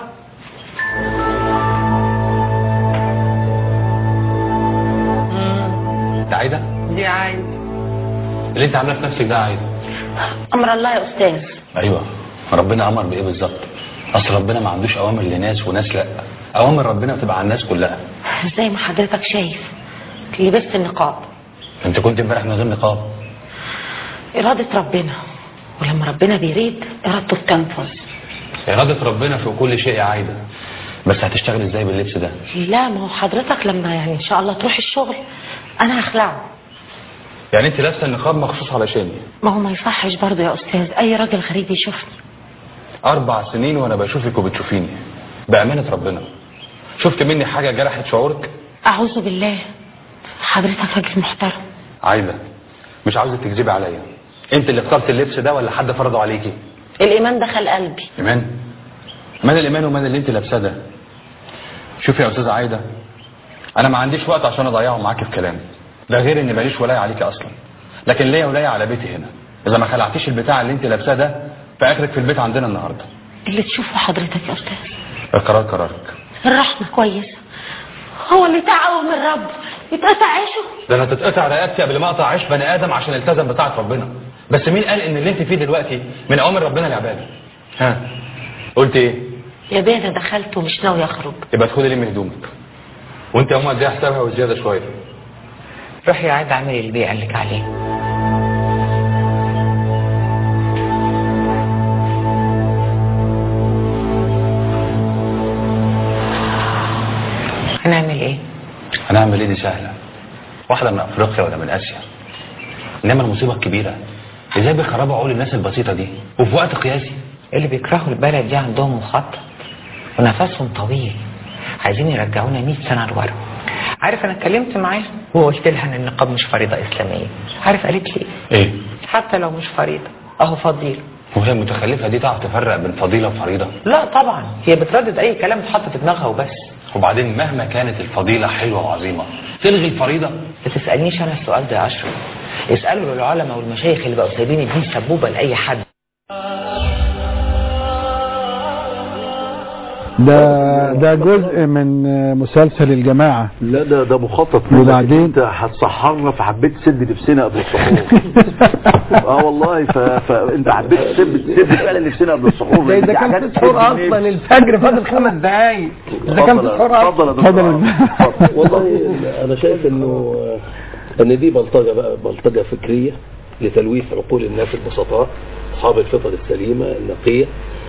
T: ده عايده
U: دي عايز
T: اللي انت عاملاه في نفسك ده عايده
S: امر الله يا استاذ
T: ايوه ربنا امر بايه بالظبط اصل ربنا ما عندوش اوامر لناس وناس لا اوامر ربنا بتبقى على الناس كلها
S: زي ما حضرتك شايف لبست النقاب
T: انت كنت امبارح من غير نقاب
S: إرادة ربنا ولما ربنا بيريد إرادته بتنفذ
T: اراده ربنا في كل شيء يا عايده بس هتشتغل ازاي باللبس ده
S: لا ما هو حضرتك لما يعني إن شاء الله تروح الشغل أنا هخلعه
T: يعني انت لابسه النقاب مخصوص علشاني
S: ما هو ما يصحش برضه يا أستاذ أي راجل غريب يشوفني
T: اربع سنين وانا بشوفك وبتشوفيني بامانه ربنا شفت مني حاجه جرحت شعورك
S: أعوذ بالله حضرتك راجل محترم
T: عايده مش عاوزك تكذبي عليا انت اللي اخترت اللبس ده ولا حد فرضه عليكي
S: الإيمان دخل قلبي
T: ايمان من الايمان ومن اللي انت لابساه ده شوفي يا استاذه عايده انا ما عنديش وقت عشان اضيعه معاكي في كلام ده غير ان ماليش ولايه عليكي اصلا لكن ليا ولايه على بيتي هنا اذا ما خلعتيش البتاع اللي انت لابساه ده فاخرك في البيت عندنا النهارده
S: اللي تشوفه حضرتك يا استاذ
T: القرار قرارك
S: الرحمة كويسة هو اللي تعاون من الرب يتقطع عيشه
T: ده انا تتقطع رقبتي قبل ما اقطع عيش بني ادم عشان التزم بطاعه ربنا بس مين قال ان اللي انت فيه دلوقتي من اوامر ربنا لعباده ها قلت ايه
S: يا بيه انا دخلت ومش ناوي اخرج
T: يبقى ادخلي لم هدومك وانت يا ام اديها حسابها وزياده شويه
U: روحي يا عاد اعملي اللي قال لك عليه هنعمل ايه
T: هنعمل ايه دي سهله واحده من افريقيا ولا من اسيا انما المصيبه الكبيره ازاي بيخربوا عقول الناس البسيطه دي وفي وقت قياسي
U: اللي بيكرهوا البلد دي عندهم مخطط ونفسهم طويل عايزين يرجعونا 100 سنه لورا عارف انا اتكلمت معاها وقلت لها ان النقاب مش فريضه اسلاميه عارف قالت لي إيه؟
T: ايه
U: حتى لو مش فريضه اهو فضيله
T: وهي المتخلفه دي تعرف تفرق بين فضيله وفريضه
U: لا طبعا هي بتردد اي كلام اتحط في دماغها وبس
T: وبعدين مهما كانت الفضيله حلوه وعظيمه تلغي الفريضه
U: ما تسالنيش انا السؤال ده يا اشرف اسالوا العلماء والمشايخ اللي بقوا سايبين الدين سبوبه لاي حد
B: ده ده جزء من مسلسل الجماعة
C: لا ده ده مخطط منك.
B: وبعدين؟
C: انت هتسحرنا فحبيت تسد نفسنا قبل السحور اه والله ف... فانت حبيت تسد تسد فعلا نفسنا قبل السحور
D: ده اذا كان في سحور اصلا الفجر فاضل خمس دقايق اذا كان في سحور
C: اتفضل
D: اصلا
C: يا دكتور
F: والله انا شايف انه ان دي بلطجه بقى بلطجه فكريه لتلويث عقول الناس البسطاء اصحاب الفطر السليمه النقيه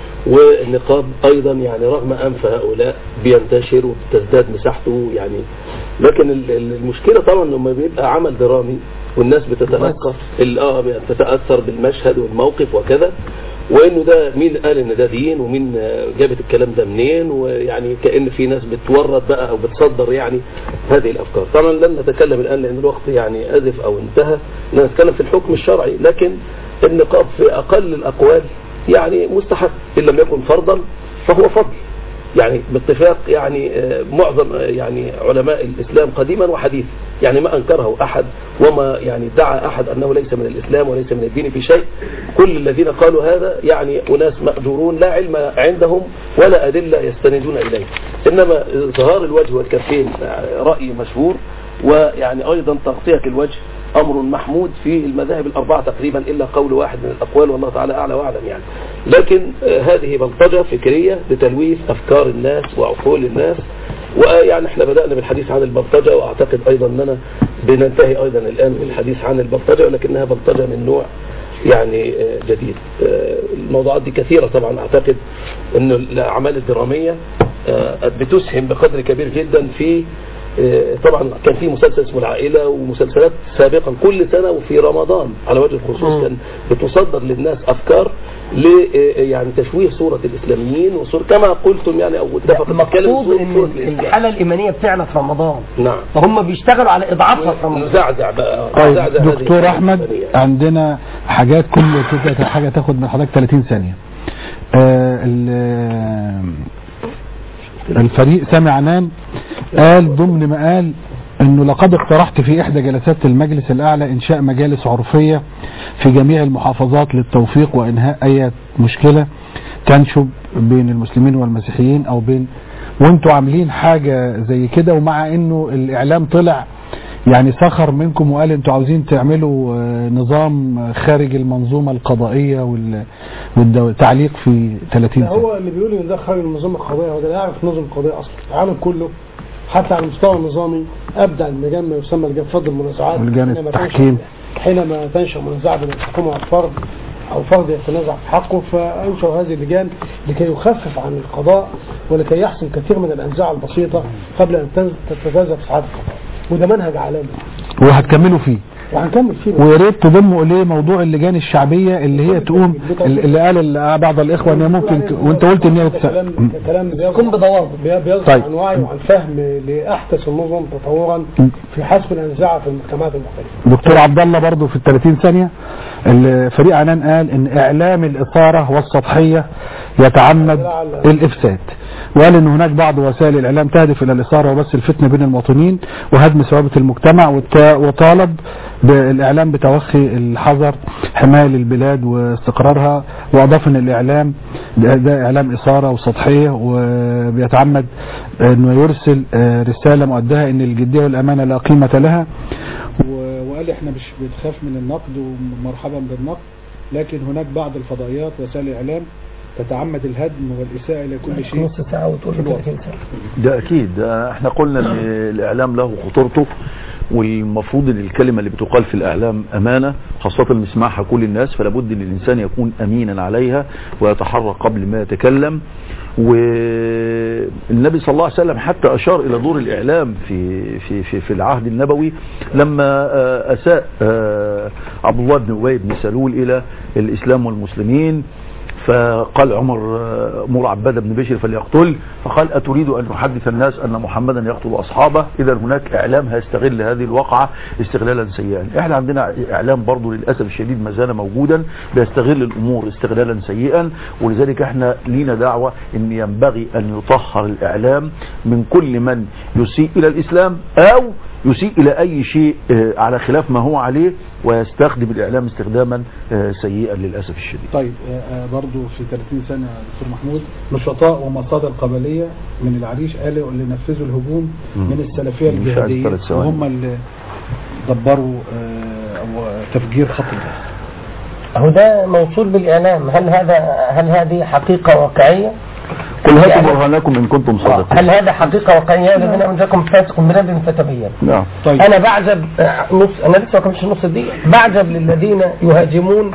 F: والنقاب ايضا يعني رغم انف هؤلاء بينتشر وبتزداد مساحته يعني لكن ال- ال- المشكله طبعا لما بيبقى عمل درامي والناس بتتلقى ال- اه بتتاثر بالمشهد والموقف وكذا وانه ده مين قال ان ده دين ومين آه، جابت الكلام ده منين ويعني كان في ناس بتورد بقى او بتصدر يعني هذه الافكار طبعا لن نتكلم الان لان الوقت يعني ازف او انتهى لن نتكلم في الحكم الشرعي لكن النقاب في اقل الاقوال يعني مستحب ان لم يكن فرضا فهو فضل يعني باتفاق يعني آه، معظم آه، يعني علماء الاسلام قديما وحديثا يعني ما انكره احد وما يعني ادعى احد انه ليس من الاسلام وليس من الدين في شيء كل الذين قالوا هذا يعني اناس ماجورون لا علم عندهم ولا ادله يستندون اليه انما ظهار الوجه والكفين آه، راي مشهور ويعني ايضا تغطيه الوجه امر محمود في المذاهب الاربعه تقريبا الا قول واحد من الاقوال والله تعالى اعلى واعلم يعني لكن آه، هذه بلطجه فكريه لتلويث افكار الناس وعقول الناس ويعني احنا بدانا بالحديث عن البلطجه واعتقد ايضا اننا بننتهي ايضا الان بالحديث عن البلطجه ولكنها بلطجه من نوع يعني آه، جديد آه، الموضوعات دي كثيره طبعا اعتقد انه الاعمال الدراميه آه، بتسهم بقدر كبير جدا في آه، طبعا كان في مسلسل اسمه العائلة ومسلسلات سابقا كل سنة وفي رمضان على وجه الخصوص كان بتصدر للناس أفكار ل آه، يعني تشويه صورة الإسلاميين وصورة كما قلتم يعني أو اتفق نتكلم
D: المقصود
F: صورة- صورة
D: ان
F: الإسلام.
D: الحاله الايمانيه بتاعنا في رمضان
F: نعم
D: فهم بيشتغلوا على اضعافها في رمضان
F: نزعزع بقى
B: طيب
F: نزعزع هذه
B: دكتور
F: الحالة
B: احمد
F: الإيمانية.
B: عندنا حاجات كل كده حاجه تاخد من حضرتك 30 ثانيه آه ال- الفريق سامي عنان قال ضمن ما قال انه لقد اقترحت في احدى جلسات المجلس الاعلى انشاء مجالس عرفيه في جميع المحافظات للتوفيق وانهاء اي مشكله تنشب بين المسلمين والمسيحيين او بين وانتوا عاملين حاجه زي كده ومع انه الاعلام طلع يعني سخر منكم وقال انتوا عاوزين تعملوا آه، نظام خارج المنظومه القضائيه وال- والتعليق في 30 سنه
E: هو اللي بيقول ان ده خارج المنظومه القضائيه هو ده لا يعرف نظم القضيه اصلا العالم كله حتى على المستوى النظامي ابدع اللجان ما يسمى لجان فض المنازعات
B: ولجان
E: حينما تنشأ-
B: التحكيم.
E: حينما تنشا منازعه بين الحكومه والفرد او فرد يتنازع في حقه فانشأوا هذه اللجان لكي يخفف عن القضاء ولكي يحسم كثير من الانزاع البسيطه قبل ان تنز- تتجاوز ساعات القضاء وده منهج عالمي
B: وهتكملوا فيه
E: وهنكمل فيه
B: ويا ريت تضموا اليه موضوع اللجان الشعبيه اللي هي تقوم اللي قال ال- بعض الاخوه ان هي ممكن ت- وانت قلت ان هي تس-
E: كلام كلام
D: يكون بضوابط
E: بيظهر
B: طيب.
E: عن وعي وعن فهم لاحدث النظم تطورا في حسم الانزاع في المجتمعات المختلفه
B: دكتور عبد الله برضه في ال 30 ثانيه الفريق عنان قال ان اعلام الاثارة والسطحية يتعمد الافساد وقال ان هناك بعض وسائل الاعلام تهدف الى الاثارة وبث الفتنة بين المواطنين وهدم ثوابت المجتمع والتا- وطالب بالاعلام بتوخي الحذر حماية للبلاد واستقرارها واضاف ان الاعلام ده, ده اعلام اثارة وسطحية وبيتعمد انه يرسل آه، رسالة مؤدها ان الجدية والامانة لا قيمة لها و- وقال احنا مش بنخاف من النقد ومرحبا بالنقد لكن هناك بعض الفضائيات وسائل الاعلام تتعمد الهدم والاساءة الى كل شيء
D: نص ساعة وتقول له 30 سنة
C: ده اكيد ده احنا قلنا ان الاعلام له خطورته والمفروض ان الكلمة اللي بتقال في الاعلام امانة خاصة اللي بيسمعها كل الناس فلا بد ان الانسان يكون امينا عليها ويتحرى قبل ما يتكلم والنبي صلى الله عليه وسلم حتى اشار الى دور الاعلام في في في, في العهد النبوي لما آه، اساء آه، عبد الله بن ابي بن سلول الى الاسلام والمسلمين فقال عمر آه، مر عبادة بن بشر فليقتل فقال أتريد أن نحدث الناس أن محمدا يقتل أصحابه إذا هناك إعلام هيستغل هذه الواقعة استغلالا سيئا إحنا عندنا إعلام برضو للأسف الشديد ما زال موجودا بيستغل الأمور استغلالا سيئا ولذلك إحنا لينا دعوة أن ينبغي أن يطهر الإعلام من كل من يسيء إلى الإسلام أو يسيء إلى أي شيء آه، على خلاف ما هو عليه ويستخدم الإعلام استخداما آه، سيئا للأسف الشديد
B: طيب آه، آه، برضو في 30 سنة يا دكتور محمود نشطاء ومصادر قبلية من العريش قالوا اللي نفذوا الهجوم
C: مم.
B: من السلفية
C: مش عايز
B: الجهادية
C: ثلاث ثواني.
B: وهم اللي دبروا آه، أو تفجير خط الغاز
D: هو ده موصول بالإعلام هل هذا هل هذه حقيقة واقعية؟
C: قل هاتوا
D: يعني-
C: برهانكم إن كنتم صادقين
D: هل هذا حقيقة واقعية يا الذين آمنوا جاءكم فاسق بنبأ فتبين
C: نعم
B: طيب
D: أنا بعجب آه، نص أنا لسه ما كملتش نص الدقيقة بعجب للذين يهاجمون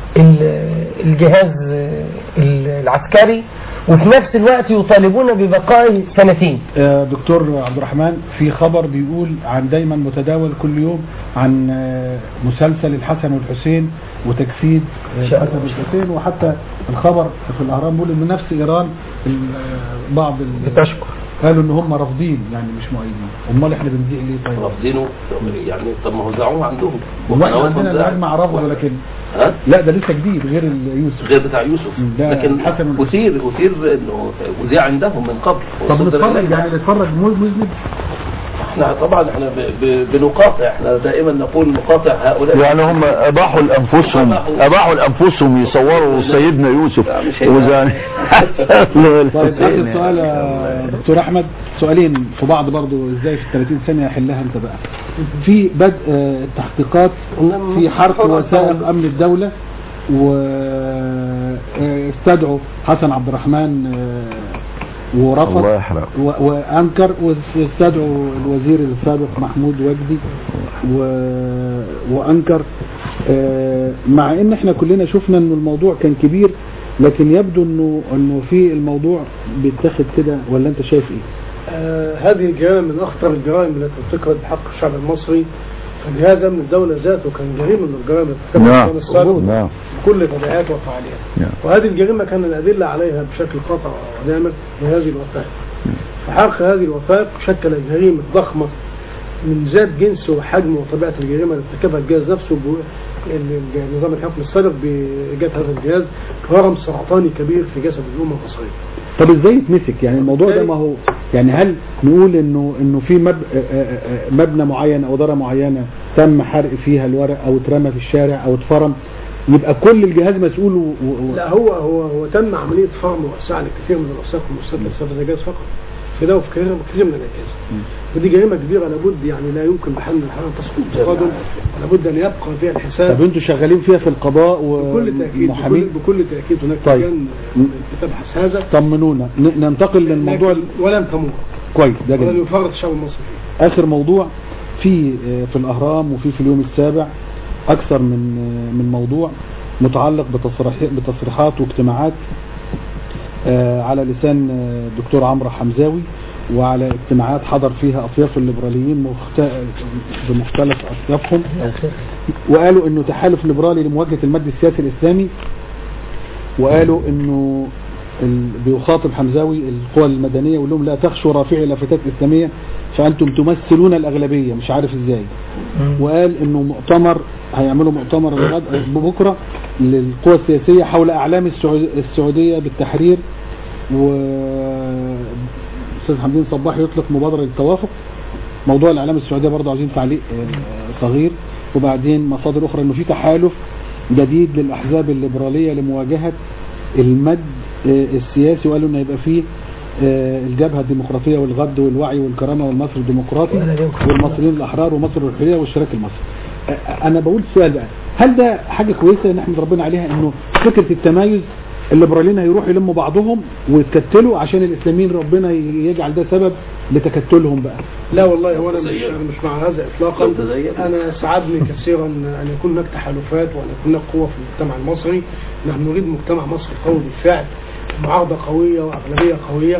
D: ال- الجهاز آه، العسكري وفي نفس الوقت يطالبون ببقائه سنتين
B: آه، دكتور عبد الرحمن في خبر بيقول عن دايما متداول كل يوم عن آه، مسلسل الحسن والحسين وتجسيد آه،
D: شاء
B: الحسن والحسين وحتى الخبر في الاهرام بيقول ان نفس ايران ال- آه، بعض ال-
D: بتشكر
B: قالوا ان هم رافضين يعني مش مؤيدين امال احنا بنذيع ليه طيب
F: رافضينه يعني طب ما هو زعوه عندهم
B: والله احنا
F: وقنواتهم
B: عندنا
F: زعت.
B: المجمع رفض لكن
F: ها؟
B: لا ده لسه جديد غير يوسف
F: غير بتاع يوسف
B: ده
F: لكن
B: الحسن والحسين.
F: أثير أثير إنه وزيع عندهم من قبل
B: طب
F: وصدر
B: نتفرج
F: إلينا.
B: يعني نتفرج مو- مذنب
F: احنا طبعا احنا ب- ب- بنقاطع احنا دائما نقول نقاطع هؤلاء
C: يعني هم اباحوا لانفسهم اباحوا لانفسهم يصوروا سيدنا يوسف وزان
B: طيب اخر سؤال يا دكتور احمد سؤالين في بعض برضو ازاي في 30 ثانيه يحلها انت بقى في بدء آه، التحقيقات في حرق وثائق امن الدوله واستدعوا حسن عبد الرحمن آه، ورفض
C: الله يحرق
B: و- وانكر واستدعوا الوزير السابق محمود وجدي و... وانكر آه، مع ان احنا كلنا شفنا انه الموضوع كان كبير لكن يبدو انه انه في الموضوع بيتاخد كده ولا انت شايف ايه؟
E: آه هذه الجرائم من اخطر الجرائم التي ارتكبت بحق الشعب المصري فلهذا من الدولة ذاته كان جريمة من الجرائم التي ارتكبت
C: نعم.
E: النظام السابق
C: نعم.
E: بكل تبعاتها وفعالياتها
C: نعم.
E: وهذه الجريمة كان الأدلة عليها بشكل قاطع ودامر بهذه الوثائق فحق هذه الوثائق شكل جريمة ضخمة من ذات جنس وحجم وطبيعة الجريمة اللي ارتكبها الجهاز نفسه ب- ال- ال- نظام الحكم السابق بإيجاد هذا الجهاز كهرم سرطاني كبير في جسد الأمة المصرية
B: طب ازاي يتمسك يعني الموضوع ده ما هو يعني هل نقول انه انه في مب... آه، آه، آه، مبنى معين او اداره معينه تم حرق فيها الورق او اترمى في الشارع او اتفرم يبقى كل الجهاز مسؤول و... و...
E: لا هو هو هو تم عملية فرم واسعة لكثير من الوثائق المستدلة بسبب الجهاز فقط في ده وفي كثير كثير من الأجهزة ودي جريمة كبيرة لابد يعني لا يمكن بحال من الحال أن تسقط تقادم لابد أن يبقى فيها الحساب
B: طب انتوا شغالين فيها في القضاء
E: بكل تأكيد بكل,
B: ومحامين
E: بكل تأكيد هناك
B: طيب.
E: لجان تبحث هذا
B: طمنونا ن- ننتقل للموضوع
E: لكن ولن تمر
B: كويس ده
E: ولن
B: جميل
E: يفرط الشعب المصري فيه
B: اخر موضوع في آه، في الاهرام وفي في اليوم السابع اكثر من آه، من موضوع متعلق بتصريح- بتصريحات واجتماعات آه، على لسان آه، الدكتور عمرو حمزاوي وعلى اجتماعات حضر فيها اطياف الليبراليين مخت... بمختلف اطيافهم وقالوا انه تحالف ليبرالي لمواجهه المد السياسي الاسلامي وقالوا انه ال- بيخاطب حمزاوي القوى المدنية ويقول لهم لا تخشوا رافعي لافتات إسلامية فأنتم تمثلون الأغلبية مش عارف إزاي وقال إنه مؤتمر هيعملوا مؤتمر الغد- بكرة للقوى السياسية حول أعلام السعو- السعودية بالتحرير وأستاذ حمدين صباح يطلق مبادرة للتوافق موضوع الإعلام السعودية برضه عاوزين تعليق آه، صغير وبعدين مصادر أخرى إنه في تحالف جديد للأحزاب الليبرالية لمواجهة المد آه، السياسي وقالوا إن هيبقى فيه آه، الجبهة الديمقراطية والغد والوعي والكرامة والمصري الديمقراطي والمصريين الأحرار ومصر الحرية والشراك المصري آه، أنا بقول سؤال بقى هل ده حاجة كويسة نحمد ربنا عليها إنه فكرة التمايز الليبراليين هيروحوا يلموا بعضهم ويتكتلوا عشان الإسلاميين ربنا يجعل ده سبب لتكتلهم بقى
E: لا والله هو انا مش مش مع هذا اطلاقا انا سعدني كثيرا ان يكون هناك تحالفات وان يكون هناك قوه في المجتمع المصري نحن نريد مجتمع مصري قوي بالفعل معارضه قويه واغلبيه قويه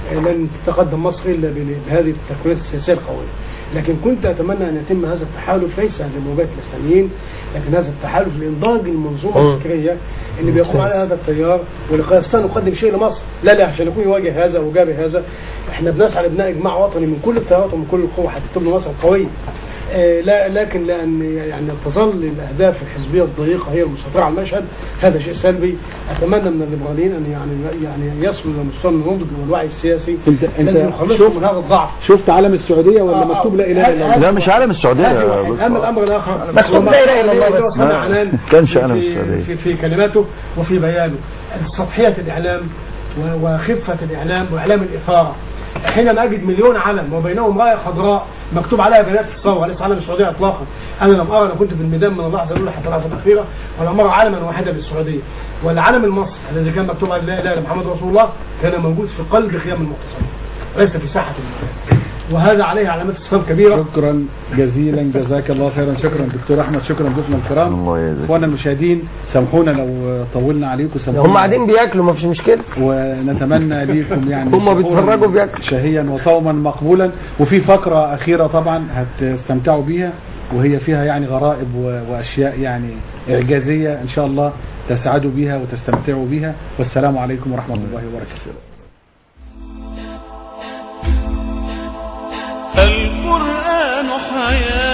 E: لن تتقدم مصر الا بهذه التكوينات السياسيه القويه لكن كنت اتمنى ان يتم هذا التحالف ليس لمواجهه الاسلاميين لكن هذا التحالف لانضاج المنظومه
D: مم.
E: الفكريه اللي بيقوم عليها هذا التيار واللي يقدم شيء لمصر لا لا عشان يكون يواجه هذا ويجابه هذا احنا بنسعى لبناء اجماع وطني من كل التيارات ومن كل القوى حتى تبني مصر قويه آه، لا لكن لان يعني تظل الاهداف الحزبيه الضيقه هي المسيطره على المشهد هذا شيء سلبي اتمنى من الليبراليين ان يعني يعني يصلوا الى مستوى النضج والوعي السياسي
B: انت
E: لازم
B: انت
E: يخلصوا
B: شوف
E: من هذا الضعف
B: شفت علم السعودية ولا
E: آه، آه.
B: مكتوب لا اله الا الله
L: لا مش عالم السعودية
E: هذه
L: يا
E: واحد.
L: دكتور.
E: اما الامر الاخر
D: مكتوب لا إله إلا الله بس.
E: صنع
L: ما
E: عنان
L: كانش عالم
E: في-
L: السعودية.
E: في, في كلماته وفي بيانه سطحيه الاعلام و- وخفه الاعلام واعلام الاثاره حينما اجد مليون علم وبينهم رايه خضراء مكتوب عليها بيانات الثوره ليس علم السعوديه اطلاقا انا لم ارى انا كنت في الميدان من اللحظه الاولى حتى اللحظه الاخيره ولم ارى علما واحدا للسعوديه والعلم المصري الذي كان مكتوب عليه لا اله الا محمد رسول الله كان موجود في قلب خيام المعتصمين ليس في ساحه المكان وهذا عليه علامات استفهام كبيره
B: شكرا جزيلا جزاك الله خيرا شكرا دكتور احمد شكرا ضيوفنا الكرام
L: الله يجزاك
B: اخوانا المشاهدين سامحونا لو طولنا عليكم سامحونا
D: هم قاعدين بياكلوا ما فيش مشكله
B: ونتمنى ليكم يعني
D: هم
B: شكورا
D: بيتفرجوا بياكلوا
B: شهيا وصوما مقبولا وفي فقرة أخيرة طبعا هتستمتعوا بيها وهي فيها يعني غرائب و- وأشياء يعني إعجازية إن شاء الله تسعدوا بها وتستمتعوا بها والسلام عليكم ورحمة الله وبركاته
A: القرآن حياة